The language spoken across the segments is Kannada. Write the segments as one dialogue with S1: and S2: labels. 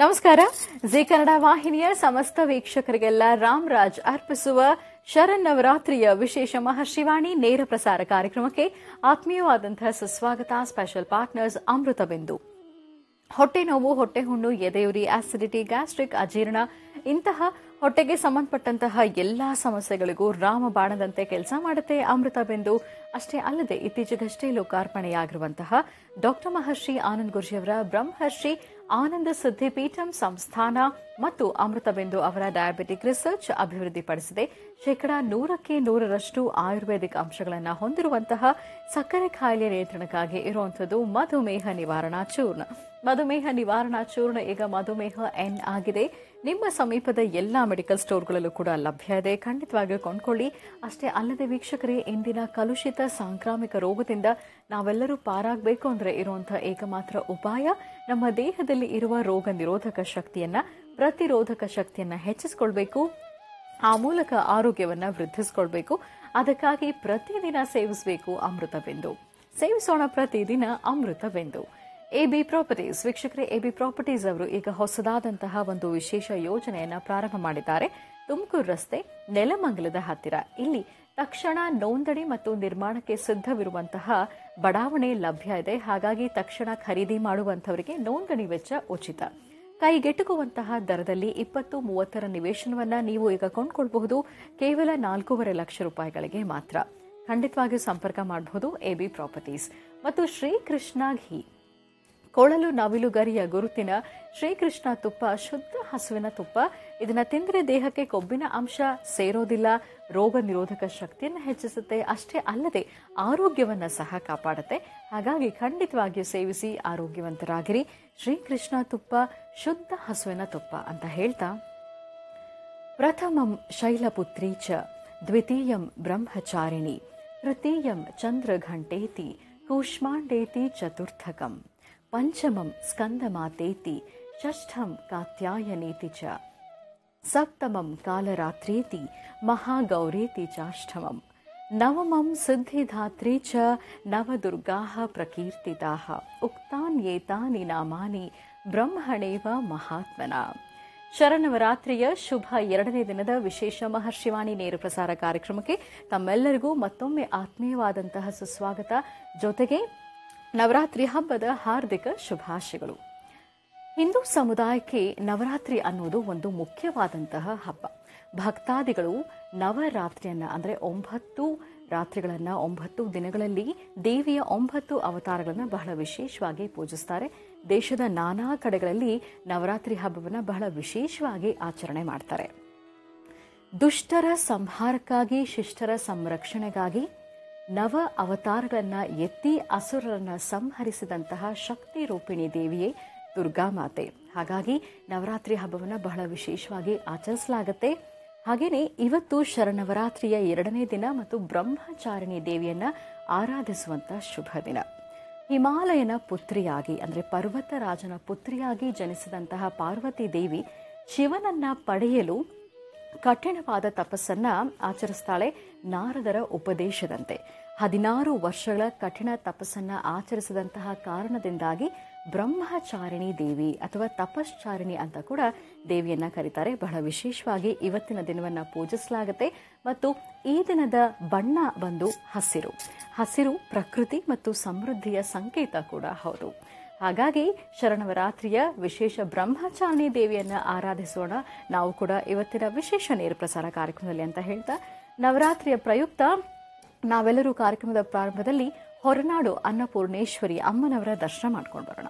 S1: ನಮಸ್ಕಾರ ಜಿ ಕನ್ನಡ ವಾಹಿನಿಯ ಸಮಸ್ತ ವೀಕ್ಷಕರಿಗೆಲ್ಲ ರಾಮ್ ರಾಜ್ ಅರ್ಪಿಸುವ ಶರನ್ನವರಾತ್ರಿಯ ವಿಶೇಷ ಮಹರ್ಷಿವಾಣಿ ನೇರ ಪ್ರಸಾರ ಕಾರ್ಯಕ್ರಮಕ್ಕೆ ಆತ್ಮೀಯವಾದಂತಹ ಸುಸ್ವಾಗತ ಸ್ಪೆಷಲ್ ಪಾರ್ಟ್ನರ್ಸ್ ಅಮೃತ ಬಿಂದು ಹೊಟ್ಟೆ ನೋವು ಹೊಟ್ಟೆ ಹುಣ್ಣು ಎದೆಯುರಿ ಆಸಿಡಿಟಿ ಗ್ಯಾಸ್ಟ್ರಿಕ್ ಅಜೀರ್ಣ ಇಂತಹ ಹೊಟ್ಟೆಗೆ ಸಂಬಂಧಪಟ್ಟಂತಹ ಎಲ್ಲಾ ಸಮಸ್ಯೆಗಳಿಗೂ ರಾಮಬಾಣದಂತೆ ಕೆಲಸ ಮಾಡುತ್ತೆ ಅಮೃತ ಬಿಂದು ಅಷ್ಟೇ ಅಲ್ಲದೆ ಇತ್ತೀಚೆಗಷ್ಟೇ ಲೋಕಾರ್ಪಣೆಯಾಗಿರುವಂತಹ ಡಾಕ್ಟರ್ ಮಹರ್ಷಿ ಆನಂದ್ ಗುರ್ಜಿಯವರ ಬ್ರಹ್ಮರ್ಷಿ ಆನಂದ ಸಿದ್ಧಿಪೀಠಂ ಸಂಸ್ಥಾನ ಮತ್ತು ಅಮೃತ ಬಿಂದು ಅವರ ಡಯಾಬಿಟಿಕ್ ರಿಸರ್ಚ್ ಅಭಿವೃದ್ಧಿಪಡಿಸಿದೆ ಶೇಕಡಾ ನೂರಕ್ಕೆ ನೂರರಷ್ಟು ಆಯುರ್ವೇದಿಕ್ ಅಂಶಗಳನ್ನು ಹೊಂದಿರುವಂತಹ ಸಕ್ಕರೆ ಕಾಯಿಲೆ ನಿಯಂತ್ರಣಕ್ಕಾಗಿ ಇರುವಂಥದ್ದು ಮಧುಮೇಹ ನಿವಾರಣಾ ಚೂರ್ಣ ಮಧುಮೇಹ ನಿವಾರಣಾ ಚೂರ್ಣ ಈಗ ಮಧುಮೇಹ ಎನ್ ಆಗಿದೆ ನಿಮ್ಮ ಸಮೀಪದ ಎಲ್ಲಾ ಮೆಡಿಕಲ್ ಸ್ಟೋರ್ಗಳಲ್ಲೂ ಕೂಡ ಲಭ್ಯ ಇದೆ ಖಂಡಿತವಾಗಿಯೂ ಕೊಂಡ್ಕೊಳ್ಳಿ ಅಷ್ಟೇ ಅಲ್ಲದೆ ವೀಕ್ಷಕರೇ ಇಂದಿನ ಕಲುಷಿತ ಸಾಂಕ್ರಾಮಿಕ ರೋಗದಿಂದ ನಾವೆಲ್ಲರೂ ಪಾರಾಗಬೇಕು ಅಂದರೆ ಇರುವಂತಹ ಏಕಮಾತ್ರ ಉಪಾಯ ನಮ್ಮ ದೇಹದಲ್ಲಿ ಇರುವ ರೋಗ ನಿರೋಧಕ ಶಕ್ತಿಯನ್ನ ಪ್ರತಿರೋಧಕ ಶಕ್ತಿಯನ್ನ ಹೆಚ್ಚಿಸಿಕೊಳ್ಬೇಕು ಆ ಮೂಲಕ ಆರೋಗ್ಯವನ್ನ ವೃದ್ಧಿಸಿಕೊಳ್ಬೇಕು ಅದಕ್ಕಾಗಿ ಪ್ರತಿದಿನ ಸೇವಿಸಬೇಕು ಅಮೃತ ಬಿಂದು ಸೇವಿಸೋಣ ಪ್ರತಿದಿನ ಅಮೃತ ಬಿಂದು ಎಬಿ ಪ್ರಾಪರ್ಟೀಸ್ ವೀಕ್ಷಕರೇ ಎಬಿ ಪ್ರಾಪರ್ಟೀಸ್ ಅವರು ಈಗ ಹೊಸದಾದಂತಹ ಒಂದು ವಿಶೇಷ ಯೋಜನೆಯನ್ನ ಪ್ರಾರಂಭ ಮಾಡಿದ್ದಾರೆ ತುಮಕೂರು ರಸ್ತೆ ನೆಲಮಂಗಲದ ಹತ್ತಿರ ಇಲ್ಲಿ ತಕ್ಷಣ ನೋಂದಣಿ ಮತ್ತು ನಿರ್ಮಾಣಕ್ಕೆ ಸಿದ್ಧವಿರುವಂತಹ ಬಡಾವಣೆ ಲಭ್ಯ ಇದೆ ಹಾಗಾಗಿ ತಕ್ಷಣ ಖರೀದಿ ಮಾಡುವಂತವರಿಗೆ ನೋಂದಣಿ ವೆಚ್ಚ ಉಚಿತ ಕೈಗೆಟುಕುವಂತಹ ದರದಲ್ಲಿ ಇಪ್ಪತ್ತು ಮೂವತ್ತರ ನಿವೇಶನವನ್ನ ನೀವು ಈಗ ಕೊಂಡ್ಕೊಳ್ಬಹುದು ಕೇವಲ ನಾಲ್ಕೂವರೆ ಲಕ್ಷ ರೂಪಾಯಿಗಳಿಗೆ ಮಾತ್ರ ಖಂಡಿತವಾಗಿಯೂ ಸಂಪರ್ಕ ಮಾಡಬಹುದು ಎಬಿ ಪ್ರಾಪರ್ಟೀಸ್ ಮತ್ತು ಶ್ರೀಕೃಷ್ಣ ಘೀ ಕೊಳಲು ನವಿಲುಗರಿಯ ಗುರುತಿನ ಶ್ರೀಕೃಷ್ಣ ತುಪ್ಪ ಶುದ್ಧ ಹಸುವಿನ ತುಪ್ಪ ಇದನ್ನ ತಿಂದರೆ ದೇಹಕ್ಕೆ ಕೊಬ್ಬಿನ ಅಂಶ ಸೇರೋದಿಲ್ಲ ರೋಗ ನಿರೋಧಕ ಶಕ್ತಿಯನ್ನು ಹೆಚ್ಚಿಸುತ್ತೆ ಅಷ್ಟೇ ಅಲ್ಲದೆ ಆರೋಗ್ಯವನ್ನ ಸಹ ಕಾಪಾಡುತ್ತೆ ಹಾಗಾಗಿ ಖಂಡಿತವಾಗಿಯೂ ಸೇವಿಸಿ ಆರೋಗ್ಯವಂತರಾಗಿರಿ ಶ್ರೀಕೃಷ್ಣ ತುಪ್ಪ ಶುದ್ಧ ಹಸುವಿನ ತುಪ್ಪ ಅಂತ ಹೇಳ್ತಾ ಪ್ರಥಮಂ ಶೈಲಪುತ್ರಿ ಚ ದ್ವಿತೀಯಂ ಬ್ರಹ್ಮಚಾರಿಣಿ ತೃತೀಯಂ ಚಂದ್ರಘಂಟೇತಿ ಕೂಷ್ಮಾಂಡೇತಿ ಚತುರ್ಥಕಂ ಪಂಚಮಂ ಸ್ಕಂದಮಾತೇತಿ ಷಷ್ಠಂ ಕಾತ್ಯಾಯನೇತಿ ಚ ಸಪ್ತಮಂ ಕಾಲರಾತ್ರೇತಿ ಮಹಾಗೌರೇತಿ ಚಾಷ್ಟಮಂ ನವಮಂ ಸಿದ್ಧಿಧಾತ್ರಿ ಚ ನವದುರ್ಗಾಃ ಪ್ರಕೀರ್ತಿತಾಃ ಉಕ್ತಾನ್ಯೇತಾನಿ ನಾಮಾನಿ ಬ್ರಹ್ಮಣೇವ ಮಹಾತ್ಮನ ಶರಣವರಾತ್ರಿಯ ಶುಭ ಎರಡನೇ ದಿನದ ವಿಶೇಷ ಮಹರ್ಷಿವಾಣಿ ನೇರ ಪ್ರಸಾರ ಕಾರ್ಯಕ್ರಮಕ್ಕೆ ತಮ್ಮೆಲ್ಲರಿಗೂ ಮತ್ತೊಮ್ಮೆ ಆತ್ಮೀಯವಾದಂತಹ ಸುಸ್ವಾಗತ ಜೊತೆಗೆ ನವರಾತ್ರಿ ಹಬ್ಬದ ಹಾರ್ದಿಕ ಶುಭಾಶಯಗಳು ಹಿಂದೂ ಸಮುದಾಯಕ್ಕೆ ನವರಾತ್ರಿ ಅನ್ನೋದು ಒಂದು ಮುಖ್ಯವಾದಂತಹ ಹಬ್ಬ ಭಕ್ತಾದಿಗಳು ನವರಾತ್ರಿಯನ್ನ ಅಂದರೆ ಒಂಬತ್ತು ರಾತ್ರಿಗಳನ್ನ ಒಂಬತ್ತು ದಿನಗಳಲ್ಲಿ ದೇವಿಯ ಒಂಬತ್ತು ಅವತಾರಗಳನ್ನ ಬಹಳ ವಿಶೇಷವಾಗಿ ಪೂಜಿಸ್ತಾರೆ ದೇಶದ ನಾನಾ ಕಡೆಗಳಲ್ಲಿ ನವರಾತ್ರಿ ಹಬ್ಬವನ್ನ ಬಹಳ ವಿಶೇಷವಾಗಿ ಆಚರಣೆ ಮಾಡ್ತಾರೆ ದುಷ್ಟರ ಸಂಹಾರಕ್ಕಾಗಿ ಶಿಷ್ಟರ ಸಂರಕ್ಷಣೆಗಾಗಿ ನವ ಅವತಾರಗಳನ್ನ ಎತ್ತಿ ಅಸುರರನ್ನ ಸಂಹರಿಸಿದಂತಹ ಶಕ್ತಿ ರೂಪಿಣಿ ದೇವಿಯೇ ದುರ್ಗಾಮಾತೆ ಹಾಗಾಗಿ ನವರಾತ್ರಿ ಹಬ್ಬವನ್ನು ಬಹಳ ವಿಶೇಷವಾಗಿ ಆಚರಿಸಲಾಗುತ್ತೆ ಹಾಗೆಯೇ ಇವತ್ತು ಶರಣವರಾತ್ರಿಯ ಎರಡನೇ ದಿನ ಮತ್ತು ಬ್ರಹ್ಮಚಾರಿಣಿ ದೇವಿಯನ್ನ ಆರಾಧಿಸುವಂತ ಶುಭ ದಿನ ಹಿಮಾಲಯನ ಪುತ್ರಿಯಾಗಿ ಅಂದರೆ ಪರ್ವತ ರಾಜನ ಪುತ್ರಿಯಾಗಿ ಜನಿಸಿದಂತಹ ಪಾರ್ವತಿ ದೇವಿ ಶಿವನನ್ನ ಪಡೆಯಲು ಕಠಿಣವಾದ ತಪಸ್ಸನ್ನ ಆಚರಿಸ್ತಾಳೆ ನಾರದರ ಉಪದೇಶದಂತೆ ಹದಿನಾರು ವರ್ಷಗಳ ಕಠಿಣ ತಪಸ್ಸನ್ನ ಆಚರಿಸಿದಂತಹ ಕಾರಣದಿಂದಾಗಿ ಬ್ರಹ್ಮಚಾರಿಣಿ ದೇವಿ ಅಥವಾ ತಪಶ್ಚಾರಿಣಿ ಅಂತ ಕೂಡ ದೇವಿಯನ್ನ ಕರೀತಾರೆ ಬಹಳ ವಿಶೇಷವಾಗಿ ಇವತ್ತಿನ ದಿನವನ್ನ ಪೂಜಿಸಲಾಗುತ್ತೆ ಮತ್ತು ಈ ದಿನದ ಬಣ್ಣ ಬಂದು ಹಸಿರು ಹಸಿರು ಪ್ರಕೃತಿ ಮತ್ತು ಸಮೃದ್ಧಿಯ ಸಂಕೇತ ಕೂಡ ಹೌದು ಹಾಗಾಗಿ ಶರಣವರಾತ್ರಿಯ ವಿಶೇಷ ಬ್ರಹ್ಮಚಾರಿಣಿ ದೇವಿಯನ್ನ ಆರಾಧಿಸೋಣ ನಾವು ಕೂಡ ಇವತ್ತಿನ ವಿಶೇಷ ನೇರ ಪ್ರಸಾರ ಕಾರ್ಯಕ್ರಮದಲ್ಲಿ ಅಂತ ಹೇಳ್ತಾ ನವರಾತ್ರಿಯ ಪ್ರಯುಕ್ತ ನಾವೆಲ್ಲರೂ ಕಾರ್ಯಕ್ರಮದ ಪ್ರಾರಂಭದಲ್ಲಿ ಹೊರನಾಡು ಅನ್ನಪೂರ್ಣೇಶ್ವರಿ ಅಮ್ಮನವರ ದರ್ಶನ ಮಾಡ್ಕೊಂಡು ಬರೋಣ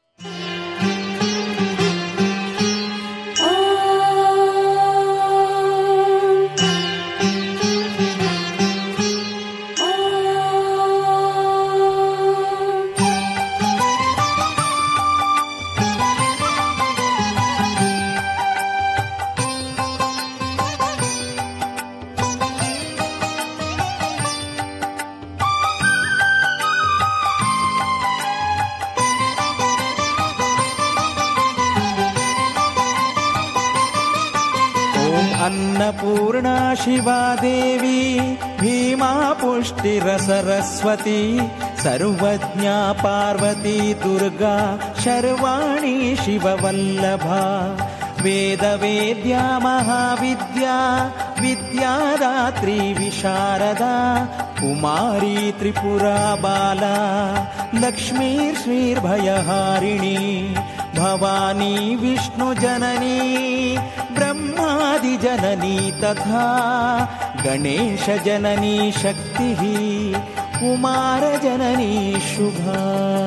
S2: ॐ अन्नपूर्णा शिवा देवी भीमा पुष्टिरसरस्वती सर्वज्ञा पार्वती दुर्गा शर्वाणी शिववल्लभा वेदवेद्या महाविद्या विद्यादात्री विशारदा कुमारी त्रिपुरा बाला लक्ष्मीर्श्रीर्भयहारिणी भवानी विष्णुजननी ब्रह्मादिजननी तथा गणेशजननी शक्तिः कुमारजननी शुभा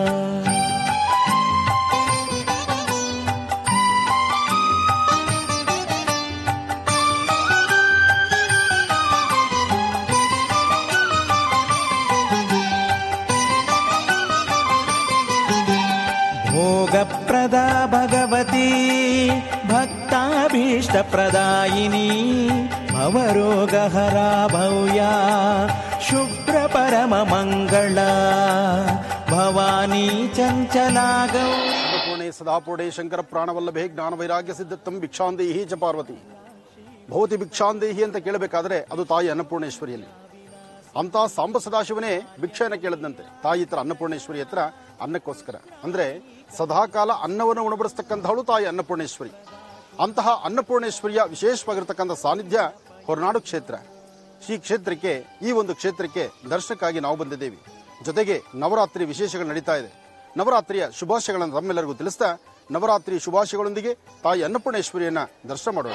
S2: भोगप्रदा भगवती भक्ताभीष्टप्रदायिनी भवरोगहरा भव्या शुभ्रपरममङ्गला भवानी चञ्चलागौ
S3: ಅನ್ನಪೂರ್ಣೆ ಸದಾಪೂರ್ಣೆ ಶಂಕರ ಪ್ರಾಣವಲ್ಲಭೆ ಜ್ಞಾನ ವೈರಾಗ್ಯ ಸಿದ್ಧತ್ತಂ ಭಿಕ್ಷಾಂದೇಹಿ ಚ ಪಾರ್ವತಿ ಭವತಿ ಭಿಕ್ಷಾಂದೇಹಿ ಅಂತ ಕೇಳಬೇಕಾದ್ರೆ ಅದು ತಾಯಿ ಅನ್ನಪೂರ್ಣೇಶ್ವರಿಯಲ್ಲಿ ಅಂತ ಸಾಂಬ ಸದಾಶಿವನೇ ಭಿಕ್ಷೆಯನ್ನ ಕೇಳದಂತೆ ತಾಯಿ ಹತ್ರ ಅನ್ನಪೂರ್ಣೇಶ್ವರಿ ಹತ್ರ ಅನ್ನಕ್ಕೋಸ್ಕರ ಅಂದ್ರೆ ಸದಾಕಾಲ ಅನ್ನವನ್ನು ಉಣಬಡಿಸ್ತಕ್ಕಂಥವಳು ತಾಯಿ ಅನ್ನಪೂರ್ಣೇಶ್ವರಿ ಅಂತಹ ಅನ್ನಪೂರ್ಣೇಶ್ವರಿಯ ವಿಶೇಷವಾಗಿರ್ತಕ್ಕಂಥ ಸಾನ್ನಿಧ್ಯ ಹೊರನಾಡು ಕ್ಷೇತ್ರ ಈ ಕ್ಷೇತ್ರಕ್ಕೆ ಈ ಒಂದು ಕ್ಷೇತ್ರಕ್ಕೆ ದರ್ಶನಕ್ಕಾಗಿ ನಾವು ಬಂದಿದ್ದೇವೆ ಜೊತೆಗೆ ನವರಾತ್ರಿ ವಿಶೇಷಗಳು ನಡೀತಾ ಇದೆ ನವರಾತ್ರಿಯ ಶುಭಾಶಯಗಳನ್ನು ತಮ್ಮೆಲ್ಲರಿಗೂ ತಿಳಿಸ್ತಾ ನವರಾತ್ರಿ ಶುಭಾಶಯಗಳೊಂದಿಗೆ ತಾಯಿ ಅನ್ನಪೂರ್ಣೇಶ್ವರಿಯನ್ನ ದರ್ಶನ ಮಾಡೋಣ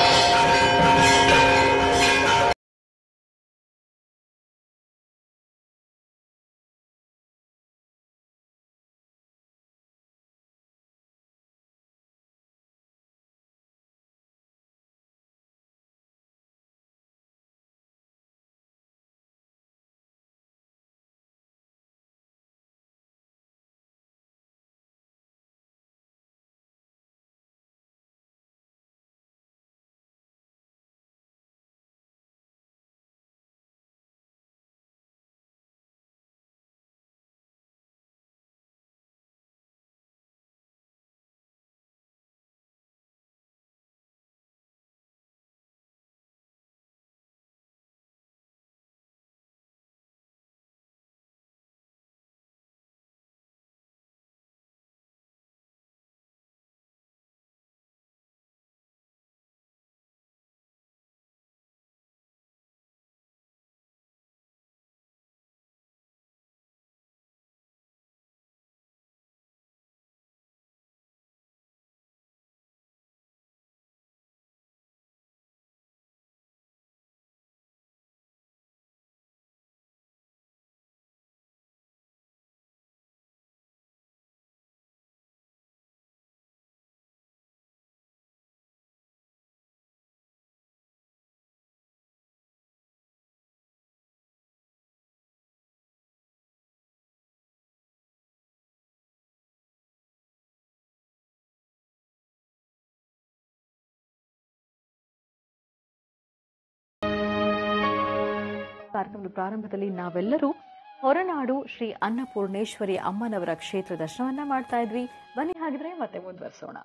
S1: ಕಾರ್ಯಕ್ರಮದ ಪ್ರಾರಂಭದಲ್ಲಿ ನಾವೆಲ್ಲರೂ ಹೊರನಾಡು ಶ್ರೀ ಅನ್ನಪೂರ್ಣೇಶ್ವರಿ ಅಮ್ಮನವರ ಕ್ಷೇತ್ರ ದರ್ಶನವನ್ನ ಮಾಡ್ತಾ ಇದ್ವಿ ಬನ್ನಿ ಹಾಗಿದ್ರೆ ಮತ್ತೆ ಮುಂದುವರಿಸೋಣ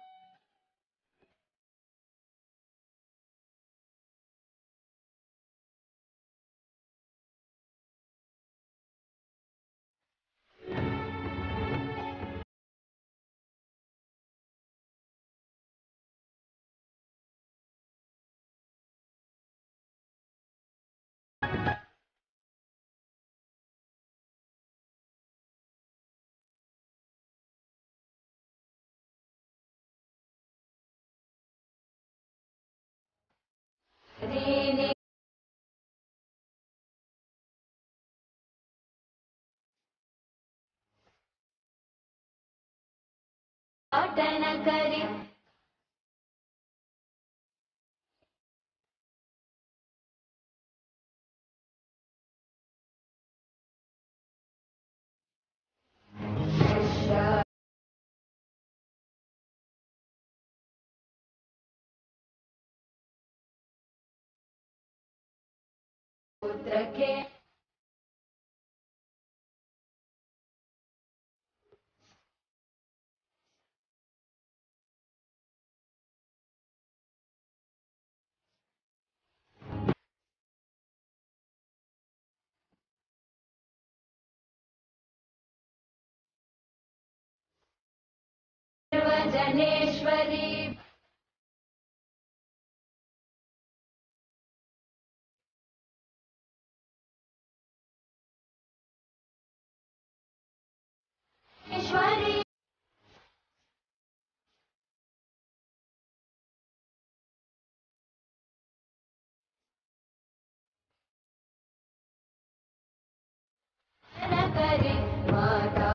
S4: ಪಾಟನ ಕರಿ ಪುತ್ರಕ್ಕೆ भुवनेश्वरी ईश्वरी करी माता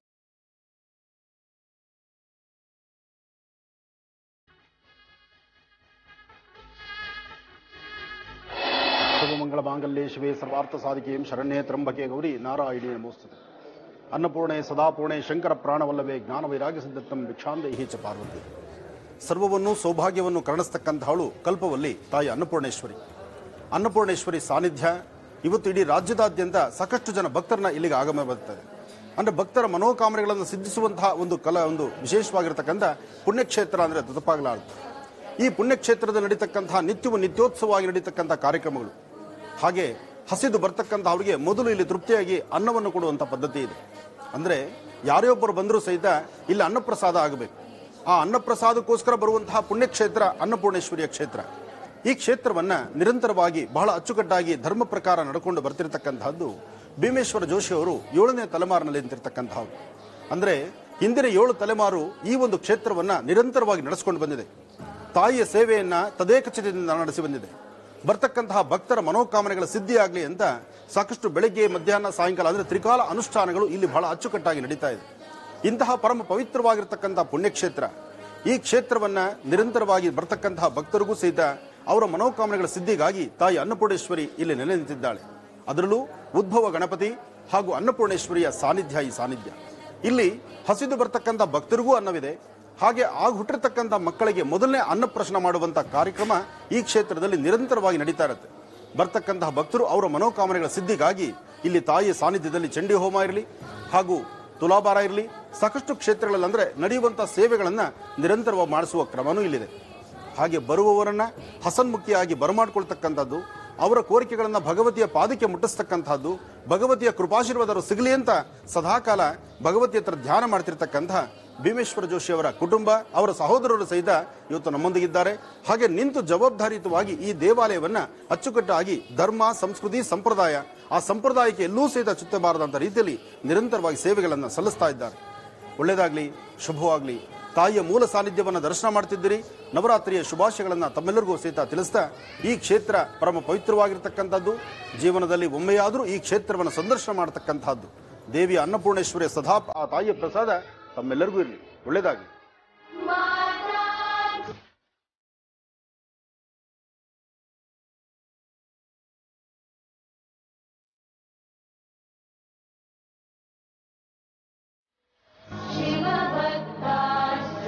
S3: ಶುಭಮಂಗಳ ಮಾಂಗಲ್ಯೇ ಶಿವೆ ಸರ್ವಾರ್ಥ ಸಾಧಿಕೆಯಂ ಶರಣ್ಯೇ ತ್ರಂಬಕೆ ಗೌರಿ ನಾರಾಯಣಿ ನಮೋಸ್ತುತೆ ಅನ್ನಪೂರ್ಣೆ ಸದಾಪೂರ್ಣೆ ಶಂಕರ ಪ್ರಾಣವಲ್ಲವೇ ಜ್ಞಾನ ವೈರಾಗ್ಯ ಸಿದ್ಧತ್ತಂ ಭಿಕ್ಷಾಂದೇಹಿ ಚ ಪಾರ್ವತಿ ಸರ್ವವನ್ನು ಸೌಭಾಗ್ಯವನ್ನು ಕರುಣಿಸ್ತಕ್ಕಂಥವಳು ಕಲ್ಪವಲ್ಲಿ ತಾಯಿ ಅನ್ನಪೂರ್ಣೇಶ್ವರಿ ಅನ್ನಪೂರ್ಣೇಶ್ವರಿ ಸಾನ್ನಿಧ್ಯ ಇವತ್ತು ಇಡೀ ರಾಜ್ಯದಾದ್ಯಂತ ಸಾಕಷ್ಟು ಜನ ಭಕ್ತರನ್ನ ಇಲ್ಲಿಗೆ ಆಗಮನ ಬರುತ್ತದೆ ಅಂದ್ರೆ ಭಕ್ತರ ಮನೋಕಾಮನೆಗಳನ್ನು ಸಿದ್ಧಿಸುವಂತಹ ಒಂದು ಕಲಾ ಒಂದು ವಿಶೇಷವಾಗಿರ್ತಕ್ಕಂಥ ಪುಣ್ಯಕ್ಷೇತ್ರ ಅಂದ್ರೆ ಅದು ತಪ್ಪಾಗಲಾರದು ಈ ಪುಣ್ಯಕ್ಷೇತ್ರದಲ್ಲಿ ನಡೀತಕ್ಕಂತಹ ನಿತ್ಯವೂ ನಿತ್ಯೋತ್ಸವವಾಗಿ ನಡೀತಕ್ಕಂಥ ಕಾರ್ಯಕ್ರಮಗಳು ಹಾಗೆ ಹಸಿದು ಬರ್ತಕ್ಕಂಥ ಅವರಿಗೆ ಮೊದಲು ಇಲ್ಲಿ ತೃಪ್ತಿಯಾಗಿ ಅನ್ನವನ್ನು ಕೊಡುವಂಥ ಪದ್ಧತಿ ಇದೆ ಅಂದ್ರೆ ಯಾರೇ ಒಬ್ಬರು ಬಂದರೂ ಸಹಿತ ಇಲ್ಲಿ ಅನ್ನಪ್ರಸಾದ ಆಗಬೇಕು ಆ ಅನ್ನಪ್ರಸಾದಕ್ಕೋಸ್ಕರ ಬರುವಂತಹ ಪುಣ್ಯಕ್ಷೇತ್ರ ಅನ್ನಪೂರ್ಣೇಶ್ವರಿಯ ಕ್ಷೇತ್ರ ಈ ಕ್ಷೇತ್ರವನ್ನ ನಿರಂತರವಾಗಿ ಬಹಳ ಅಚ್ಚುಕಟ್ಟಾಗಿ ಧರ್ಮ ಪ್ರಕಾರ ನಡ್ಕೊಂಡು ಬರ್ತಿರತಕ್ಕಂತಹದ್ದು ಭೀಮೇಶ್ವರ ಜೋಶಿ ಅವರು ಏಳನೇ ತಲೆಮಾರಿನಲ್ಲಿ ನಿಂತಿರ್ತಕ್ಕಂಥವ್ರು ಅಂದ್ರೆ ಹಿಂದಿನ ಏಳು ತಲೆಮಾರು ಈ ಒಂದು ಕ್ಷೇತ್ರವನ್ನ ನಿರಂತರವಾಗಿ ನಡೆಸಿಕೊಂಡು ಬಂದಿದೆ ತಾಯಿಯ ಸೇವೆಯನ್ನ ತದೇಕಚಿತದಿಂದ ನಡೆಸಿ ಬಂದಿದೆ ಬರ್ತಕ್ಕಂತಹ ಭಕ್ತರ ಮನೋಕಾಮನೆಗಳ ಸಿದ್ಧಿಯಾಗಲಿ ಅಂತ ಸಾಕಷ್ಟು ಬೆಳಗ್ಗೆ ಮಧ್ಯಾಹ್ನ ಸಾಯಂಕಾಲ ಅಂದ್ರೆ ತ್ರಿಕಾಲ ಅನುಷ್ಠಾನಗಳು ಇಲ್ಲಿ ಬಹಳ ಅಚ್ಚುಕಟ್ಟಾಗಿ ನಡೀತಾ ಇದೆ ಇಂತಹ ಪರಮ ಪವಿತ್ರವಾಗಿರ್ತಕ್ಕಂತಹ ಪುಣ್ಯಕ್ಷೇತ್ರ ಈ ಕ್ಷೇತ್ರವನ್ನ ನಿರಂತರವಾಗಿ ಬರ್ತಕ್ಕಂತಹ ಭಕ್ತರಿಗೂ ಸಹಿತ ಅವರ ಮನೋಕಾಮನೆಗಳ ಸಿದ್ಧಿಗಾಗಿ ತಾಯಿ ಅನ್ನಪೂರ್ಣೇಶ್ವರಿ ಇಲ್ಲಿ ನೆಲೆ ನಿಂತಿದ್ದಾಳೆ ಅದರಲ್ಲೂ ಉದ್ಭವ ಗಣಪತಿ ಹಾಗೂ ಅನ್ನಪೂರ್ಣೇಶ್ವರಿಯ ಸಾನ್ನಿಧ್ಯ ಈ ಸಾನ್ನಿಧ್ಯ ಇಲ್ಲಿ ಹಸಿದು ಬರ್ತಕ್ಕಂಥ ಭಕ್ತರಿಗೂ ಅನ್ನವಿದೆ ಹಾಗೆ ಆಗ ಹುಟ್ಟಿರ್ತಕ್ಕಂಥ ಮಕ್ಕಳಿಗೆ ಮೊದಲನೇ ಅನ್ನಪ್ರಶ್ನ ಮಾಡುವಂತ ಕಾರ್ಯಕ್ರಮ ಈ ಕ್ಷೇತ್ರದಲ್ಲಿ ನಿರಂತರವಾಗಿ ನಡೀತಾ ಇರುತ್ತೆ ಬರ್ತಕ್ಕಂತಹ ಭಕ್ತರು ಅವರ ಮನೋಕಾಮನೆಗಳ ಸಿದ್ಧಿಗಾಗಿ ಇಲ್ಲಿ ತಾಯಿಯ ಸಾನ್ನಿಧ್ಯದಲ್ಲಿ ಚಂಡಿ ಹೋಮ ಇರಲಿ ಹಾಗೂ ತುಲಾಭಾರ ಇರಲಿ ಸಾಕಷ್ಟು ಕ್ಷೇತ್ರಗಳಲ್ಲಿ ಅಂದ್ರೆ ನಡೆಯುವಂತಹ ಸೇವೆಗಳನ್ನ ನಿರಂತರವಾಗಿ ಮಾಡಿಸುವ ಕ್ರಮನೂ ಇಲ್ಲಿದೆ ಹಾಗೆ ಬರುವವರನ್ನ ಹಸನ್ಮುಖಿಯಾಗಿ ಬರಮಾಡ್ಕೊಳ್ತಕ್ಕಂಥದ್ದು ಅವರ ಕೋರಿಕೆಗಳನ್ನ ಭಗವತಿಯ ಪಾದಕ್ಕೆ ಮುಟ್ಟಿಸ್ತಕ್ಕಂಥದ್ದು ಭಗವತಿಯ ಕೃಪಾಶೀರ್ವಾದರು ಸಿಗಲಿ ಅಂತ ಸದಾಕಾಲ ಭಗವತಿ ಹತ್ರ ಧ್ಯಾನ ಮಾಡ್ತಿರ್ತಕ್ಕಂತಹ ಭೀಮೇಶ್ವರ ಜೋಶಿ ಅವರ ಕುಟುಂಬ ಅವರ ಸಹೋದರರು ಸಹಿತ ಇವತ್ತು ನಮ್ಮೊಂದಿಗಿದ್ದಾರೆ ಹಾಗೆ ನಿಂತು ಜವಾಬ್ದಾರಿಯುತವಾಗಿ ಈ ದೇವಾಲಯವನ್ನ ಅಚ್ಚುಕಟ್ಟಾಗಿ ಧರ್ಮ ಸಂಸ್ಕೃತಿ ಸಂಪ್ರದಾಯ ಆ ಸಂಪ್ರದಾಯಕ್ಕೆ ಎಲ್ಲೂ ಸಹಿತ ಚುತ್ತಬಾರದಂತ ರೀತಿಯಲ್ಲಿ ನಿರಂತರವಾಗಿ ಸೇವೆಗಳನ್ನು ಸಲ್ಲಿಸ್ತಾ ಇದ್ದಾರೆ ಒಳ್ಳೆಯದಾಗ್ಲಿ ಶುಭವಾಗ್ಲಿ ತಾಯಿಯ ಮೂಲ ಸಾನ್ನಿಧ್ಯವನ್ನು ದರ್ಶನ ಮಾಡ್ತಿದ್ದೀರಿ ನವರಾತ್ರಿಯ ಶುಭಾಶಯಗಳನ್ನ ತಮ್ಮೆಲ್ಲರಿಗೂ ಸಹಿತ ತಿಳಿಸ್ತಾ ಈ ಕ್ಷೇತ್ರ ಪರಮ ಪವಿತ್ರವಾಗಿರ್ತಕ್ಕಂಥದ್ದು ಜೀವನದಲ್ಲಿ ಒಮ್ಮೆಯಾದರೂ ಈ ಕ್ಷೇತ್ರವನ್ನು ಸಂದರ್ಶನ ಮಾಡತಕ್ಕಂಥದ್ದು ದೇವಿಯ ಅನ್ನಪೂರ್ಣೇಶ್ವರಿಯ ಸದಾ ಆ ತಾಯಿಯ ಪ್ರಸಾದ ತಮ್ಮೆಲ್ಲರಿಗೂ ಇರಲಿ ಒಳ್ಳೆಯದಾಗಲಿ
S4: शिवभक्ताश्च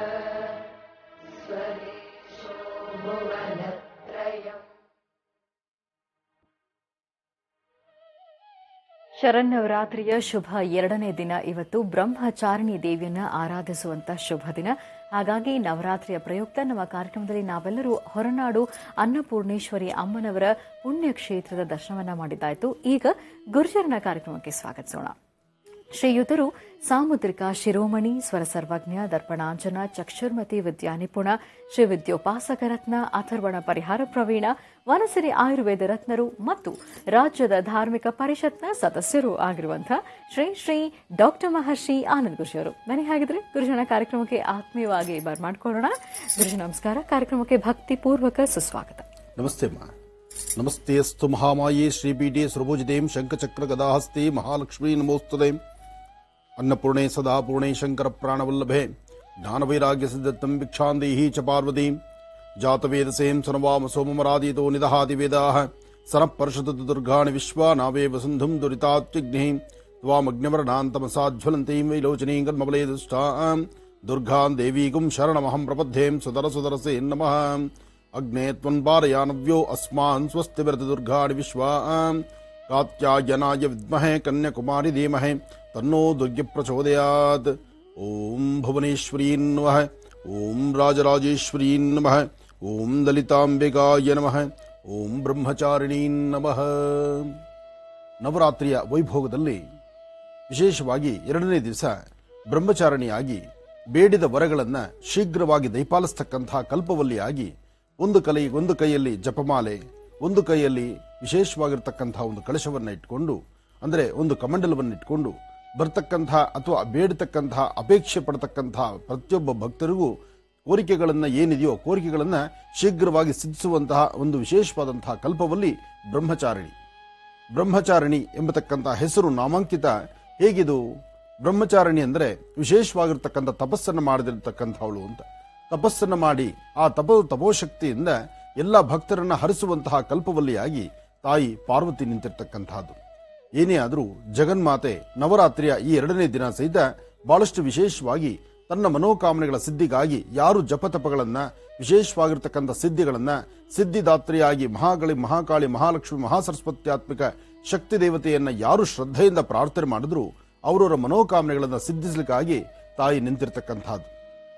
S4: स्वरेशो भुवनत्रयम्
S1: ಶರನ್ನವರಾತ್ರಿಯ ಶುಭ ಎರಡನೇ ದಿನ ಇವತ್ತು ಬ್ರಹ್ಮಚಾರಿಣಿ ದೇವಿಯನ್ನ ಆರಾಧಿಸುವಂತ ಶುಭ ದಿನ ಹಾಗಾಗಿ ನವರಾತ್ರಿಯ ಪ್ರಯುಕ್ತ ನಮ್ಮ ಕಾರ್ಯಕ್ರಮದಲ್ಲಿ ನಾವೆಲ್ಲರೂ ಹೊರನಾಡು ಅನ್ನಪೂರ್ಣೇಶ್ವರಿ ಅಮ್ಮನವರ ಪುಣ್ಯಕ್ಷೇತ್ರದ ದರ್ಶನವನ್ನ ಮಾಡಿದ್ದಾಯ್ತು ಈಗ ಗುರುಜರನ ಕಾರ್ಯಕ್ರಮಕ್ಕೆ ಸ್ವಾಗತಿಸೋಣ ಶ್ರೀಯುತರು ಸಾಮುದ್ರಿಕ ಶಿರೋಮಣಿ ಸ್ವರ ಸರ್ವಜ್ಞ ದರ್ಪಣಾಂಜನ ಚಕ್ಷುರ್ಮತಿ ವಿದ್ಯಾನಿಪುಣ ಶ್ರೀ ವಿದ್ಯೋಪಾಸಕ ರತ್ನ ಅಥರ್ವಣ ಪರಿಹಾರ ಪ್ರವೀಣ ವನಸಿರಿ ಆಯುರ್ವೇದ ರತ್ನರು ಮತ್ತು ರಾಜ್ಯದ ಧಾರ್ಮಿಕ ಪರಿಷತ್ನ ಸದಸ್ಯರು ಆಗಿರುವಂತಹ ಶ್ರೀ ಶ್ರೀ ಡಾಕ್ಟರ್ ಮಹರ್ಷಿ ಆನಂದ್ ಗುರುಜಿ ಅವರು ಬನ್ನಿ ಹಾಗಿದ್ರೆ ಗುರುಜನ ಕಾರ್ಯಕ್ರಮಕ್ಕೆ ಆತ್ಮೀಯವಾಗಿ ಬರ್ಮಾಡ್ಕೊಳ್ಳೋಣ ಗುರುಜಿ ನಮಸ್ಕಾರ ಕಾರ್ಯಕ್ರಮಕ್ಕೆ ಭಕ್ತಿಪೂರ್ವಕ ಸುಸ್ವಾಗತ
S3: ನಮಸ್ತೆ ಅಮ್ಮ ನಮಸ್ತೆ ಅಸ್ತು ಮಹಾಮಾಯೇ ಶ್ರೀಪೀಠೆ ಸುರಭುಜಿದೇಂ ಶಂಖಚಕ್ರ ಗದಾಹಸ್ತೆ ಮಹಾಲಕ್ಷ್ಮೀ ನಮೋಸ್ತುತೆ ಅನ್ನಪೂರ್ಣೆ ಸದಾ ಪೂರ್ಣೆ ಶಂಕರ ಪ್ರಾಣವಲ್ಲಭೆ ಜ್ಞಾನವೈರಾಗ್ಯ ಸಿದ್ಧತ್ತಂ ಭಿಕ್ಷಾಂದೇಹಿ ಚ ಪಾರ್ವತಿ ಜಾತವೇದಸೇಂ ಸನವಾಮ ಸೋಮಮರಾದೀತೋ ನಿದಹಾತಿ ವೇದಾಃ ಸನಃ ಪರ್ಷತು ದುರ್ಗಾಣಿ ವಿಶ್ವಾ ನಾವೇವ ಸಿಂಧುಂ ದುರಿತಾತ್ವಿಗ್ನಿ ತ್ವಾಮಗ್ನಿವರ್ಣಾಂತಮಸಾಜ್ವಲಂತೀಂ ವೈಲೋಚನೀಂ ಕರ್ಮಬಲೇ ದುಷ್ಟಾಂ ದುರ್ಗಾಂ ದೇವೀಗುಂ ಶರಣಮಹಂ ಪ್ರಪದ್ಯೇಂ ಸುದರ ಸುದರಸೇ ನಮಃ ಅಗ್ನೇ ತ್ವನ್ಪಾರಯಾನವ್ಯೋ ಅಸ್ಮಾನ್ ಸ್ವಸ್ತಿ ವ್ರತ ದುರ್ಗಾಣಿ ವಿಶ್ವಾ ಕಾತ್ಯಾಯನಾಯ ವಿದ್ಮಹೆ ಕನ್ಯಾಕುಮಾರಿ ಧೀಮಹೆ ತನ್ನೋ ದುರ್ಗ್ಯ ಪ್ರಚೋದಯಾತ್ ಓಂ ಭುವನೇಶ್ವರೀ ನಮಃ ಓಂ ರಾಜರಾಜೇಶ್ವರೀ ನಮಃ ಓಂ ಲಲಿತಾಂಬಿಕಾಯ ನಮಃ ಓಂ ಬ್ರಹ್ಮಚಾರಿಣೀ ನಮಃ ನವರಾತ್ರಿಯ ವೈಭೋಗದಲ್ಲಿ ವಿಶೇಷವಾಗಿ ಎರಡನೇ ದಿವಸ ಬ್ರಹ್ಮಚಾರಿಣಿಯಾಗಿ ಬೇಡಿದ ವರಗಳನ್ನ ಶೀಘ್ರವಾಗಿ ದಯಪಾಲಿಸ್ತಕ್ಕಂತಹ ಕಲ್ಪವಲ್ಲಿಯಾಗಿ ಒಂದು ಕೈ ಒಂದು ಕೈಯಲ್ಲಿ ಜಪಮಾಲೆ ಒಂದು ಕೈಯಲ್ಲಿ ವಿಶೇಷವಾಗಿರ್ತಕ್ಕಂತಹ ಒಂದು ಕಳಶವನ್ನ ಇಟ್ಕೊಂಡು ಅಂದ್ರೆ ಒಂದು ಕಮಂಡಲವನ್ನು ಇಟ್ಕೊಂಡು ಬರ್ತಕ್ಕಂತಹ ಅಥವಾ ಬೇಡತಕ್ಕಂತಹ ಅಪೇಕ್ಷೆ ಪಡತಕ್ಕಂತಹ ಪ್ರತಿಯೊಬ್ಬ ಭಕ್ತರಿಗೂ ಕೋರಿಕೆಗಳನ್ನ ಏನಿದೆಯೋ ಕೋರಿಕೆಗಳನ್ನ ಶೀಘ್ರವಾಗಿ ಸಿದ್ಧಿಸುವಂತಹ ಒಂದು ವಿಶೇಷವಾದಂತಹ ಕಲ್ಪವಲ್ಲಿ ಬ್ರಹ್ಮಚಾರಿಣಿ ಬ್ರಹ್ಮಚಾರಿಣಿ ಎಂಬತಕ್ಕಂತಹ ಹೆಸರು ನಾಮಾಂಕಿತ ಹೇಗಿದು ಬ್ರಹ್ಮಚಾರಿಣಿ ಅಂದ್ರೆ ವಿಶೇಷವಾಗಿರ್ತಕ್ಕಂಥ ತಪಸ್ಸನ್ನು ಮಾಡದಿರತಕ್ಕಂಥವಳು ಅಂತ ತಪಸ್ಸನ್ನು ಮಾಡಿ ಆ ತಪ ತಪೋಶಕ್ತಿಯಿಂದ ಎಲ್ಲ ಭಕ್ತರನ್ನ ಹರಿಸುವಂತಹ ಕಲ್ಪವಲ್ಲಿಯಾಗಿ ತಾಯಿ ಪಾರ್ವತಿ ನಿಂತಿರ್ತಕ್ಕಂತಹದ್ದು ಏನೇ ಆದರೂ ಜಗನ್ಮಾತೆ ನವರಾತ್ರಿಯ ಈ ಎರಡನೇ ದಿನ ಸಹಿತ ಬಹಳಷ್ಟು ವಿಶೇಷವಾಗಿ ತನ್ನ ಮನೋಕಾಮನೆಗಳ ಸಿದ್ಧಿಗಾಗಿ ಯಾರು ಜಪತಪಗಳನ್ನ ವಿಶೇಷವಾಗಿರ್ತಕ್ಕಂಥ ಸಿದ್ಧಿಗಳನ್ನ ಸಿದ್ಧಿದಾತ್ರಿಯಾಗಿ ಮಹಾಗಳಿ ಮಹಾಕಾಳಿ ಮಹಾಲಕ್ಷ್ಮಿ ಮಹಾಸರಸ್ವತ್ಯಾತ್ಮಿಕ ಶಕ್ತಿ ದೇವತೆಯನ್ನ ಯಾರು ಶ್ರದ್ಧೆಯಿಂದ ಪ್ರಾರ್ಥನೆ ಮಾಡಿದ್ರು ಅವರವರ ಮನೋಕಾಮನೆಗಳನ್ನ ಸಿದ್ಧಿಸಲಿಕ್ಕಾಗಿ ತಾಯಿ ನಿಂತಿರ್ತಕ್ಕಂಥದ್ದು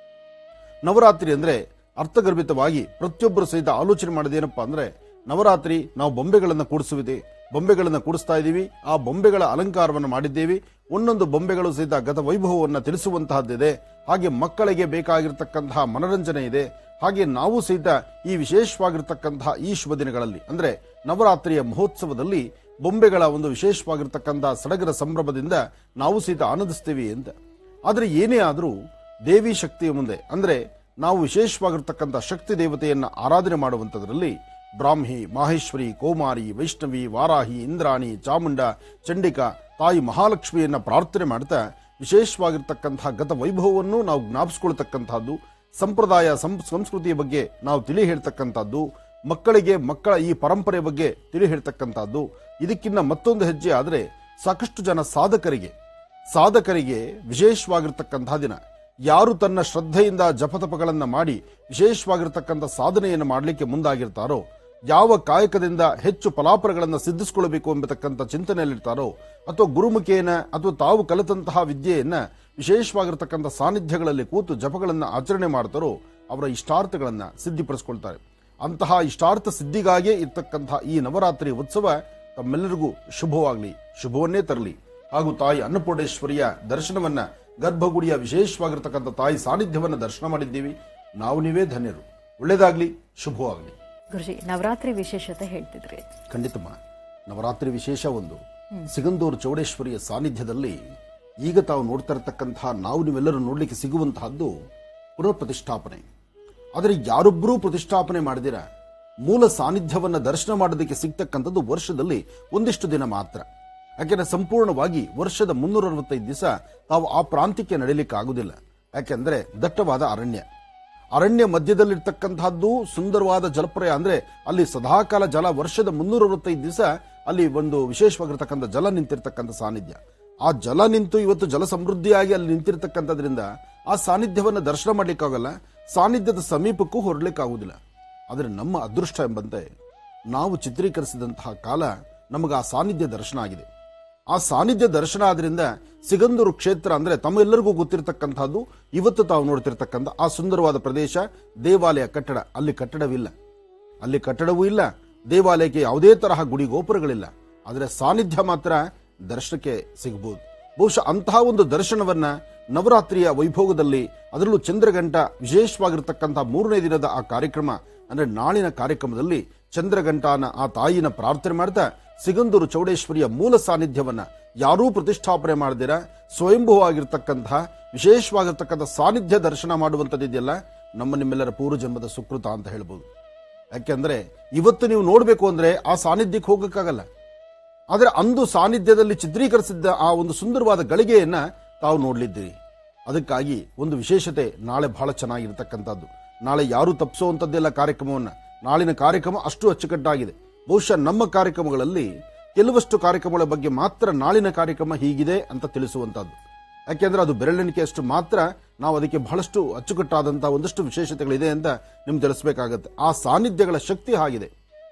S3: ನವರಾತ್ರಿ ಅಂದ್ರೆ ಅರ್ಥಗರ್ಭಿತವಾಗಿ ಪ್ರತಿಯೊಬ್ಬರು ಸಹಿತ ಆಲೋಚನೆ ಮಾಡೋದೇನಪ್ಪಾ ಅಂದ್ರೆ ನವರಾತ್ರಿ ನಾವು ಬೊಂಬೆಗಳನ್ನ ಕೂಡಿಸುವಿದೆ ಬೊಂಬೆಗಳನ್ನ ಕೂಡಿಸ್ತಾ ಇದ್ದೀವಿ ಆ ಬೊಂಬೆಗಳ ಅಲಂಕಾರವನ್ನು ಮಾಡಿದ್ದೇವೆ ಒಂದೊಂದು ಬೊಂಬೆಗಳು ಸಹಿತ ಗತ ವೈಭವವನ್ನು ತಿಳಿಸುವಂತಹದ್ದಿದೆ ಹಾಗೆ ಮಕ್ಕಳಿಗೆ ಬೇಕಾಗಿರ್ತಕ್ಕಂತಹ ಮನರಂಜನೆ ಇದೆ ಹಾಗೆ ನಾವು ಸಹಿತ ಈ ವಿಶೇಷವಾಗಿರ್ತಕ್ಕಂತಹ ಈ ಶುಭ ದಿನಗಳಲ್ಲಿ ಅಂದ್ರೆ ನವರಾತ್ರಿಯ ಮಹೋತ್ಸವದಲ್ಲಿ ಬೊಂಬೆಗಳ ಒಂದು ವಿಶೇಷವಾಗಿರ್ತಕ್ಕಂತಹ ಸಡಗರ ಸಂಭ್ರಮದಿಂದ ನಾವು ಸಹಿತ ಆನಂದಿಸ್ತೀವಿ ಅಂತ ಆದ್ರೆ ಏನೇ ಆದರೂ ದೇವಿ ಶಕ್ತಿಯ ಮುಂದೆ ಅಂದ್ರೆ ನಾವು ವಿಶೇಷವಾಗಿರ್ತಕ್ಕಂಥ ಶಕ್ತಿ ದೇವತೆಯನ್ನ ಆರಾಧನೆ ಮಾಡುವಂತದ್ರಲ್ಲಿ ಬ್ರಾಹ್ಮಿ ಮಾಹೇಶ್ವರಿ ಕೋಮಾರಿ ವೈಷ್ಣವಿ ವಾರಾಹಿ ಇಂದ್ರಾಣಿ ಚಾಮುಂಡ ಚಂಡಿಕಾ ತಾಯಿ ಮಹಾಲಕ್ಷ್ಮಿಯನ್ನ ಪ್ರಾರ್ಥನೆ ಮಾಡ್ತಾ ವಿಶೇಷವಾಗಿರ್ತಕ್ಕಂತಹ ಗತ ವೈಭವವನ್ನು ನಾವು ಜ್ಞಾಪಿಸ್ಕೊಳ್ತಕ್ಕಂತಹದ್ದು ಸಂಪ್ರದಾಯ ಸಂ- ಸಂಸ್ಕೃತಿಯ ಬಗ್ಗೆ ನಾವು ತಿಳಿ ಹೇಳ್ತಕ್ಕಂಥದ್ದು ಮಕ್ಕಳಿಗೆ ಮಕ್ಕಳ ಈ ಪರಂಪರೆ ಬಗ್ಗೆ ತಿಳಿ ಹೇಳ್ತಕ್ಕಂಥದ್ದು ಇದಕ್ಕಿಂತ ಮತ್ತೊಂದು ಹೆಜ್ಜೆ ಆದರೆ ಸಾಕಷ್ಟು ಜನ ಸಾಧಕರಿಗೆ ಸಾಧಕರಿಗೆ ವಿಶೇಷವಾಗಿರ್ತಕ್ಕಂತಹ ದಿನ ಯಾರು ತನ್ನ ಶ್ರದ್ಧೆಯಿಂದ ಜಪತಪಗಳನ್ನ ಮಾಡಿ ವಿಶೇಷವಾಗಿರ್ತಕ್ಕಂಥ ಸಾಧನೆಯನ್ನು ಮಾಡಲಿಕ್ಕೆ ಮುಂದಾಗಿರ್ತಾರೋ ಯಾವ ಕಾಯಕದಿಂದ ಹೆಚ್ಚು ಫಲಾಫಲಗಳನ್ನು ಸಿದ್ಧಿಸಿಕೊಳ್ಳಬೇಕು ಎಂಬತಕ್ಕಂಥ ಚಿಂತನೆಯಲ್ಲಿರ್ತಾರೋ ಅಥವಾ ಗುರುಮುಖೇನ ಅಥವಾ ತಾವು ಕಲಿತಂತಹ ವಿದ್ಯೆಯನ್ನ ವಿಶೇಷವಾಗಿರ್ತಕ್ಕಂಥ ಸಾನ್ನಿಧ್ಯಗಳಲ್ಲಿ ಕೂತು ಜಪಗಳನ್ನು ಆಚರಣೆ ಮಾಡ್ತಾರೋ ಅವರ ಇಷ್ಟಾರ್ಥಗಳನ್ನ ಸಿದ್ಧಿಪಡಿಸ್ಕೊಳ್ತಾರೆ ಅಂತಹ ಇಷ್ಟಾರ್ಥ ಸಿದ್ಧಿಗಾಗಿಯೇ ಇರ್ತಕ್ಕಂತಹ ಈ ನವರಾತ್ರಿ ಉತ್ಸವ ತಮ್ಮೆಲ್ಲರಿಗೂ ಶುಭವಾಗಲಿ ಶುಭವನ್ನೇ ತರಲಿ ಹಾಗೂ ತಾಯಿ ಅನ್ನಪೂರ್ಣೇಶ್ವರಿಯ ದರ್ಶನವನ್ನ ಗರ್ಭಗುಡಿಯ ವಿಶೇಷವಾಗಿರ್ತಕ್ಕಂಥ ತಾಯಿ ಸಾನ್ನಿಧ್ಯವನ್ನ ದರ್ಶನ ಮಾಡಿದ್ದೀವಿ ನಾವು ನೀವೇ ಧನ್ಯರು ಒಳ್ಳೇದಾಗ್ಲಿ ಶುಭವಾಗಲಿ
S1: ಗುರುಜಿ ನವರಾತ್ರಿ ವಿಶೇಷತೆ ಹೇಳ್ತಿದ್ರಿ
S3: ಖಂಡಿತಮ್ಮ ನವರಾತ್ರಿ ವಿಶೇಷ ಒಂದು ಸಿಗಂದೂರು ಚೌಡೇಶ್ವರಿಯ ಸಾನ್ನಿಧ್ಯದಲ್ಲಿ ಈಗ ತಾವು ನೋಡ್ತಾ ಇರತಕ್ಕಂತಹ ನಾವು ನೀವೆಲ್ಲರೂ ನೋಡ್ಲಿಕ್ಕೆ ಸಿಗುವಂತಹದ್ದು ಪುನಃ ಪ್ರತಿಷ್ಠಾಪನೆ ಆದರೆ ಯಾರೊಬ್ಬರೂ ಪ್ರತಿಷ್ಠಾಪನೆ ಮಾಡಿದಿರ ಮೂಲ ಸಾನ್ನಿಧ್ಯವನ್ನ ದರ್ಶನ ಮಾಡೋದಕ್ಕೆ ಸಿಗ್ತಕ್ಕಂಥದ್ದು ವರ್ಷದಲ್ಲಿ ಒಂದಿಷ್ಟು ದಿನ ಮಾತ್ರ ಯಾಕೆಂದ್ರೆ ಸಂಪೂರ್ಣವಾಗಿ ವರ್ಷದ ಮುನ್ನೂರ ಅರವತ್ತೈದು ದಿವಸ ತಾವು ಆ ಪ್ರಾಂತ್ಯಕ್ಕೆ ನಡೀಲಿಕ್ಕೆ ಆಗುದಿಲ್ಲ ಯಾಕೆಂದ್ರೆ ದಟ್ಟವಾದ ಅರಣ್ಯ ಅರಣ್ಯ ಮಧ್ಯದಲ್ಲಿರ್ತಕ್ಕಂತಹದ್ದು ಸುಂದರವಾದ ಜಲಪ್ರಯ ಅಂದ್ರೆ ಅಲ್ಲಿ ಸದಾಕಾಲ ಜಲ ವರ್ಷದ ಮುನ್ನೂರ ಅರವತ್ತೈದು ದಿವಸ ಅಲ್ಲಿ ಒಂದು ವಿಶೇಷವಾಗಿರ್ತಕ್ಕಂಥ ಜಲ ನಿಂತಿರ್ತಕ್ಕಂಥ ಸಾನ್ನಿಧ್ಯ ಆ ಜಲ ನಿಂತು ಇವತ್ತು ಜಲ ಸಮೃದ್ಧಿಯಾಗಿ ಅಲ್ಲಿ ನಿಂತಿರ್ತಕ್ಕಂಥದ್ರಿಂದ ಆ ಸಾನ್ನಿಧ್ಯವನ್ನು ದರ್ಶನ ಮಾಡ್ಲಿಕ್ಕಾಗಲ್ಲ ಸಾನ್ನಿಧ್ಯದ ಸಮೀಪಕ್ಕೂ ಹೊರಡ್ಲಿಕ್ಕಾಗುವುದಿಲ್ಲ ಆದರೆ ನಮ್ಮ ಅದೃಷ್ಟ ಎಂಬಂತೆ ನಾವು ಚಿತ್ರೀಕರಿಸಿದಂತಹ ಕಾಲ ನಮಗೆ ಆ ಸಾನ್ನಿಧ್ಯ ದರ್ಶನ ಆಗಿದೆ ಆ ಸಾನ್ನಿಧ್ಯ ದರ್ಶನ ಆದ್ರಿಂದ ಸಿಗಂದೂರು ಕ್ಷೇತ್ರ ಅಂದ್ರೆ ತಮ್ಮೆಲ್ಲರಿಗೂ ಗೊತ್ತಿರತಕ್ಕಂಥದ್ದು ಇವತ್ತು ತಾವು ನೋಡ್ತಿರ್ತಕ್ಕಂಥ ಆ ಸುಂದರವಾದ ಪ್ರದೇಶ ದೇವಾಲಯ ಕಟ್ಟಡ ಅಲ್ಲಿ ಕಟ್ಟಡವಿಲ್ಲ ಅಲ್ಲಿ ಕಟ್ಟಡವೂ ಇಲ್ಲ ದೇವಾಲಯಕ್ಕೆ ಯಾವುದೇ ತರಹ ಗುಡಿ ಗೋಪುರಗಳಿಲ್ಲ ಆದರೆ ಸಾನ್ನಿಧ್ಯ ಮಾತ್ರ ದರ್ಶನಕ್ಕೆ ಸಿಗಬಹುದು ಬಹುಶಃ ಅಂತಹ ಒಂದು ದರ್ಶನವನ್ನ ನವರಾತ್ರಿಯ ವೈಭೋಗದಲ್ಲಿ ಅದರಲ್ಲೂ ಚಂದ್ರಗಂಟ ವಿಶೇಷವಾಗಿರ್ತಕ್ಕಂಥ ಮೂರನೇ ದಿನದ ಆ ಕಾರ್ಯಕ್ರಮ ಅಂದ್ರೆ ನಾಳಿನ ಕಾರ್ಯಕ್ರಮದಲ್ಲಿ ಚಂದ್ರಗಂಟಾನ ಆ ತಾಯಿನ ಪ್ರಾರ್ಥನೆ ಮಾಡ್ತಾ ಸಿಗಂದೂರು ಚೌಡೇಶ್ವರಿಯ ಮೂಲ ಸಾನ್ನಿಧ್ಯವನ್ನ ಯಾರೂ ಪ್ರತಿಷ್ಠಾಪನೆ ಮಾಡದಿರ ಸ್ವಯಂಭೂವಾಗಿರ್ತಕ್ಕಂತಹ ವಿಶೇಷವಾಗಿರ್ತಕ್ಕಂಥ ಸಾನ್ನಿಧ್ಯ ದರ್ಶನ ಮಾಡುವಂಥದ್ದಿದೆಯಲ್ಲ ನಮ್ಮ ನಿಮ್ಮೆಲ್ಲರ ಪೂರ್ವಜನ್ಮದ ಸುಕೃತ ಅಂತ ಹೇಳ್ಬೋದು ಯಾಕೆಂದ್ರೆ ಇವತ್ತು ನೀವು ನೋಡಬೇಕು ಅಂದ್ರೆ ಆ ಸಾನ್ನಿಧ್ಯಕ್ಕೆ ಹೋಗಕ್ಕಾಗಲ್ಲ ಆದರೆ ಅಂದು ಸಾನ್ನಿಧ್ಯದಲ್ಲಿ ಚಿತ್ರೀಕರಿಸಿದ್ದ ಆ ಒಂದು ಸುಂದರವಾದ ಗಳಿಗೆಯನ್ನ ತಾವು ನೋಡ್ಲಿದ್ದೀರಿ ಅದಕ್ಕಾಗಿ ಒಂದು ವಿಶೇಷತೆ ನಾಳೆ ಬಹಳ ಚೆನ್ನಾಗಿರ್ತಕ್ಕಂಥದ್ದು ನಾಳೆ ಯಾರು ತಪ್ಪಿಸುವಂಥದ್ದೆಲ್ಲ ಕಾರ್ಯಕ್ರಮವನ್ನ ನಾಳಿನ ಕಾರ್ಯಕ್ರಮ ಅಷ್ಟು ಅಚ್ಚುಕಟ್ಟಾಗಿದೆ ಬಹುಶಃ ನಮ್ಮ ಕಾರ್ಯಕ್ರಮಗಳಲ್ಲಿ ಕೆಲವಷ್ಟು ಕಾರ್ಯಕ್ರಮಗಳ ಬಗ್ಗೆ ಮಾತ್ರ ನಾಳಿನ ಕಾರ್ಯಕ್ರಮ ಹೀಗಿದೆ ಅಂತ ತಿಳಿಸುವಂತದ್ದು ಯಾಕೆಂದ್ರೆ ಅದು ಬೆರಳೆಣಿಕೆಯಷ್ಟು ಮಾತ್ರ ನಾವು ಅದಕ್ಕೆ ಬಹಳಷ್ಟು ಅಚ್ಚುಕಟ್ಟಾದಂತಹ ಒಂದಷ್ಟು ವಿಶೇಷತೆಗಳಿದೆ ಅಂತ ನಿಮ್ಗೆ ತಿಳಿಸ್ಬೇಕಾಗತ್ತೆ ಆ ಸಾನ್ನಿಧ್ಯಗಳ ಶಕ್ತಿ ಆಗಿದೆ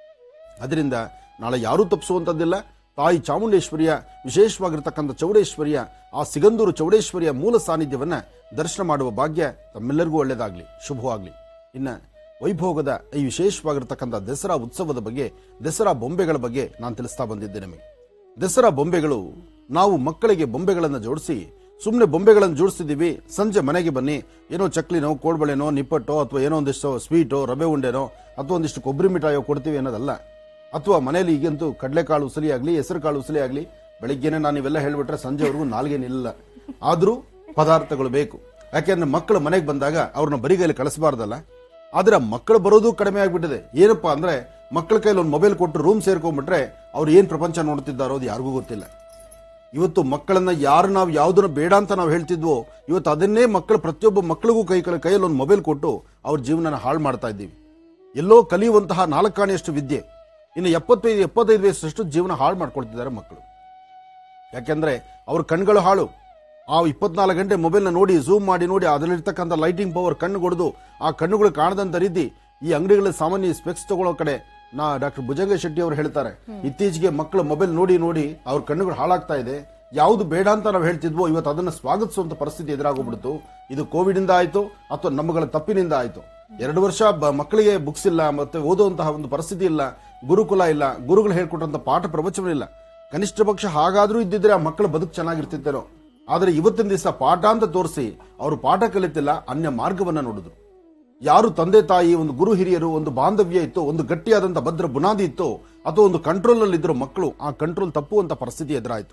S3: ಅದರಿಂದ ನಾಳೆ ಯಾರೂ ತಪ್ಪಿಸುವಂತದ್ದಿಲ್ಲ ತಾಯಿ ಚಾಮುಂಡೇಶ್ವರಿಯ ವಿಶೇಷವಾಗಿರ್ತಕ್ಕಂಥ ಚೌಡೇಶ್ವರಿಯ ಆ ಸಿಗಂದೂರು ಚೌಡೇಶ್ವರಿಯ ಮೂಲ ಸಾನ್ನಿಧ್ಯವನ್ನ ದರ್ಶನ ಮಾಡುವ ಭಾಗ್ಯ ತಮ್ಮೆಲ್ಲರಿಗೂ ಒಳ್ಳೆಯದಾಗ್ಲಿ ಶುಭವಾಗ್ಲಿ ಇನ್ನ ವೈಭೋಗದ ಈ ವಿಶೇಷವಾಗಿರ್ತಕ್ಕಂಥ ದಸರಾ ಉತ್ಸವದ ಬಗ್ಗೆ ದಸರಾ ಬೊಂಬೆಗಳ ಬಗ್ಗೆ ನಾನು ತಿಳಿಸ್ತಾ ಬಂದಿದ್ದೆ ನಿಮಗೆ ದಸರಾ ಬೊಂಬೆಗಳು ನಾವು ಮಕ್ಕಳಿಗೆ ಬೊಂಬೆಗಳನ್ನು ಜೋಡಿಸಿ ಸುಮ್ಮನೆ ಬೊಂಬೆಗಳನ್ನು ಜೋಡಿಸ್ತಿದ್ದೀವಿ ಸಂಜೆ ಮನೆಗೆ ಬನ್ನಿ ಏನೋ ಚಕ್ಲಿನೋ ಕೋಡ್ಬಳೆನೋ ನಿಪ್ಪಟ್ಟೋ ಅಥವಾ ಏನೋ ಒಂದಿಷ್ಟು ಸ್ವೀಟೋ ರವೆ ಉಂಡೆನೋ ಅಥವಾ ಒಂದಿಷ್ಟು ಕೊಬ್ಬರಿ ಮಿಠಾಯೋ ಕೊಡ್ತೀವಿ ಅನ್ನೋದಲ್ಲ ಅಥವಾ ಮನೆಯಲ್ಲಿ ಈಗಂತೂ ಕಡಲೆಕಾಳು ಉಸಲಿ ಆಗಲಿ ಹೆಸರು ಕಾಳು ಉಸಲಿ ಆಗಲಿ ಬೆಳಿಗ್ಗೆನೆ ನಾನು ಇವೆಲ್ಲ ಹೇಳ್ಬಿಟ್ರೆ ಸಂಜೆವರೆಗೂ ನಾಲ್ಗೆ ನಿಲ್ಲ ಆದ್ರೂ ಪದಾರ್ಥಗಳು ಬೇಕು ಯಾಕೆಂದ್ರೆ ಮಕ್ಕಳು ಮನೆಗೆ ಬಂದಾಗ ಅವ್ರನ್ನ ಬರಿಗೈಲಿ ಕಳಿಸಬಾರ್ದಲ್ಲ ಆದ್ರೆ ಆ ಮಕ್ಕಳು ಬರೋದು ಕಡಿಮೆ ಆಗ್ಬಿಟ್ಟಿದೆ ಏನಪ್ಪಾ ಅಂದ್ರೆ ಮಕ್ಕಳ ಕೈಲಿ ಒಂದು ಮೊಬೈಲ್ ಕೊಟ್ಟು ರೂಮ್ ಸೇರ್ಕೊಂಡ್ಬಿಟ್ರೆ ಅವ್ರು ಏನ್ ಪ್ರಪಂಚ ನೋಡ್ತಿದ್ದಾರೋ ಅದು ಯಾರಿಗೂ ಗೊತ್ತಿಲ್ಲ ಇವತ್ತು ಮಕ್ಕಳನ್ನ ಯಾರು ನಾವು ಯಾವ್ದನ್ನ ಬೇಡ ಅಂತ ನಾವು ಹೇಳ್ತಿದ್ವೋ ಇವತ್ತು ಅದನ್ನೇ ಮಕ್ಕಳು ಪ್ರತಿಯೊಬ್ಬ ಮಕ್ಕಳಿಗೂ ಕೈ ಕೈಯಲ್ಲಿ ಒಂದು ಮೊಬೈಲ್ ಕೊಟ್ಟು ಅವ್ರ ಜೀವನನ ಹಾಳು ಮಾಡ್ತಾ ಇದ್ದೀವಿ ಎಲ್ಲೋ ಕಲಿಯುವಂತಹ ನಾಲ್ಕಾಣಿಯಷ್ಟು ವಿದ್ಯೆ ಇನ್ನು ಎಪ್ಪತ್ತೈದು ಎಪ್ಪತ್ತೈದು ವಯಸ್ಸಷ್ಟು ಜೀವನ ಹಾಳು ಮಾಡ್ಕೊಳ್ತಿದ್ದಾರೆ ಮಕ್ಕಳು ಯಾಕೆಂದ್ರೆ ಅವ್ರ ಕಣ್ಗಳು ಹಾಳು ಆ ಇಪ್ಪತ್ನಾಲ್ಕು ಗಂಟೆ ಮೊಬೈಲ್ನ ನೋಡಿ ಝೂಮ್ ಮಾಡಿ ನೋಡಿ ಅದರಲ್ಲಿರ್ತಕ್ಕಂಥ ಲೈಟಿಂಗ್ ಪವರ್ ಕಣ್ಣು ಹೊಡೆದು ಆ ಕಣ್ಣುಗಳು ಕಾಣದಂತ ರೀತಿ ಈ ಅಂಗಡಿಗಳಲ್ಲಿ ಸಾಮಾನ್ಯ ಸ್ಪೆಕ್ಸ್ ತಗೊಳ್ಳೋ ಕಡೆ ನಾ ಡಾಕ್ಟರ್ ಭುಜಂಗ ಶೆಟ್ಟಿ ಅವರು ಹೇಳ್ತಾರೆ ಇತ್ತೀಚೆಗೆ ಮಕ್ಕಳು ಮೊಬೈಲ್ ನೋಡಿ ನೋಡಿ ಅವ್ರ ಕಣ್ಣುಗಳು ಹಾಳಾಗ್ತಾ ಇದೆ ಯಾವುದು ಬೇಡ ಅಂತ ನಾವು ಹೇಳ್ತಿದ್ವೋ ಇವತ್ತು ಅದನ್ನ ಸ್ವಾಗತಿಸುವಂತ ಪರಿಸ್ಥಿತಿ ಎದುರಾಗೋಗ್ಬಿಡ್ತು ಇದು ಕೋವಿಡ್ ಇಂದ ಆಯ್ತು ಅಥವಾ ನಮ್ಮಗಳ ತಪ್ಪಿನಿಂದ ಆಯ್ತು ಎರಡು ವರ್ಷ ಬ- ಮಕ್ಕಳಿಗೆ ಬುಕ್ಸ್ ಇಲ್ಲ ಮತ್ತೆ ಓದುವಂತಹ ಒಂದು ಪರಿಸ್ಥಿತಿ ಇಲ್ಲ ಗುರುಕುಲ ಇಲ್ಲ ಗುರುಗಳು ಹೇಳ್ಕೊಟ್ಟಂತ ಪಾಠ ಪ್ರವಚನವಿಲ್ಲ ಕನಿಷ್ಠ ಪಕ್ಷ ಹಾಗಾದ್ರೂ ಇದ್ದಿದ್ರೆ ಆ ಮಕ್ಕಳ ಬದುಕು ಚೆನ್ನಾಗಿರ್ತಿತ್ತೇನೋ ಆದ್ರೆ ಇವತ್ತಿನ ದಿವಸ ಪಾಠ ಅಂತ ತೋರಿಸಿ ಅವರು ಪಾಠ ಕಲಿತಿಲ್ಲ ಅನ್ಯ ಮಾರ್ಗವನ್ನ ನೋಡಿದ್ರು ಯಾರು ತಂದೆ ತಾಯಿ ಒಂದು ಗುರು ಹಿರಿಯರು ಒಂದು ಬಾಂಧವ್ಯ ಇತ್ತು ಒಂದು ಗಟ್ಟಿಯಾದಂತ ಭದ್ರ ಬುನಾದಿ ಇತ್ತು ಅಥವಾ ಒಂದು ಕಂಟ್ರೋಲ್ ಅಲ್ಲಿ ಇದ್ರು ಮಕ್ಕಳು ಆ ಕಂಟ್ರೋಲ್ ತಪ್ಪುವಂತ ಪರಿಸ್ಥಿತಿ ಎದುರಾಯ್ತು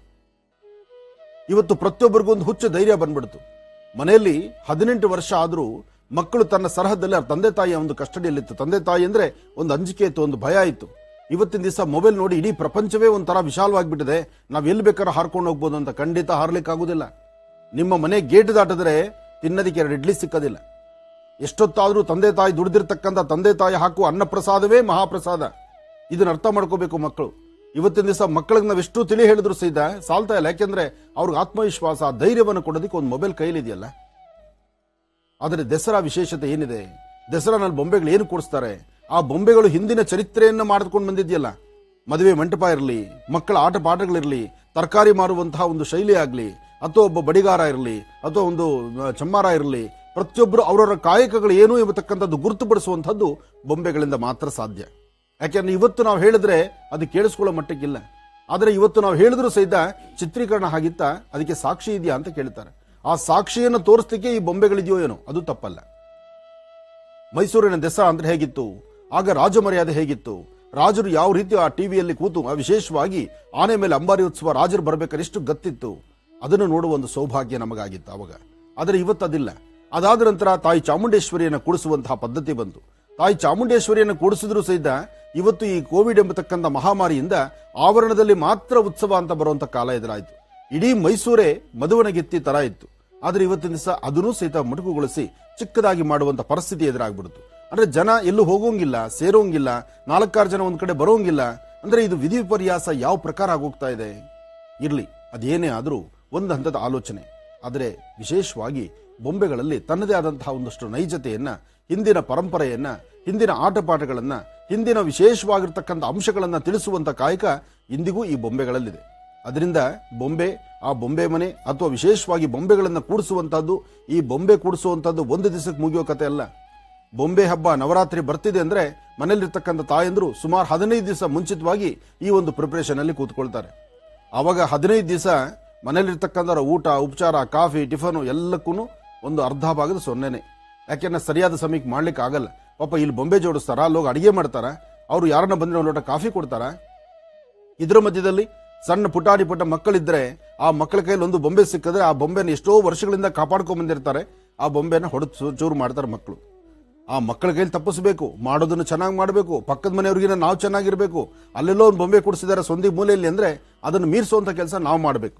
S3: ಇವತ್ತು ಪ್ರತಿಯೊಬ್ಬರಿಗೂ ಒಂದು ಹುಚ್ಚು ಧೈರ್ಯ ಬಂದ್ಬಿಡ್ತು ಮನೆಯಲ್ಲಿ ಹದಿನೆಂಟು ವರ್ಷ ಆದ್ರೂ ಮಕ್ಕಳು ತನ್ನ ಸರಹದಲ್ಲಿ ಅವ್ರ ತಂದೆ ತಾಯಿಯ ಒಂದು ಕಸ್ಟಡಿಯಲ್ಲಿತ್ತು ತಂದೆ ತಾಯಿ ಅಂದ್ರೆ ಒಂದು ಅಂಜಿಕೆ ಇತ್ತು ಒಂದು ಭಯ ಇತ್ತು ಇವತ್ತಿನ ದಿವಸ ಮೊಬೈಲ್ ನೋಡಿ ಇಡೀ ಪ್ರಪಂಚವೇ ಒಂಥರ ವಿಶಾಲವಾಗಿಬಿಟ್ಟಿದೆ ನಾವ್ ಎಲ್ಲಿ ಬೇಕಾದ್ರೂ ಹಾರ್ಕೊಂಡು ಹೋಗ್ಬೋದು ಅಂತ ಖಂಡಿತ ಹಾರ್ಲಿಕ್ಕೆ ಆಗುದಿಲ್ಲ ನಿಮ್ಮ ಮನೆ ಗೇಟ್ ದಾಟಿದ್ರೆ ತಿನ್ನೋದಕ್ಕೆ ಎರಡು ಇಡ್ಲಿ ಸಿಕ್ಕೋದಿಲ್ಲ ಎಷ್ಟೊತ್ತಾದ್ರೂ ತಂದೆ ತಾಯಿ ದುಡಿದಿರ್ತಕ್ಕಂಥ ತಂದೆ ತಾಯಿ ಹಾಕುವ ಅನ್ನಪ್ರಸಾದವೇ ಮಹಾಪ್ರಸಾದ ಇದನ್ನ ಅರ್ಥ ಮಾಡ್ಕೋಬೇಕು ಮಕ್ಕಳು ಇವತ್ತಿನ ದಿವಸ ಮಕ್ಕಳಿಗೆ ನಾವು ಎಷ್ಟು ತಿಳಿ ಹೇಳಿದ್ರು ಸಹಿತ ಸಾಲ್ತಾ ಇಲ್ಲ ಯಾಕೆಂದ್ರೆ ಅವ್ರಿಗೆ ಆತ್ಮವಿಶ್ವಾಸ ಧೈರ್ಯವನ್ನು ಕೊಡೋದಕ್ಕೆ ಒಂದು ಮೊಬೈಲ್ ಕೈಲಿದೆಯಲ್ಲ ಆದರೆ ದಸರಾ ವಿಶೇಷತೆ ಏನಿದೆ ದಸರಾನಲ್ಲಿ ಬೊಂಬೆಗಳು ಏನು ಕೊಡಿಸ್ತಾರೆ ಆ ಬೊಂಬೆಗಳು ಹಿಂದಿನ ಚರಿತ್ರೆಯನ್ನ ಮಾಡಿಕೊಂಡು ಬಂದಿದೆಯಲ್ಲ ಮದುವೆ ಮಂಟಪ ಇರಲಿ ಮಕ್ಕಳ ಆಟ ಪಾಠಗಳಿರಲಿ ತರಕಾರಿ ಮಾರುವಂತಹ ಒಂದು ಶೈಲಿ ಆಗಲಿ ಅಥವಾ ಒಬ್ಬ ಬಡಿಗಾರ ಇರಲಿ ಅಥವಾ ಒಂದು ಆ, ಚಮ್ಮಾರ ಇರಲಿ ಪ್ರತಿಯೊಬ್ಬರು ಅವರವರ ಕಾಯಕಗಳು ಏನು ಎಂಬತಕ್ಕಂಥದ್ದು ಗುರುತುಪಡಿಸುವಂಥದ್ದು ಬೊಂಬೆಗಳಿಂದ ಮಾತ್ರ ಸಾಧ್ಯ ಯಾಕೆಂದ್ರೆ ಇವತ್ತು ನಾವು ಹೇಳಿದ್ರೆ ಅದು ಕೇಳಿಸ್ಕೊಳ್ಳೋ ಮಟ್ಟಕ್ಕಿಲ್ಲ ಆದರೆ ಇವತ್ತು ನಾವು ಹೇಳಿದ್ರು ಸಹಿತ ಚಿತ್ರೀಕರಣ ಆಗಿತ್ತ ಅದಕ್ಕೆ ಸಾಕ್ಷಿ ಇದೆಯಾ ಅಂತ ಕೇಳ್ತಾರೆ ಆ ಸಾಕ್ಷಿಯನ್ನು ತೋರಿಸ್ಲಿಕ್ಕೆ ಈ ಬೊಂಬೆಗಳಿದೆಯೋ ಏನೋ ಅದು ತಪ್ಪಲ್ಲ ಮೈಸೂರಿನ ದಸರಾ ಅಂದ್ರೆ ಹೇಗಿತ್ತು ಆಗ ರಾಜಮರ್ಯಾದೆ ಹೇಗಿತ್ತು ರಾಜರು ಯಾವ ರೀತಿ ಆ ಟಿವಿಯಲ್ಲಿ ಕೂತು ಆ ವಿಶೇಷವಾಗಿ ಆನೆ ಮೇಲೆ ಅಂಬಾರಿ ಉತ್ಸವ ರಾಜರು ಬರ್ಬೇಕಾದ್ರೆ ಎಷ್ಟು ಗತ್ತಿತ್ತು ಅದನ್ನು ನೋಡುವ ಒಂದು ಸೌಭಾಗ್ಯ ನಮಗಾಗಿತ್ತು ಅವಾಗ ಆದರೆ ಇವತ್ತು ಅದಿಲ್ಲ ಅದಾದ ನಂತರ ತಾಯಿ ಚಾಮುಂಡೇಶ್ವರಿಯನ್ನು ಕೂಡಿಸುವಂತಹ ಪದ್ಧತಿ ಬಂತು ತಾಯಿ ಚಾಮುಂಡೇಶ್ವರಿಯನ್ನು ಕೂಡಿಸಿದ್ರು ಸಹಿತ ಇವತ್ತು ಈ ಕೋವಿಡ್ ಎಂಬತಕ್ಕಂಥ ಮಹಾಮಾರಿಯಿಂದ ಆವರಣದಲ್ಲಿ ಮಾತ್ರ ಉತ್ಸವ ಅಂತ ಬರುವಂತ ಕಾಲ ಎದುರಾಯಿತು ಇಡೀ ಮೈಸೂರೇ ಮದುವಣಗೆತ್ತಿ ತರ ಇತ್ತು ಆದ್ರೆ ಇವತ್ತಿನ ದಿವಸ ಅದನ್ನೂ ಸಹಿತ ಮೊಟಕುಗೊಳಿಸಿ ಚಿಕ್ಕದಾಗಿ ಮಾಡುವಂತ ಪರಿಸ್ಥಿತಿ ಎದುರಾಗ್ಬಿಡ್ತು ಅಂದ್ರೆ ಜನ ಎಲ್ಲೂ ಹೋಗೋಂಗಿಲ್ಲ ಸೇರೋಂಗಿಲ್ಲ ನಾಲ್ಕಾರು ಜನ ಒಂದ್ ಕಡೆ ಬರೋಂಗಿಲ್ಲ ಅಂದ್ರೆ ಇದು ವಿಧಿ ವಿಪರ್ಯಾಸ ಯಾವ ಪ್ರಕಾರ ಆಗೋಗ್ತಾ ಇದೆ ಇರ್ಲಿ ಅದೇನೇ ಆದ್ರೂ ಒಂದು ಹಂತದ ಆಲೋಚನೆ ಆದರೆ ವಿಶೇಷವಾಗಿ ಬೊಂಬೆಗಳಲ್ಲಿ ತನ್ನದೇ ಆದಂತಹ ಒಂದಷ್ಟು ನೈಜತೆಯನ್ನ ಹಿಂದಿನ ಪರಂಪರೆಯನ್ನ ಹಿಂದಿನ ಆಟಪಾಠಗಳನ್ನ ಹಿಂದಿನ ವಿಶೇಷವಾಗಿರ್ತಕ್ಕಂಥ ಅಂಶಗಳನ್ನ ತಿಳಿಸುವಂತ ಕಾಯಕ ಇಂದಿಗೂ ಈ ಬೊಂಬೆಗಳಲ್ಲಿದೆ ಅದರಿಂದ ಬೊಂಬೆ ಆ ಬೊಂಬೆ ಮನೆ ಅಥವಾ ವಿಶೇಷವಾಗಿ ಬೊಂಬೆಗಳನ್ನ ಕೂಡಿಸುವಂತಹದ್ದು ಈ ಬೊಂಬೆ ಕೂಡಿಸುವಂತಹದ್ದು ಒಂದು ದಿವಸಕ್ಕೆ ಮುಗಿಯೋ ಕತೆ ಅಲ್ಲ ಬೊಂಬೆ ಹಬ್ಬ ನವರಾತ್ರಿ ಬರ್ತಿದೆ ಅಂದ್ರೆ ಮನೆಯಲ್ಲಿರ್ತಕ್ಕಂಥ ತಾಯಂದ್ರು ಸುಮಾರು ಹದಿನೈದು ದಿವಸ ಮುಂಚಿತವಾಗಿ ಈ ಒಂದು ಪ್ರಿಪರೇಷನ್ ಅಲ್ಲಿ ಕೂತ್ಕೊಳ್ತಾರೆ ಅವಾಗ ಹದಿನೈದು ದಿವಸ ಮನೆಯಲ್ಲಿರ್ತಕ್ಕಂಥ ಊಟ ಉಪಚಾರ ಕಾಫಿ ಟಿಫನು ಎಲ್ಲಕ್ಕೂ ಒಂದು ಅರ್ಧ ಭಾಗದ ಸೊನ್ನೆನೆ ಯಾಕೆಂದ್ರೆ ಸರಿಯಾದ ಸಮಯಕ್ಕೆ ಮಾಡ್ಲಿಕ್ಕೆ ಆಗಲ್ಲ ಪಾಪ ಇಲ್ಲಿ ಬೊಂಬೆ ಜೋಡಿಸ್ತಾರ ಅಲ್ಲೋಗಿ ಅಡಿಗೆ ಮಾಡ್ತಾರ ಅವ್ರು ಯಾರನ್ನ ಬಂದ್ರೆ ಒಂದು ಲೋಟ ಕಾಫಿ ಕೊಡ್ತಾರ ಇದ್ರ ಮಧ್ಯದಲ್ಲಿ ಸಣ್ಣ ಪುಟಾಣಿ ಪುಟ್ಟ ಮಕ್ಕಳಿದ್ರೆ ಆ ಮಕ್ಕಳ ಕೈಯಲ್ಲಿ ಒಂದು ಬೊಂಬೆ ಸಿಕ್ಕಿದ್ರೆ ಆ ಬೊಂಬೆನ ಎಷ್ಟೋ ವರ್ಷಗಳಿಂದ ಕಾಪಾಡ್ಕೊಂಡ್ ಬಂದಿರ್ತಾರೆ ಆ ಬೊಂಬೆನ ಹೊಡೆದು ಚೂರು ಮಾಡ್ತಾರೆ ಮಕ್ಕಳು ಆ ಮಕ್ಕಳ ಕೈಲಿ ತಪ್ಪಿಸ್ಬೇಕು ಮಾಡೋದನ್ನು ಚೆನ್ನಾಗಿ ಮಾಡಬೇಕು ಪಕ್ಕದ ಮನೆಯವ್ರಿಗಿನ ನಾವು ಚೆನ್ನಾಗಿರ್ಬೇಕು ಅಲ್ಲೆಲ್ಲೋ ಒಂದು ಬೊಂಬೆ ಕೊಡಿಸಿದ್ದಾರೆ ಸೊಂದಿ ಮೂಲೆಯಲ್ಲಿ ಅಂದ್ರೆ ಅದನ್ನು ಮೀರಿಸುವಂತ ಕೆಲಸ ನಾವು ಮಾಡಬೇಕು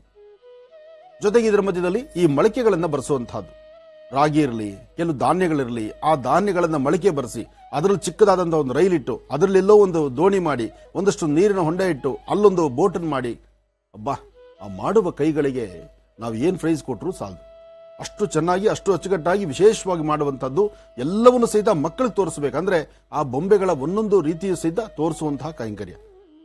S3: ಜೊತೆಗೆ ಇದರ ಮಧ್ಯದಲ್ಲಿ ಈ ಮೊಳಕೆಗಳನ್ನ ಬರೆಸುವಂತಹದ್ದು ರಾಗಿ ಇರಲಿ ಕೆಲವು ಧಾನ್ಯಗಳಿರಲಿ ಆ ಧಾನ್ಯಗಳನ್ನ ಮೊಳಕೆ ಬರೆಸಿ ಅದರಲ್ಲಿ ಚಿಕ್ಕದಾದಂತಹ ಒಂದು ರೈಲಿಟ್ಟು ಅದರಲ್ಲೆಲ್ಲೋ ಒಂದು ದೋಣಿ ಮಾಡಿ ಒಂದಷ್ಟು ನೀರಿನ ಹೊಂಡ ಇಟ್ಟು ಅಲ್ಲೊಂದು ಬೋಟನ್ ಮಾಡಿ ಅಬ್ಬಾ ಆ ಮಾಡುವ ಕೈಗಳಿಗೆ ನಾವು ಏನ್ ಪ್ರೈಸ್ ಕೊಟ್ಟರು ಸಾಲದು ಅಷ್ಟು ಚೆನ್ನಾಗಿ ಅಷ್ಟು ಅಚ್ಚುಕಟ್ಟಾಗಿ ವಿಶೇಷವಾಗಿ ಮಾಡುವಂತದ್ದು ಎಲ್ಲವನ್ನು ಸಹಿತ ಮಕ್ಕಳಿಗೆ ತೋರಿಸಬೇಕಂದ್ರೆ ಆ ಬೊಂಬೆಗಳ ಒಂದೊಂದು ರೀತಿಯು ಸಹಿತ ತೋರಿಸುವಂತಹ ಕೈಂಕರ್ಯ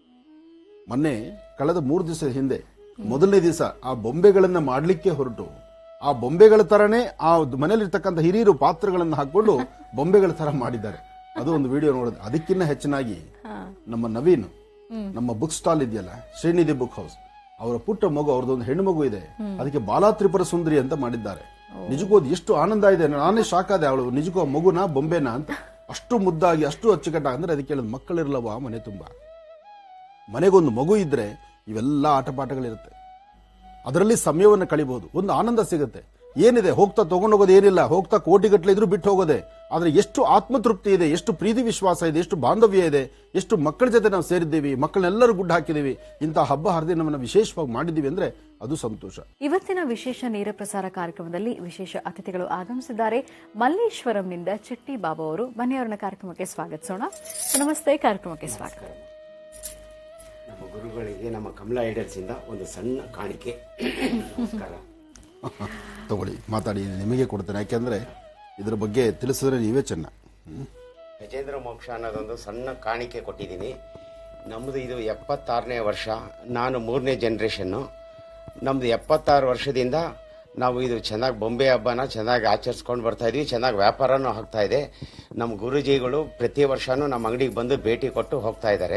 S3: ಮೊನ್ನೆ ಕಳೆದ ಮೂರು ದಿವಸದ ಹಿಂದೆ ಮೊದಲನೇ ದಿವಸ ಆ ಬೊಂಬೆಗಳನ್ನ ಮಾಡ್ಲಿಕ್ಕೆ ಹೊರಟು ಆ ಬೊಂಬೆಗಳ ತರನೇ ಆ ಮನೇಲಿರ್ತಕ್ಕಂಥ ಹಿರಿಯರು ಪಾತ್ರಗಳನ್ನ ಹಾಕೊಂಡು ಬೊಂಬೆಗಳ ತರ ಮಾಡಿದ್ದಾರೆ ಅದು ಒಂದು ವಿಡಿಯೋ ನೋಡಿದೆ ಅದಕ್ಕಿಂತ ಹೆಚ್ಚಿನಾಗಿ ನಮ್ಮ ನವೀನ್ ನಮ್ಮ ಬುಕ್ ಸ್ಟಾಲ್ ಇದೆಯಲ್ಲ ಶ್ರೀನಿಧಿ ಬುಕ್ ಹೌಸ್ ಅವರ ಪುಟ್ಟ ಮಗು ಅವ್ರದ್ದೊಂದು ಹೆಣ್ಣು ಮಗು ಇದೆ ಅದಕ್ಕೆ ಬಾಲಾ ತ್ರಿಪುರ ಸುಂದರಿ ಅಂತ ಮಾಡಿದ್ದಾರೆ ನಿಜಕ್ಕೂ ಅದು ಎಷ್ಟು ಆನಂದ ಇದೆ ನಾನೇ ಶಾಕ್ ಆದೆ ಅವಳು ನಿಜಕ್ಕೂ ಆ ಮಗುನ ಬೊಂಬೆನ ಅಂತ ಅಷ್ಟು ಮುದ್ದಾಗಿ ಅಷ್ಟು ಅಚ್ಚುಕಟ್ಟಾಗಿ ಅಂದ್ರೆ ಅದಕ್ಕೆ ಹೇಳಿದ್ ಮಕ್ಕಳಿರಲ್ಲವ ಮನೆ ತುಂಬಾ ಮನೆಗೊಂದು ಮಗು ಇದ್ರೆ ಇವೆಲ್ಲ ಆಟಪಾಠಗಳಿರುತ್ತೆ ಅದರಲ್ಲಿ ಸಮಯವನ್ನು ಕಳಿಬಹುದು ಒಂದು ಆನಂದ ಸಿಗುತ್ತೆ ಏನಿದೆ ಹೋಗ್ತಾ ತಗೊಂಡೋಗೋದು ಏನಿಲ್ಲ ಹೋಗ್ತಾ ಕೋಟಿಗಟ್ಟಲೆ ಇದ್ರೂ ಬಿಟ್ಟು ಹೋಗೋದೆ ಆದ್ರೆ ಎಷ್ಟು ಆತ್ಮತೃಪ್ತಿ ಇದೆ ಎಷ್ಟು ಪ್ರೀತಿ ವಿಶ್ವಾಸ ಇದೆ ಎಷ್ಟು ಬಾಂಧವ್ಯ ಇದೆ ಎಷ್ಟು ಮಕ್ಕಳ ಜೊತೆ ನಾವು ಸೇರಿದ್ದೀವಿ ಮಕ್ಕಳನ್ನೆಲ್ಲರೂ ಗುಡ್ಡ ಹಾಕಿದ್ದೀವಿ ಇಂತಹ ಹಬ್ಬ ಹರಿದಿನವನ್ನು ವಿಶೇಷವಾಗಿ ಮಾಡಿದ್ದೀವಿ ಅಂದ್ರೆ ಅದು ಸಂತೋಷ
S1: ಇವತ್ತಿನ ವಿಶೇಷ ನೇರ ಪ್ರಸಾರ ಕಾರ್ಯಕ್ರಮದಲ್ಲಿ ವಿಶೇಷ ಅತಿಥಿಗಳು ಆಗಮಿಸಿದ್ದಾರೆ ಮಲ್ಲೇಶ್ವರಂನಿಂದ ಚಿಟ್ಟಿ ಬಾಬು ಅವರು ಬನ್ನಿ ಅವರನ್ನ ಕಾರ್ಯಕ್ರಮಕ್ಕೆ ಸ್ವಾಗತಿಸೋಣ ನಮಸ್ತೆ ಕಾರ್ಯಕ್ರಮಕ್ಕೆ ಸ್ವಾಗತ
S5: ನಮ್ಮ ಗುರುಗಳಿಗೆ ನಮ್ಮ ಕಮಲಾ ಐಡಲ್ಸ್ ಇಂದ ಒಂದು ಸಣ್ಣ ಕಾಣಿಕೆ ನಮಸ್ಕಾರ
S3: ತಗೊಳ್ಳಿ ಮಾತಾಡಿ ನಿಮಗೆ ಕೊಡ್ತೇನೆ ಯಾಕೆಂದ್ರೆ ಇದ್ರ ಬಗ್ಗೆ ತಿಳಿಸಿದ್ರೆ ನೀವೇ ಚೆನ್ನ ಹ್ಮ್.
S5: ಗಜೇಂದ್ರ ಮೋಕ್ಷ ಅನ್ನೋದೊಂದು ಸಣ್ಣ ಕಾಣಿಕೆ ಕೊಟ್ಟಿದ್ದೀನಿ ನಮ್ಮದು ಇದು ಎಪ್ಪತ್ತಾರನೇ ವರ್ಷ ನಾನು ಮೂರನೇ ಜನ್ರೇಷನ್ನು ನಮ್ಮದು ಎಪ್ಪತ್ತಾರು ವರ್ಷದಿಂದ ನಾವು ಇದು ಚೆನ್ನಾಗಿ ಬೊಂಬೆ ಹಬ್ಬನ ಚೆನ್ನಾಗಿ ಆಚರಿಸ್ಕೊಂಡು ಬರ್ತಾ ಇದ್ವಿ ಚೆನ್ನಾಗಿ ವ್ಯಾಪಾರನೂ ಆಗ್ತಾ ಇದೆ ನಮ್ಮ ಗುರುಜಿಗಳು ಪ್ರತಿ ವರ್ಷನೂ ನಮ್ಮ ಅಂಗಡಿಗೆ ಬಂದು ಭೇಟಿ ಕೊಟ್ಟು ಹೋಗ್ತಾ ಇದ್ದಾರೆ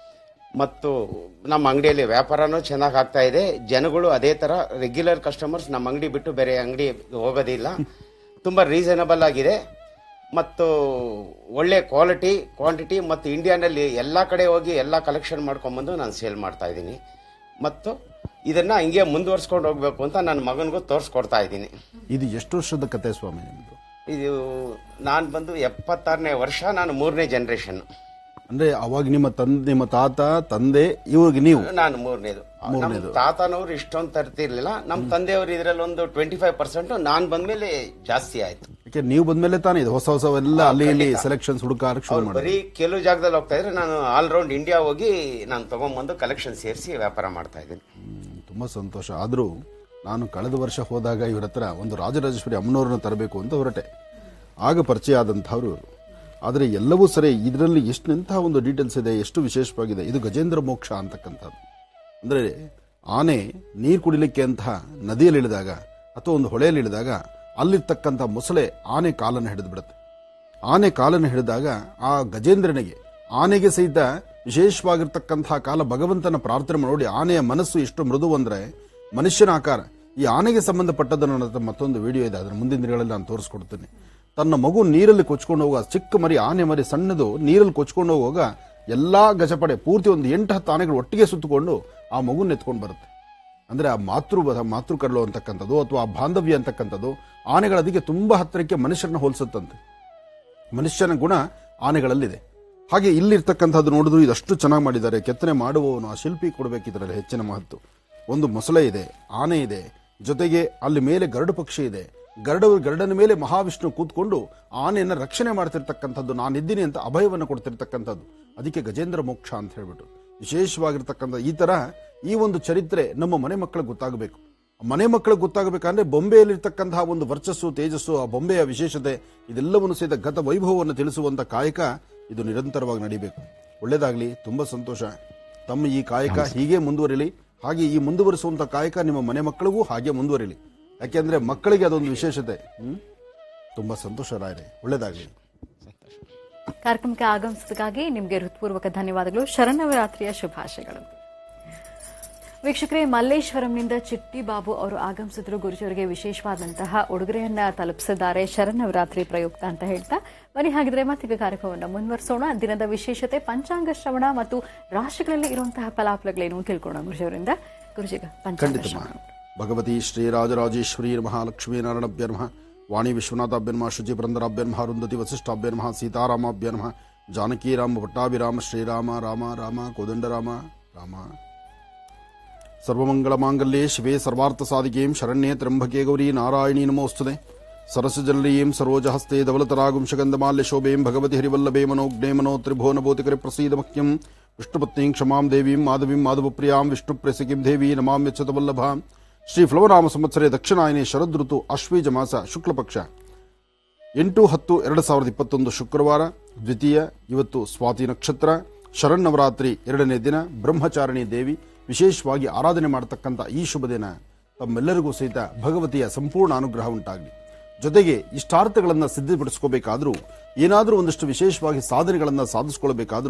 S5: ಮತ್ತು ನಮ್ಮ ಅಂಗಡಿಯಲ್ಲಿ ವ್ಯಾಪಾರನೂ ಚೆನ್ನಾಗಿ ಆಗ್ತಾ ಇದೆ ಜನಗಳು ಅದೇ ತರ ರೆಗ್ಯುಲರ್ ಕಸ್ಟಮರ್ಸ್ ನಮ್ಮ ಅಂಗಡಿ ಬಿಟ್ಟು ಬೇರೆ ಅಂಗಡಿ ಹೋಗೋದಿಲ್ಲ ತುಂಬಾ ರೀಸನಬಲ್ ಆಗಿದೆ ಮತ್ತು ಒಳ್ಳೆ ಕ್ವಾಲಿಟಿ ಕ್ವಾಂಟಿಟಿ ಮತ್ತು ಇಂಡಿಯಾನಲ್ಲಿ ಎಲ್ಲ ಕಡೆ ಹೋಗಿ ಎಲ್ಲ ಕಲೆಕ್ಷನ್ ಮಾಡ್ಕೊಂಬಂದು ನಾನು ಸೇಲ್ ಮಾಡ್ತಾ ಇದ್ದೀನಿ ಮತ್ತು ಇದನ್ನ ಹಿಂಗೆ ಮುಂದುವರ್ಸ್ಕೊಂಡು ಹೋಗ್ಬೇಕು ಅಂತ ನನ್ನ ಮಗನಿಗೂ ತೋರಿಸ್ಕೊಡ್ತಾ ಇದ್ದೀನಿ
S3: ಇದು ಎಷ್ಟು ವರ್ಷದ ಕತೆ ಸ್ವಾಮಿ ನಿಮ್ದು
S5: ಇದು ನಾನು ಬಂದು ಎಪ್ಪತ್ತಾರನೇ ವರ್ಷ ನಾನು ಮೂರನೇ ಜನ್ರೇಷನ್
S3: ಅಂದ್ರೆ ಅವಾಗ ನಿಮ್ಮ ತಂದೆ ನಿಮ್ಮ ತಾತ ತಂದೆ ಇವಾಗ ನೀವು
S5: ನಾನು ಮೂರನೇದು ನಮ್ಮ ತಾತನವ್ರು ಇಷ್ಟೊಂದು ತರ್ತಿರ್ಲಿಲ್ಲ ನಮ್ಮ ತಂದೆಯವರು ಇದ್ರಲ್ಲಿ ಒಂದು ಟ್ವೆಂಟಿ ಫೈವ್ ಪರ್ಸೆಂಟ್ ನಾನ್ ಬಂದ್ಮೇಲೆ ಜಾಸ್ತಿ ಆಯ್ತು
S3: ಯಾಕೆ ನೀವು ಬಂದ್ಮೇಲೆ ತಾನೇ ಇದು ಹೊಸ ಹೊಸವೆಲ್ಲ ಅಲ್ಲಿ ಇಲ್ಲಿ ಸೆಲೆಕ್ಷನ್ಸ್ ಹುಡುಕಾರಕ್ಕೆ ಶುರು
S5: ಅವ್ರು
S3: ಮಾಡಿ
S5: ಬರೀ ಕೆಲವು ಜಾಗದಲ್ಲಿ ಹೋಗ್ತಾ ಇದ್ರೆ ನಾನು ಆಲ್ ರೌಂಡ್ ಇಂಡಿಯಾ ಹೋಗಿ ನಾನು ತಗೊಂಡ್ಬಂದು ಕಲೆಕ್ಷನ್ ಸೇರಿಸಿ ವ್ಯಾಪಾರ ಮಾಡ್ತಾ ಇದ್ದೀನಿ
S3: ತುಂಬಾ ಸಂತೋಷ ಆದ್ರೂ ನಾನು ಕಳೆದ ವರ್ಷ ಹೋದಾಗ ಇವ್ರ ಹತ್ರ ಒಂದು ರಾಜರಾಜೇಶ್ವರಿ ಅಮ್ಮನವ್ರನ್ನ ತರಬೇಕು ಅಂತ ಹೊರಟೆ ಆಗ ಪರಿಚಯ ಆದಂತಹವರು ಇವರು ಆದರೆ ಎಲ್ಲವೂ ಸರಿ ಇದರಲ್ಲಿ ಎಷ್ಟೆಂತಹ ಒಂದು ಡೀಟೇಲ್ಸ್ ಇದೆ ಎಷ್ಟು ವಿಶೇಷವಾಗಿದೆ ಇದು ಗಜೇಂದ್ರ ಮೋಕ್ಷ ಅಂತಕ್ಕಂಥದ್ದು ಅಂದ್ರೆ ಆನೆ ನೀರು ಕುಡಿಲಿಕ್ಕೆ ಅಂತ ನದಿಯಲ್ಲಿ ಇಳಿದಾಗ ಅಥವಾ ಒಂದು ಹೊಳೆಯಲ್ಲಿ ಇಳಿದಾಗ ಅಲ್ಲಿರ್ತಕ್ಕಂಥ ಮೊಸಳೆ ಆನೆ ಕಾಲನ್ನು ಹಿಡಿದು ಬಿಡುತ್ತೆ ಆನೆ ಕಾಲನ್ನು ಹಿಡಿದಾಗ ಆ ಗಜೇಂದ್ರನಿಗೆ ಆನೆಗೆ ಸಹಿತ ವಿಶೇಷವಾಗಿರ್ತಕ್ಕಂತಹ ಕಾಲ ಭಗವಂತನ ಪ್ರಾರ್ಥನೆ ಮಾಡಿ ಆನೆಯ ಮನಸ್ಸು ಎಷ್ಟು ಮೃದು ಅಂದ್ರೆ ಮನುಷ್ಯನ ಆಕಾರ ಈ ಆನೆಗೆ ಸಂಬಂಧಪಟ್ಟದನ್ನು ನನ್ನ ಹತ್ರ ಮತ್ತೊಂದು ವಿಡಿಯೋ ಇದೆ ಅದರ ಮುಂದಿನ ದಿನಗಳಲ್ಲಿ ನಾನು ತೋರಿಸ್ಕೊಡ್ತೀನಿ ತನ್ನ ಮಗು ನೀರಲ್ಲಿ ಕೊಚ್ಕೊಂಡು ಹೋಗುವ ಚಿಕ್ಕ ಮರಿ ಆನೆ ಮರಿ ಸಣ್ಣದು ನೀರಲ್ಲಿ ಕೊಚ್ಕೊಂಡು ಹೋಗುವಾಗ ಎಲ್ಲಾ ಗಜಪಡೆ ಪೂರ್ತಿ ಒಂದು ಎಂಟು ಹತ್ತು ಆನೆಗಳು ಒಟ್ಟಿಗೆ ಸುತ್ತಕೊಂಡು ಆ ಮಗುನ ಎತ್ಕೊಂಡು ಬರುತ್ತೆ ಅಂದ್ರೆ ಆ ಮಾತೃ ಮಾತೃ ಕರಳು ಅಂತಕ್ಕಂಥದ್ದು ಅಥವಾ ಆ ಬಾಂಧವ್ಯ ಅಂತಕ್ಕಂಥದ್ದು ಆನೆಗಳ ಅದಕ್ಕೆ ತುಂಬಾ ಹತ್ತಿರಕ್ಕೆ ಮನುಷ್ಯರನ್ನ ಹೋಲಿಸುತ್ತಂತೆ ಮನುಷ್ಯನ ಗುಣ ಆನೆಗಳಲ್ಲಿದೆ ಹಾಗೆ ಇಲ್ಲಿರ್ತಕ್ಕಂಥದ್ದು ನೋಡಿದ್ರು ಇದಷ್ಟು ಚೆನ್ನಾಗಿ ಮಾಡಿದ್ದಾರೆ ಕೆತ್ತನೆ ಮಾಡುವವನು ಆ ಶಿಲ್ಪಿ ಕೊಡಬೇಕು ಇದರಲ್ಲಿ ಹೆಚ್ಚಿನ ಮಹತ್ವ ಒಂದು ಮೊಸಳೆ ಇದೆ ಆನೆ ಇದೆ ಜೊತೆಗೆ ಅಲ್ಲಿ ಮೇಲೆ ಗರುಡು ಪಕ್ಷಿ ಇದೆ ಗರುಡ ಗರುಡನ ಮೇಲೆ ಮಹಾವಿಷ್ಣು ಕೂತ್ಕೊಂಡು ಆನೆಯನ್ನ ರಕ್ಷಣೆ ಮಾಡ್ತಿರ್ತಕ್ಕಂಥದ್ದು ನಾನಿದ್ದೀನಿ ಅಂತ ಅಭಯವನ್ನು ಕೊಡ್ತಿರ್ತಕ್ಕಂಥದ್ದು ಅದಕ್ಕೆ ಗಜೇಂದ್ರ ಮೋಕ್ಷ ಅಂತ ಹೇಳ್ಬಿಟ್ಟು ವಿಶೇಷವಾಗಿರ್ತಕ್ಕಂಥ ಈ ತರ ಈ ಒಂದು ಚರಿತ್ರೆ ನಮ್ಮ ಮನೆ ಮಕ್ಕಳಿಗೆ ಗೊತ್ತಾಗಬೇಕು ಮನೆ ಮಕ್ಕಳಿಗೆ ಗೊತ್ತಾಗಬೇಕಂದ್ರೆ ಬೊಂಬೆಯಲ್ಲಿರ್ತಕ್ಕಂತಹ ಒಂದು ವರ್ಚಸ್ಸು ತೇಜಸ್ಸು ಆ ಬೊಂಬೆಯ ವಿಶೇಷತೆ ಇದೆಲ್ಲವನ್ನು ಸಹಿತ ಗತ ವೈಭವವನ್ನು ತಿಳಿಸುವಂತ ಕಾಯಕ ಇದು ನಿರಂತರವಾಗಿ ನಡಿಬೇಕು ಒಳ್ಳೇದಾಗ್ಲಿ ತುಂಬಾ ಸಂತೋಷ ತಮ್ಮ ಈ ಕಾಯಕ ಹೀಗೆ ಮುಂದುವರಿಲಿ ಹಾಗೆ ಈ ಮುಂದುವರಿಸುವಂತ ಕಾಯಕ ನಿಮ್ಮ ಮನೆ ಮಕ್ಕಳಿಗೂ ಹಾಗೆ ಮುಂದುವರಿಲಿ ಯಾಕೆಂದ್ರೆ ಮಕ್ಕಳಿಗೆ ಅದೊಂದು ವಿಶೇಷತೆ ಹ್ಮ್ ತುಂಬಾ ಸಂತೋಷ ರಾಯರೇ ಒಳ್ಳೇದಾಗ್ಲಿ
S1: ಕಾರ್ಯಕ್ರಮಕ್ಕೆ ಆಗಮಿಸಿದಕ್ಕಾಗಿ ನಿಮಗೆ ಹೃತ್ಪೂರ್ವಕ ಧನ್ಯವಾದಗಳು ಶರನ್ನವರಾತ್ರಿಯ ಶುಭಾಶಯಗಳು ವೀಕ್ಷಕರೇ ಮಲ್ಲೇಶ್ವರಂನಿಂದ ಚಿಟ್ಟಿ ಬಾಬು ಅವರು ಆಗಮಿಸಿದ್ರು ಗುರುಜಿಯವರಿಗೆ ವಿಶೇಷವಾದಂತಹ ಉಡುಗೊರೆಯನ್ನ ತಲುಪಿಸಿದ್ದಾರೆ ಶರನ್ನವರಾತ್ರಿ ಪ್ರಯುಕ್ತ ಅಂತ ಹೇಳ್ತಾ ಬನ್ನಿ ಹಾಗಿದ್ರೆ ಮತ್ತೀಗ ಕಾರ್ಯಕ್ರಮವನ್ನು ಮುಂದುವರಿಸೋಣ ದಿನದ ವಿಶೇಷತೆ ಪಂಚಾಂಗ ಶ್ರವಣ ಮತ್ತು ರಾಶಿಗಳಲ್ಲಿ ಇರುವಂತಹ ಫಲಾಫಲಗಳೇನು ತಿಳ್ಕೊಳ್ಳೋಣ ಗುರುಜಿಯವರಿಂದ ಗುರುಜಿಗ ಪಂಚಾಂಗ
S3: ಖಂಡಿತ
S1: ಶ್ರವಣ
S3: ಭಗವತಿ ಶ್ರೀರಾಜರಾಜೇಶ್ವರಿ ಮಹಾಲಕ್ಷ್ಮೀ ನಾರಾಯಣಭ್ಯ ನಮಃ ವಾಣಿ ವಿಶ್ವನಾಥಾಭ್ಯ ನಮಃ ಶುಚಿ ಪುರಂದರಾಭ್ಯ ನಮಃ ಅರುಂಧತಿ ವಸಿಷ್ಠಾಭ್ಯ ನಮಃ ಸೀತಾರಾಮಾಭ್ಯ ನಮಃ ಜಾನಕೀರಾಮ ಪಟ್ಟಾಭಿರಾಮ ಶ್ರೀರಾಮ ರಾಮ ರಾಮ ಕೋದಂಡರಾಮ ರಾಮ ಸರ್ವಮಂಗಳಮಾಂಗಲ್ಯೆ ಶಿವೆ ಸರ್ವಾರ್ಥಸಾಧಿಕೇಂ ಶರಣ್ಯೇ ತ್ರ್ಯಂಬಕೆ ಗೌರಿ ನಾರಾಯಣೀ ನಮೋಸ್ತುತೆ ಸರಸಜಲ್ಯೀಂ ಸರೋಜಹಸ್ತೆ ಧವಲತರಾಗುಂ ಶಗಂಧಮಾಲ್ಯ ಶೋಭೆಂ ಭಗವತಿ ಹರಿವಲ್ಲಭೆ ಮನೋಜ್ಞೆ ಮನೋ ತ್ರಿಭುವನಭೂತಿಕರಿ ಪ್ರಸೀದ ಮಹ್ಯಂ ವಿಷ್ಣುಪತ್ನೀಂ ಕ್ಷಮಾಂ ದೇವೀಂ ಮಾಧವೀಂ ಮಾಧವಪ್ರಿಯಾಂ ವಿಷ್ಣುಪ್ರಸಿಕಿಂ ದೇವಿ ನಮಾಮ್ಯಚ್ಯುತವಲ್ಲಭಾಂ ಶ್ರೀ ಫ್ಲವನಾಮ ಸಂವತ್ಸರೆ ದಕ್ಷಿಣಾಯನೆ ಶರದ್ ಋತು ಅಶ್ವೀಜ ಮಾಸ ಶುಕ್ಲಪಕ್ಷ ಎಂಟು ಹತ್ತು ಎರಡು ಸಾವಿರದ ಇಪ್ಪತ್ತೊಂದು ಶುಕ್ರವಾರ ದ್ವಿತೀಯ ಇವತ್ತು ಸ್ವಾತಿ ನಕ್ಷತ್ರ ಶರನ್ನವರಾತ್ರಿ ಎರಡನೇ ದಿನ ಬ್ರಹ್ಮಚಾರಿಣಿ ದೇವಿ ವಿಶೇಷವಾಗಿ ಆರಾಧನೆ ಮಾಡತಕ್ಕಂಥ ಈ ಶುಭ ದಿನ ತಮ್ಮೆಲ್ಲರಿಗೂ ಸಹಿತ ಭಗವತಿಯ ಸಂಪೂರ್ಣ ಅನುಗ್ರಹ ಉಂಟಾಗಲಿ ಜೊತೆಗೆ ಇಷ್ಟಾರ್ಥಗಳನ್ನು ಸಿದ್ಧಪಡಿಸ್ಕೋಬೇಕಾದ್ರೂ ಏನಾದರೂ ಒಂದಷ್ಟು ವಿಶೇಷವಾಗಿ ಸಾಧನೆಗಳನ್ನು ಸಾಧಿಸ್ಕೊಳ್ಬೇಕಾದ್ರೂ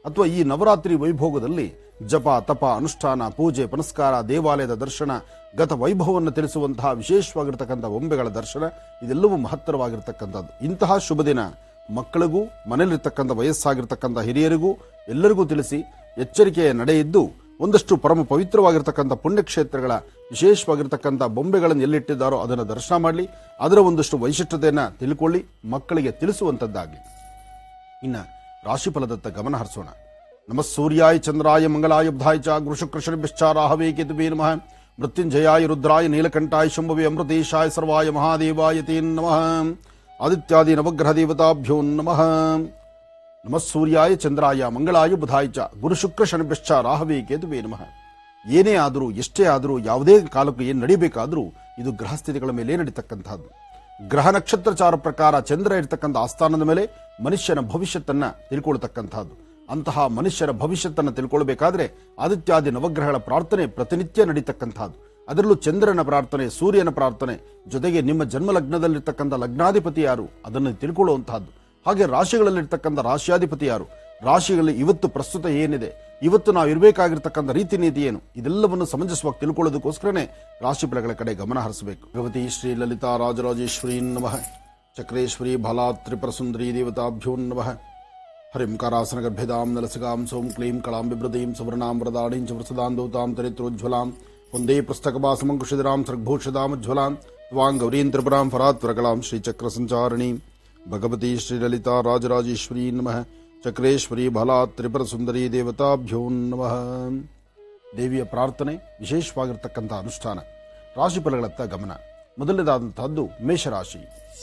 S3: ಅಥವಾ ಈ ನವರಾತ್ರಿ ವೈಭೋಗದಲ್ಲಿ ಜಪ ತಪ ಅನುಷ್ಠಾನ ಪೂಜೆ ಪುನಸ್ಕಾರ ದೇವಾಲಯದ ದರ್ಶನ ಗತ ವೈಭವವನ್ನು ತಿಳಿಸುವಂತಹ ವಿಶೇಷವಾಗಿರ್ತಕ್ಕಂಥ ಬೊಂಬೆಗಳ ದರ್ಶನ ಇದೆಲ್ಲವೂ ಮಹತ್ತರವಾಗಿರ್ತಕ್ಕಂಥದ್ದು ಇಂತಹ ಶುಭ ದಿನ ಮಕ್ಕಳಿಗೂ ಮನೆಯಲ್ಲಿರ್ತಕ್ಕಂಥ ವಯಸ್ಸಾಗಿರ್ತಕ್ಕಂಥ ಹಿರಿಯರಿಗೂ ಎಲ್ಲರಿಗೂ ತಿಳಿಸಿ ಎಚ್ಚರಿಕೆಯ ನಡೆ ಇದ್ದು ಒಂದಷ್ಟು ಪರಮ ಪವಿತ್ರವಾಗಿರ್ತಕ್ಕಂಥ ಪುಣ್ಯಕ್ಷೇತ್ರಗಳ ವಿಶೇಷವಾಗಿರ್ತಕ್ಕಂಥ ಬೊಂಬೆಗಳನ್ನು ಎಲ್ಲಿಟ್ಟಿದ್ದಾರೋ ಅದನ್ನು ದರ್ಶನ ಮಾಡಲಿ ಅದರ ಒಂದಷ್ಟು ವೈಶಿಷ್ಟ್ಯತೆಯನ್ನು ತಿಳ್ಕೊಳ್ಳಿ ಮಕ್ಕಳಿಗೆ ತಿಳಿಸುವಂಥದ್ದಾಗಲಿ ಇನ್ನ ರಾಶಿಫಲದತ್ತ ಗಮನ ಹರಿಸೋಣ ನಮಃ ಸೂರ್ಯಾಯ ಚಂದ್ರಾಯ ಮಂಗಲಾಯ ಬುಧಾಯ ಚ ಗೃಷಕೃಷಣಿಶ್ಚ ರಾಹವೇ ಕೇತುವೇ ನಮಃ ಮೃತ್ಯುಂಜಯಾಯ ರುದ್ರಾಯ ನೀಲಕಂಠಾಯ ಶಂಭವೇ ಅಮೃತೇಶಾಯ ಸರ್ವಾಯ ಮಹಾದೇವಾಯ ತೇ ನಮಃ ಆದಿತ್ಯಾದಿ ನವಗ್ರಹ ದೇವತಾಭ್ಯೋ ನಮಃ ನಮಃ ಸೂರ್ಯಾಯ ಚಂದ್ರಾಯ ಮಂಗಳಾಯ ಬುಧಾಯ ಚ ಗುರುಶುಕ್ರ ಶನಿಶ್ಚ ರಾಹವೇ ಕೇತುವೇ ನಮಃ ಏನೇ ಆದರೂ ಎಷ್ಟೇ ಆದರೂ ಯಾವುದೇ ಕಾಲಕ್ಕೂ ಏನು ನಡಿಬೇಕಾದರೂ ಇದು ಗ್ರಹಸ್ಥಿತಿಗಳ ಮೇಲೆ ನಡೀತಕ್ಕಂಥದ್ದು ಗ್ರಹ ನಕ್ಷತ್ರಚಾರ ಪ್ರಕಾರ ಚಂದ್ರ ಇರ್ತಕ್ಕಂಥ ಆಸ್ಥಾನದ ಮೇಲೆ ಮನುಷ್ಯನ ಭವಿಷ್ಯತ್ತನ್ನ ತಿಳ್ಕೊಳ್ತಕ್ಕಂಥದ್ದು ಅಂತಹ ಮನುಷ್ಯರ ಭವಿಷ್ಯತ್ತನ್ನು ತಿಳ್ಕೊಳ್ಬೇಕಾದ್ರೆ ಆದಿತ್ಯಾದಿ ನವಗ್ರಹಗಳ ಪ್ರಾರ್ಥನೆ ಪ್ರತಿನಿತ್ಯ ನಡೀತಕ್ಕಂಥದ್ದು ಅದರಲ್ಲೂ ಚಂದ್ರನ ಪ್ರಾರ್ಥನೆ ಸೂರ್ಯನ ಪ್ರಾರ್ಥನೆ ಜೊತೆಗೆ ನಿಮ್ಮ ಜನ್ಮ ಲಗ್ನದಲ್ಲಿರ್ತಕ್ಕಂಥ ಲಗ್ನಾಧಿಪತಿ ಯಾರು ಅದನ್ನು ತಿಳ್ಕೊಳ್ಳುವಂತಹದ್ದು ಹಾಗೆ ರಾಶಿಗಳಲ್ಲಿರ್ತಕ್ಕಂಥ ರಾಶಿಯಾಧಿಪತಿ ಯಾರು ರಾಶಿಗಳಲ್ಲಿ ಇವತ್ತು ಪ್ರಸ್ತುತ ಏನಿದೆ ಇವತ್ತು ನಾವು ಇರಬೇಕಾಗಿರ್ತಕ್ಕಂಥ ರೀತಿ ನೀತಿ ಏನು ಇದೆಲ್ಲವನ್ನು ಸಮಂಜಸವಾಗಿ ತಿಳ್ಕೊಳ್ಳೋದಕ್ಕೋಸ್ಕರನೇ ರಾಶಿ ಫಲಗಳ ಕಡೆ ಗಮನ ಹರಿಸಬೇಕು ಭಗವತಿ ಶ್ರೀ ಲಲಿತಾ ರಾಜರಾಜೇಶ್ವರಿ ನಮಃ ಚಕ್ರೇಶ್ವರಿ ಬಾಲಾ ತ್ರಿಪುರ ಸುಂದರಿ ದೇವತಾಭ್ಯೋ ನಮಃ ಹರಿಂ ಕಾರಾಸನ ಗರ್ಭೆದಾಂ ನಲಸಗಾಂ ಸೋಂ ಕ್ಲೀಂ ಕಳಾಂ ಬಿಭ್ರದೀಂ ಸುವರ್ಣಾಂ ವರದಾಣೀಂ ಚ ವೃಸದಾಂ ದೌತಾಂ ತರಿತ್ರೋಜ್ವಲಾಂ ಒಂದೇ ಪುಸ್ತಕಭಾಸಮಂಕುಶಿಧರಾಂ ಸರ್ಘೋಷದಾಮಜ್ವಲಾಂ ತ್ವಾಂ ಗೌರೀಂ ತ್ರಿಪುರಾಂ ಫರಾತ್ವರಕಲಾಂ ಶ್ರೀಚಕ್ರ ಸಂಚಾರಿಣೀಂ ಭಗವತಿ ಶ್ರೀಲಲಿತಾ ರಾಜರಾಜೇಶ್ವರಿ ನಮಃ ಚಕ್ರೇಶ್ವರಿ ಬಾಲಾ ತ್ರಿಪುರ ಸುಂದರಿ ದೇವತಾಭ್ಯೋ ನಮಃ ದೇವಿಯ ಪ್ರಾರ್ಥನೆ ವಿಶೇಷವಾಗಿರ್ತಕ್ಕಂಥ ಅನುಷ್ಠಾನ ರಾಶಿ ಫಲಗಳತ್ತ ಗಮನ ಮೊದಲನೇದಾದಂತಹದ್ದು ಮೇಷರಾಶಿ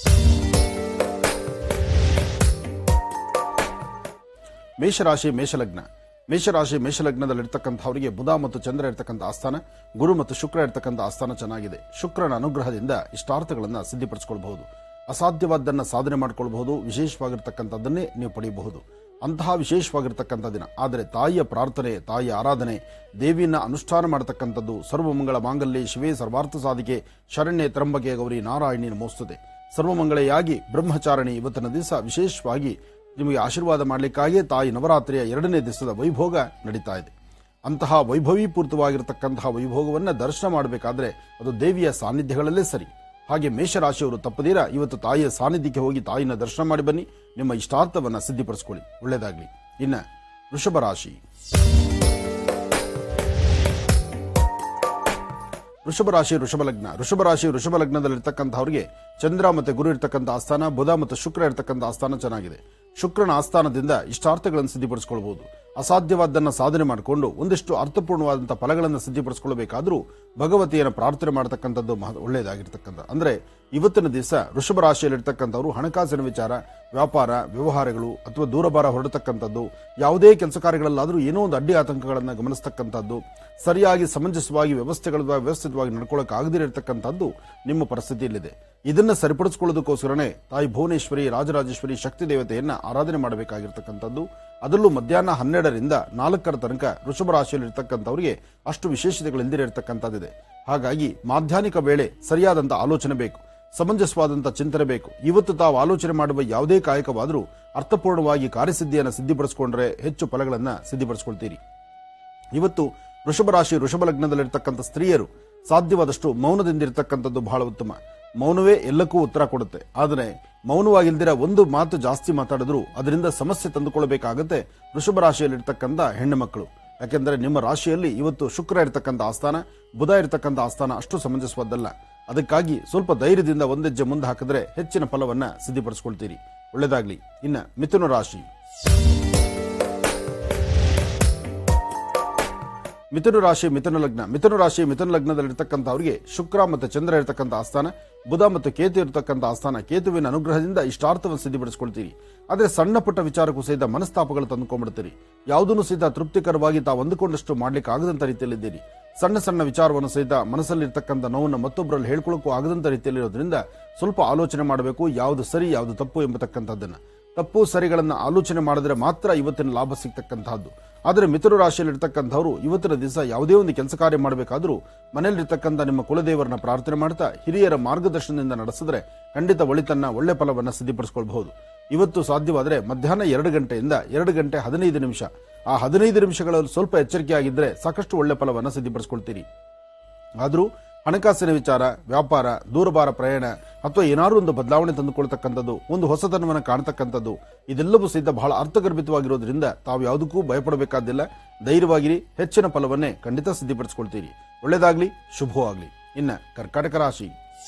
S3: ಮೇಷರಾಶಿ ಮೇಷಲಗ್ನ ಮೇಷರಾಶಿ ಮೇಷಲಗ್ನದಲ್ಲಿರ್ತಕ್ಕಂಥವರಿಗೆ ಬುಧ ಮತ್ತು ಚಂದ್ರ ಇರ್ತಕ್ಕಂಥ ಆಸ್ಥಾನ ಗುರು ಮತ್ತು ಶುಕ್ರ ಇರ್ತಕ್ಕಂಥ ಆಸ್ಥಾನ ಚೆನ್ನಾಗಿದೆ ಶುಕ್ರನ ಅನುಗ್ರಹದಿಂದ ಇಷ್ಟಾರ್ಥಗಳನ್ನು ಸಿದ್ಧಿಪಡಿಸಿಕೊಳ್ಬಹುದು ಅಸಾಧ್ಯವಾದ್ದನ್ನು ಸಾಧನೆ ಮಾಡಿಕೊಳ್ಬಹುದು ವಿಶೇಷವಾಗಿರ್ತಕ್ಕಂಥದ್ದನ್ನೇ ನೀವು ಪಡೆಯಬಹುದು ಅಂತಹ ವಿಶೇಷವಾಗಿರ್ತಕ್ಕಂಥ ದಿನ ಆದರೆ ತಾಯಿಯ ಪ್ರಾರ್ಥನೆ ತಾಯಿಯ ಆರಾಧನೆ ದೇವಿಯನ್ನ ಅನುಷ್ಠಾನ ಮಾಡತಕ್ಕಂಥದ್ದು ಸರ್ವಮಂಗಳ ಮಾಂಗಲ್ಯ ಶಿವೇ ಸರ್ವಾರ್ಥ ಸಾಧಿಕೆ ಶರಣ್ಯ ತ್ರಂಬಕೆ ಗೌರಿ ನಾರಾಯಣಿ ನಮೋಸ್ತುತೆ ಸರ್ವಮಂಗಳೆಯಾಗಿ ಬ್ರಹ್ಮಚಾರಣಿ ಇವತ್ತಿನ ದಿವಸ ವಿಶೇಷವಾಗಿ ನಿಮಗೆ ಆಶೀರ್ವಾದ ಮಾಡಲಿಕ್ಕಾಗಿಯೇ ತಾಯಿ ನವರಾತ್ರಿಯ ಎರಡನೇ ದಿವಸದ ವೈಭೋಗ ನಡೀತಾ ಇದೆ ಅಂತಹ ವೈಭವೀಪೂರಿತವಾಗಿರತಕ್ಕಂತಹ ವೈಭೋಗವನ್ನು ದರ್ಶನ ಮಾಡಬೇಕಾದ್ರೆ ಅದು ದೇವಿಯ ಸಾನ್ನಿಧ್ಯಗಳಲ್ಲೇ ಸರಿ ಹಾಗೆ ಮೇಷರಾಶಿಯವರು ತಪ್ಪದೀರ ಇವತ್ತು ತಾಯಿಯ ಸಾನ್ನಿಧ್ಯಕ್ಕೆ ಹೋಗಿ ತಾಯಿನ ದರ್ಶನ ಮಾಡಿ ಬನ್ನಿ ನಿಮ್ಮ ಇಷ್ಟಾರ್ಥವನ್ನ ಸಿದ್ಧಿಪಡಿಸ್ಕೊಳ್ಳಿ ಒಳ್ಳೆಯದಾಗಲಿ ಇನ್ನ ವೃಷಭ ರಾಶಿ ವೃಷಭ ರಾಶಿ ವೃಷಭ ಲಗ್ನ ವೃಷಭ ರಾಶಿ ವೃಷಭ ಲಗ್ನದಲ್ಲಿರ್ತಕ್ಕಂಥವ್ರಿಗೆ ಚಂದ್ರ ಮತ್ತೆ ಗುರು ಇರ್ತಕ್ಕಂಥ ಆಸ್ಥಾನ ಬುಧ ಮತ್ತು ಶುಕ್ರ ಇರ್ತಕ್ಕಂಥ ಆಸ್ಥಾನ ಚೆನ್ನಾಗಿದೆ ಶುಕ್ರನ ಆಸ್ಥಾನದಿಂದ ಇಷ್ಟಾರ್ಥಗಳನ್ನು ಸಿದ್ಧಿಪಡಿಸಿಕೊಳ್ಳಬಹುದು ಅಸಾಧ್ಯವಾದ್ದನ್ನು ಸಾಧನೆ ಮಾಡಿಕೊಂಡು ಒಂದಿಷ್ಟು ಅರ್ಥಪೂರ್ಣವಾದಂತಹ ಫಲಗಳನ್ನು ಸಿದ್ಧಿಪಡಿಸಿಕೊಳ್ಳಬೇಕಾದ್ರೂ ಭಗವತಿಯನ್ನು ಪ್ರಾರ್ಥನೆ ಮಾಡತಕ್ಕಂಥದ್ದು ಮಹ ಒಳ್ಳೆಯದಾಗಿರ್ತಕ್ಕಂಥ ಅಂದ್ರೆ ಇವತ್ತಿನ ದಿವಸ ವೃಷಭ ರಾಶಿಯಲ್ಲಿರ್ತಕ್ಕಂಥವ್ರು ಹಣಕಾಸಿನ ವಿಚಾರ ವ್ಯಾಪಾರ ವ್ಯವಹಾರಗಳು ಅಥವಾ ದೂರಭಾರ ಹೊರಡತಕ್ಕಂಥದ್ದು ಯಾವುದೇ ಕೆಲಸ ಕಾರ್ಯಗಳಲ್ಲಾದರೂ ಏನೋ ಒಂದು ಅಡ್ಡಿ ಆತಂಕಗಳನ್ನು ಗಮನಿಸ್ತಕ್ಕಂಥದ್ದು ಸರಿಯಾಗಿ ಸಮಂಜಸವಾಗಿ ವ್ಯವಸ್ಥೆಗಳ ವ್ಯವಸ್ಥಿತವಾಗಿ ನಡ್ಕೊಳ್ಳೋಕೆ ಆಗದಿರತಕ್ಕಂಥದ್ದು ನಿಮ್ಮ ಪರಿಸ್ಥಿತಿಯಲ್ಲಿದೆ ಇದನ್ನ ಸರಿಪಡಿಸಿಕೊಳ್ಳೋದಕ್ಕೋಸ್ಕರನೇ ತಾಯಿ ಭುವನೇಶ್ವರಿ ರಾಜರಾಜೇಶ್ವರಿ ಶಕ್ತಿ ದೇವತೆಯನ್ನ ಆರಾಧನೆ ಮಾಡಬೇಕಾಗಿರ್ತಕ್ಕಂಥದ್ದು ಅದರಲ್ಲೂ ಮಧ್ಯಾಹ್ನ ಹನ್ನೆರಡರಿಂದ ನಾಲ್ಕರ ತನಕ ವೃಷಭ ರಾಶಿಯಲ್ಲಿರ್ತಕ್ಕಂಥವ್ರಿಗೆ ಅಷ್ಟು ವಿಶೇಷತೆಗಳಿಲ್ದಿರ ಇರತಕ್ಕಂಥದ್ದಿದೆ ಹಾಗಾಗಿ ಮಾಧ್ಯಾಹ್ನಿಕ ವೇಳೆ ಸರಿಯಾದಂಥ ಆಲೋಚನೆ ಬೇಕು ಸಮಂಜಸವಾದಂಥ ಚಿಂತನೆ ಬೇಕು ಇವತ್ತು ತಾವು ಆಲೋಚನೆ ಮಾಡುವ ಯಾವುದೇ ಕಾಯಕವಾದರೂ ಅರ್ಥಪೂರ್ಣವಾಗಿ ಕಾರ್ಯಸಿದ್ಧಿಯನ್ನು ಸಿದ್ಧಿಪಡಿಸಿಕೊಂಡ್ರೆ ಹೆಚ್ಚು ಫಲಗಳನ್ನು ಸಿದ್ಧಿಪಡಿಸಿಕೊಳ್ತೀರಿ ಇವತ್ತು ವೃಷಭ ರಾಶಿ ವೃಷಭ ಲಗ್ನದಲ್ಲಿರ್ತಕ್ಕಂಥ ಸ್ತ್ರೀಯರು ಸಾಧ್ಯವಾದಷ್ಟು ಮೌನದಿಂದಿರ್ತಕ್ಕಂಥದ್ದು ಬಹಳ ಉತ್ತಮ ಮೌನವೇ ಎಲ್ಲಕ್ಕೂ ಉತ್ತರ ಕೊಡುತ್ತೆ ಆದರೆ ಮೌನವಾಗಿಲ್ದಿರ ಒಂದು ಮಾತು ಜಾಸ್ತಿ ಮಾತಾಡಿದ್ರು ಅದರಿಂದ ಸಮಸ್ಯೆ ತಂದುಕೊಳ್ಬೇಕಾಗತ್ತೆ ವೃಷಭ ರಾಶಿಯಲ್ಲಿರ್ತಕ್ಕಂಥ ಹೆಣ್ಣು ಮಕ್ಕಳು ಯಾಕೆಂದ್ರೆ ನಿಮ್ಮ ರಾಶಿಯಲ್ಲಿ ಇವತ್ತು ಶುಕ್ರ ಇರತಕ್ಕಂಥ ಆಸ್ಥಾನ ಬುಧ ಇರತಕ್ಕಂಥ ಆಸ್ಥಾನ ಅಷ್ಟು ಸಮಂಜಸವಾದ್ದಲ್ಲ ಅದಕ್ಕಾಗಿ ಸ್ವಲ್ಪ ಧೈರ್ಯದಿಂದ ಒಂದೆಜ್ಜೆ ಮುಂದೆ ಹಾಕಿದ್ರೆ ಹೆಚ್ಚಿನ ಫಲವನ್ನ ಸಿದ್ಧಿಪಡಿಸಿಕೊಳ್ತೀರಿ ಒಳ್ಳೆಯದಾಗ್ಲಿ ಇನ್ನ ಮಿಥುನ ರಾಶಿ ಮಿಥುನ ರಾಶಿ ಮಿಥುನ ಲಗ್ನ ಮಿಥುನ ರಾಶಿ ಮಿಥುನ ಲಗ್ನದಲ್ಲಿರ್ತಕ್ಕಂಥವ್ರಿಗೆ ಶುಕ್ರ ಮತ್ತು ಚಂದ್ರ ಇರತಕ್ಕಂಥ ಆಸ್ಥಾನ ಬುಧ ಮತ್ತು ಕೇತು ಇರತಕ್ಕಂಥ ಆಸ್ಥಾನ ಕೇತುವಿನ ಅನುಗ್ರಹದಿಂದ ಇಷ್ಟಾರ್ಥವನ್ನು ಸಿದ್ಧಿಪಡಿಸಿಕೊಳ್ತೀರಿ ಆದರೆ ಸಣ್ಣ ಪುಟ್ಟ ವಿಚಾರಕ್ಕೂ ಸಹಿತ ಮನಸ್ತಾಪಗಳು ತಂದುಕೊಂಡ್ಬಿಡ್ತೀರಿ ಯಾವುದನ್ನು ಸಹಿತ ತೃಪ್ತಿಕರವಾಗಿ ತಾವು ಅಂದುಕೊಂಡಷ್ಟು ಮಾಡ್ಲಿಕ್ಕೆ ಆಗದಂತ ರೀತಿಯಲ್ಲಿದ್ದೀರಿ ಸಣ್ಣ ಸಣ್ಣ ವಿಚಾರವನ್ನು ಸಹಿತ ಮನಸ್ಸಲ್ಲಿರ್ತಕ್ಕಂಥ ನೋವನ್ನು ಮತ್ತೊಬ್ಬರಲ್ಲಿ ಹೇಳ್ಕೊಳ್ಳೋಕ್ಕೂ ಆಗದಂತ ರೀತಿಯಲ್ಲಿರೋದ್ರಿಂದ ಸ್ವಲ್ಪ ಆಲೋಚನೆ ಮಾಡಬೇಕು ಯಾವುದು ಸರಿ ಯಾವುದು ತಪ್ಪು ಎಂಬತಕ್ಕಂಥದ್ದನ್ನ ತಪ್ಪು ಸರಿಗಳನ್ನು ಆಲೋಚನೆ ಮಾಡಿದ್ರೆ ಮಾತ್ರ ಇವತ್ತಿನ ಲಾಭ ಸಿಗ್ತಕ್ಕಂತಹದ್ದು ಆದರೆ ಮಿಥುನ ರಾಶಿಯಲ್ಲಿರ್ತಕ್ಕಂಥವ್ರು ಇವತ್ತಿನ ದಿವಸ ಯಾವುದೇ ಒಂದು ಕೆಲಸ ಕಾರ್ಯ ಮಾಡಬೇಕಾದ್ರೂ ಮನೆಯಲ್ಲಿರ್ತಕ್ಕಂಥ ನಿಮ್ಮ ಕುಲದೇವರನ್ನ ಪ್ರಾರ್ಥನೆ ಮಾಡ್ತಾ ಹಿರಿಯರ ಮಾರ್ಗದರ್ಶನದಿಂದ ನಡೆಸಿದ್ರೆ ಖಂಡಿತ ಒಳಿತನ್ನ ಒಳ್ಳೆ ಫಲವನ್ನ ಸಿದ್ಧಿಪಡಿಸಿಕೊಳ್ಬಹುದು ಇವತ್ತು ಸಾಧ್ಯವಾದರೆ ಮಧ್ಯಾಹ್ನ ಎರಡು ಗಂಟೆಯಿಂದ ಎರಡು ಗಂಟೆ ಹದಿನೈದು ನಿಮಿಷ ಆ ಹದಿನೈದು ನಿಮಿಷಗಳಲ್ಲಿ ಸ್ವಲ್ಪ ಎಚ್ಚರಿಕೆಯಾಗಿದ್ದರೆ ಸಾಕಷ್ಟು ಒಳ್ಳೆ ಫಲವನ್ನು ಸಿದ್ಧಪಡಿಸ್ಕೊಳ್ತೀರಿ ಆದರೂ ಹಣಕಾಸಿನ ವಿಚಾರ ವ್ಯಾಪಾರ ದೂರಭಾರ ಪ್ರಯಾಣ ಅಥವಾ ಏನಾದರೂ ಒಂದು ಬದಲಾವಣೆ ತಂದುಕೊಳ್ತಕ್ಕಂಥದ್ದು ಒಂದು ಹೊಸತನವನ್ನು ಕಾಣ್ತಕ್ಕಂಥದ್ದು ಇದೆಲ್ಲವೂ ಸಹಿತ ಬಹಳ ಅರ್ಥಗರ್ಭಿತವಾಗಿರೋದ್ರಿಂದ ತಾವು ಯಾವುದಕ್ಕೂ ಭಯಪಡಬೇಕಾದಿಲ್ಲ ಧೈರ್ಯವಾಗಿರಿ ಹೆಚ್ಚಿನ ಫಲವನ್ನೇ ಖಂಡಿತ ಸಿದ್ಧಪಡಿಸ್ಕೊಳ್ತೀರಿ ಒಳ್ಳೆಯದಾಗ್ಲಿ ಶುಭವಾಗ್ಲಿ ಇನ್ನ ಕರ್ಕಾಟಕ ರಾಶಿ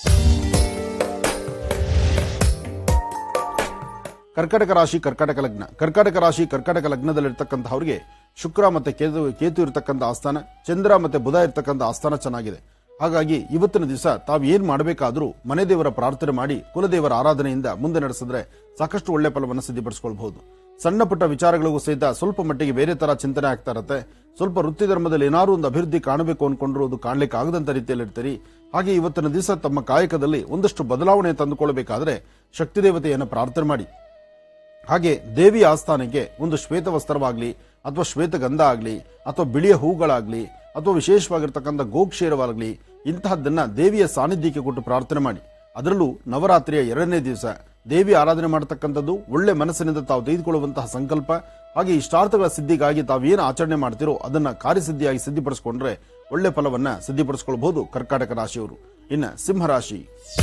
S3: ಕರ್ಕಾಟಕ ರಾಶಿ ಕರ್ಕಾಟಕ ಲಗ್ನ ಕರ್ಕಾಟಕ ರಾಶಿ ಕರ್ಕಾಟಕ ಲಗ್ನದಲ್ಲಿರ್ತಕ್ಕಂಥವ್ರಿಗೆ ಶುಕ್ರ ಮತ್ತೆ ಕೇತು ಕೇತು ಇರತಕ್ಕಂಥ ಆಸ್ಥಾನ ಚಂದ್ರ ಮತ್ತೆ ಬುಧ ಇರತಕ್ಕಂಥ ಆಸ್ಥಾನ ಚೆನ್ನಾಗಿದೆ ಹಾಗಾಗಿ ಇವತ್ತಿನ ದಿವಸ ತಾವು ಏನ್ ಮಾಡಬೇಕಾದ್ರೂ ಮನೆ ದೇವರ ಪ್ರಾರ್ಥನೆ ಮಾಡಿ ಕುಲದೇವರ ಆರಾಧನೆಯಿಂದ ಮುಂದೆ ನಡೆಸಿದ್ರೆ ಸಾಕಷ್ಟು ಒಳ್ಳೆ ಫಲವನ್ನು ಸಿದ್ಧಪಡಿಸಿಕೊಳ್ಬಹುದು ಸಣ್ಣ ಪುಟ್ಟ ವಿಚಾರಗಳಿಗೂ ಸಹಿತ ಸ್ವಲ್ಪ ಮಟ್ಟಿಗೆ ಬೇರೆ ತರ ಚಿಂತನೆ ಆಗ್ತಾ ಇರುತ್ತೆ ಸ್ವಲ್ಪ ವೃತ್ತಿ ಧರ್ಮದಲ್ಲಿ ಏನಾದ್ರು ಒಂದು ಅಭಿವೃದ್ಧಿ ಕಾಣಬೇಕು ಅನ್ಕೊಂಡ್ರು ಅದು ಕಾಣ್ಲಿಕ್ಕೆ ಆಗದಂತ ರೀತಿಯಲ್ಲಿ ಇರ್ತೀರಿ ಹಾಗೆ ಇವತ್ತಿನ ದಿವಸ ತಮ್ಮ ಕಾಯಕದಲ್ಲಿ ಒಂದಷ್ಟು ಬದಲಾವಣೆ ತಂದುಕೊಳ್ಬೇಕಾದ್ರೆ ಶಕ್ತಿ ದೇವತೆಯನ್ನು ಪ್ರಾರ್ಥನೆ ಮಾಡಿ ಹಾಗೆ ದೇವಿ ಆಸ್ಥಾನಕ್ಕೆ ಒಂದು ಶ್ವೇತ ವಸ್ತ್ರವಾಗ್ಲಿ ಅಥವಾ ಶ್ವೇತ ಗಂಧ ಆಗಲಿ ಅಥವಾ ಬಿಳಿಯ ಹೂಗಳಾಗ್ಲಿ ಅಥವಾ ವಿಶೇಷವಾಗಿರ್ತಕ್ಕಂಥ ಗೋಕ್ಷೇರವಾಗಲಿ ಇಂತಹದ್ದನ್ನ ದೇವಿಯ ಸಾನ್ನಿಧ್ಯಕ್ಕೆ ಕೊಟ್ಟು ಪ್ರಾರ್ಥನೆ ಮಾಡಿ ಅದರಲ್ಲೂ ನವರಾತ್ರಿಯ ಎರಡನೇ ದಿವಸ ದೇವಿ ಆರಾಧನೆ ಮಾಡತಕ್ಕಂಥದ್ದು ಒಳ್ಳೆ ಮನಸ್ಸಿನಿಂದ ತಾವು ತೆಗೆದುಕೊಳ್ಳುವಂತಹ ಸಂಕಲ್ಪ ಹಾಗೆ ಇಷ್ಟಾರ್ಥಗಳ ಸಿದ್ಧಿಗಾಗಿ ತಾವೇನು ಆಚರಣೆ ಮಾಡ್ತಿರೋ ಅದನ್ನ ಕಾರ್ಯಸಿದ್ಧಿಯಾಗಿ ಸಿದ್ಧಿಪಡಿಸಿಕೊಂಡ್ರೆ ಒಳ್ಳೆ ಫಲವನ್ನ ಸಿದ್ಧಿಪಡಿಸಿಕೊಳ್ಳಬಹುದು ಕರ್ಕಾಟಕ ರಾಶಿಯವರು ಇನ್ನ ಸಿಂಹರಾಶಿ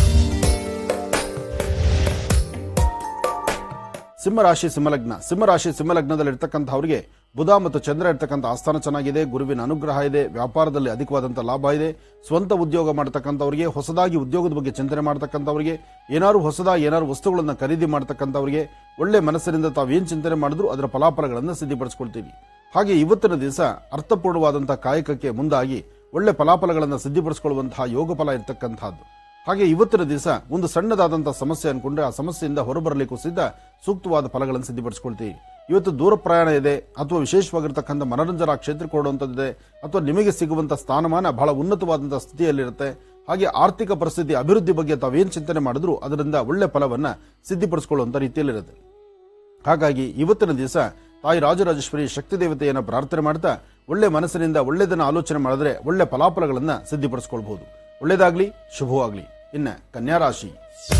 S3: ಸಿಂಹರಾಶಿ ಸಿಂಹಲಗ್ನ ಸಿಂಹರಾಶಿ ಸಿಂಹಲಗ್ನದಲ್ಲಿ ಇರ್ತಕ್ಕಂಥವರಿಗೆ ಬುಧ ಮತ್ತು ಚಂದ್ರ ಇರ್ತಕ್ಕಂಥ ಆಸ್ಥಾನ ಚೆನ್ನಾಗಿದೆ ಗುರುವಿನ ಅನುಗ್ರಹ ಇದೆ ವ್ಯಾಪಾರದಲ್ಲಿ ಅಧಿಕವಾದಂಥ ಲಾಭ ಇದೆ ಸ್ವಂತ ಉದ್ಯೋಗ ಮಾಡತಕ್ಕಂಥವರಿಗೆ ಹೊಸದಾಗಿ ಉದ್ಯೋಗದ ಬಗ್ಗೆ ಚಿಂತನೆ ಮಾಡತಕ್ಕಂಥವರಿಗೆ ಏನಾದ್ರು ಹೊಸದಾಗಿ ಏನಾದ್ರು ವಸ್ತುಗಳನ್ನು ಖರೀದಿ ಮಾಡತಕ್ಕಂಥವರಿಗೆ ಒಳ್ಳೆ ಮನಸ್ಸಿನಿಂದ ತಾವೇನು ಚಿಂತನೆ ಮಾಡಿದ್ರು ಅದರ ಫಲಾಫಲಗಳನ್ನು ಸಿದ್ಧಪಡಿಸ್ಕೊಳ್ತೀವಿ ಹಾಗೆ ಇವತ್ತಿನ ದಿವಸ ಅರ್ಥಪೂರ್ಣವಾದಂತಹ ಕಾಯಕಕ್ಕೆ ಮುಂದಾಗಿ ಒಳ್ಳೆ ಫಲಾಫಲಗಳನ್ನು ಸಿದ್ಧಪಡಿಸಿಕೊಳ್ಳುವಂತಹ ಯೋಗ ಫಲ ಇರತಕ್ಕಂತಹದ್ದು ಹಾಗೆ ಇವತ್ತಿನ ದಿವಸ ಒಂದು ಸಣ್ಣದಾದಂತಹ ಸಮಸ್ಯೆ ಅನ್ಕೊಂಡ್ರೆ ಆ ಸಮಸ್ಯೆಯಿಂದ ಹೊರಬರಲಿಕ್ಕೂ ಸಿದ್ಧ ಸೂಕ್ತವಾದ ಫಲಗಳನ್ನು ಸಿದ್ಧಪಡಿಸಿಕೊಳ್ತೀವಿ ಇವತ್ತು ದೂರ ಪ್ರಯಾಣ ಇದೆ ಅಥವಾ ವಿಶೇಷವಾಗಿರ್ತಕ್ಕಂಥ ಮನರಂಜನಾ ಕ್ಷೇತ್ರಕ್ಕೆ ಕೊಡುವಂಥದ್ದಿದೆ ಅಥವಾ ನಿಮಗೆ ಸಿಗುವಂತಹ ಸ್ಥಾನಮಾನ ಬಹಳ ಉನ್ನತವಾದಂತಹ ಸ್ಥಿತಿಯಲ್ಲಿರುತ್ತೆ ಹಾಗೆ ಆರ್ಥಿಕ ಪರಿಸ್ಥಿತಿ ಅಭಿವೃದ್ಧಿ ಬಗ್ಗೆ ತಾವೇನು ಚಿಂತನೆ ಮಾಡಿದ್ರು ಅದರಿಂದ ಒಳ್ಳೆ ಫಲವನ್ನ ಸಿದ್ಧಪಡಿಸಿಕೊಳ್ಳುವಂತ ರೀತಿಯಲ್ಲಿರುತ್ತೆ ಹಾಗಾಗಿ ಇವತ್ತಿನ ದಿವಸ ತಾಯಿ ರಾಜರಾಜೇಶ್ವರಿ ಶಕ್ತಿ ದೇವತೆಯನ್ನು ಪ್ರಾರ್ಥನೆ ಮಾಡ್ತಾ ಒಳ್ಳೆ ಮನಸ್ಸಿನಿಂದ ಒಳ್ಳೆದನ್ನ ಆಲೋಚನೆ ಮಾಡಿದ್ರೆ ಒಳ್ಳೆ ಫಲಾಫಲಗಳನ್ನ ಸಿದ್ಧಪಡಿಸಿಕೊಳ್ಬಹುದು ಒಳ್ಳೇದಾಗ್ಲಿ ಶುಭವಾಗ್ಲಿ ಇನ್ನ ಕನ್ಯಾ ರಾಶಿ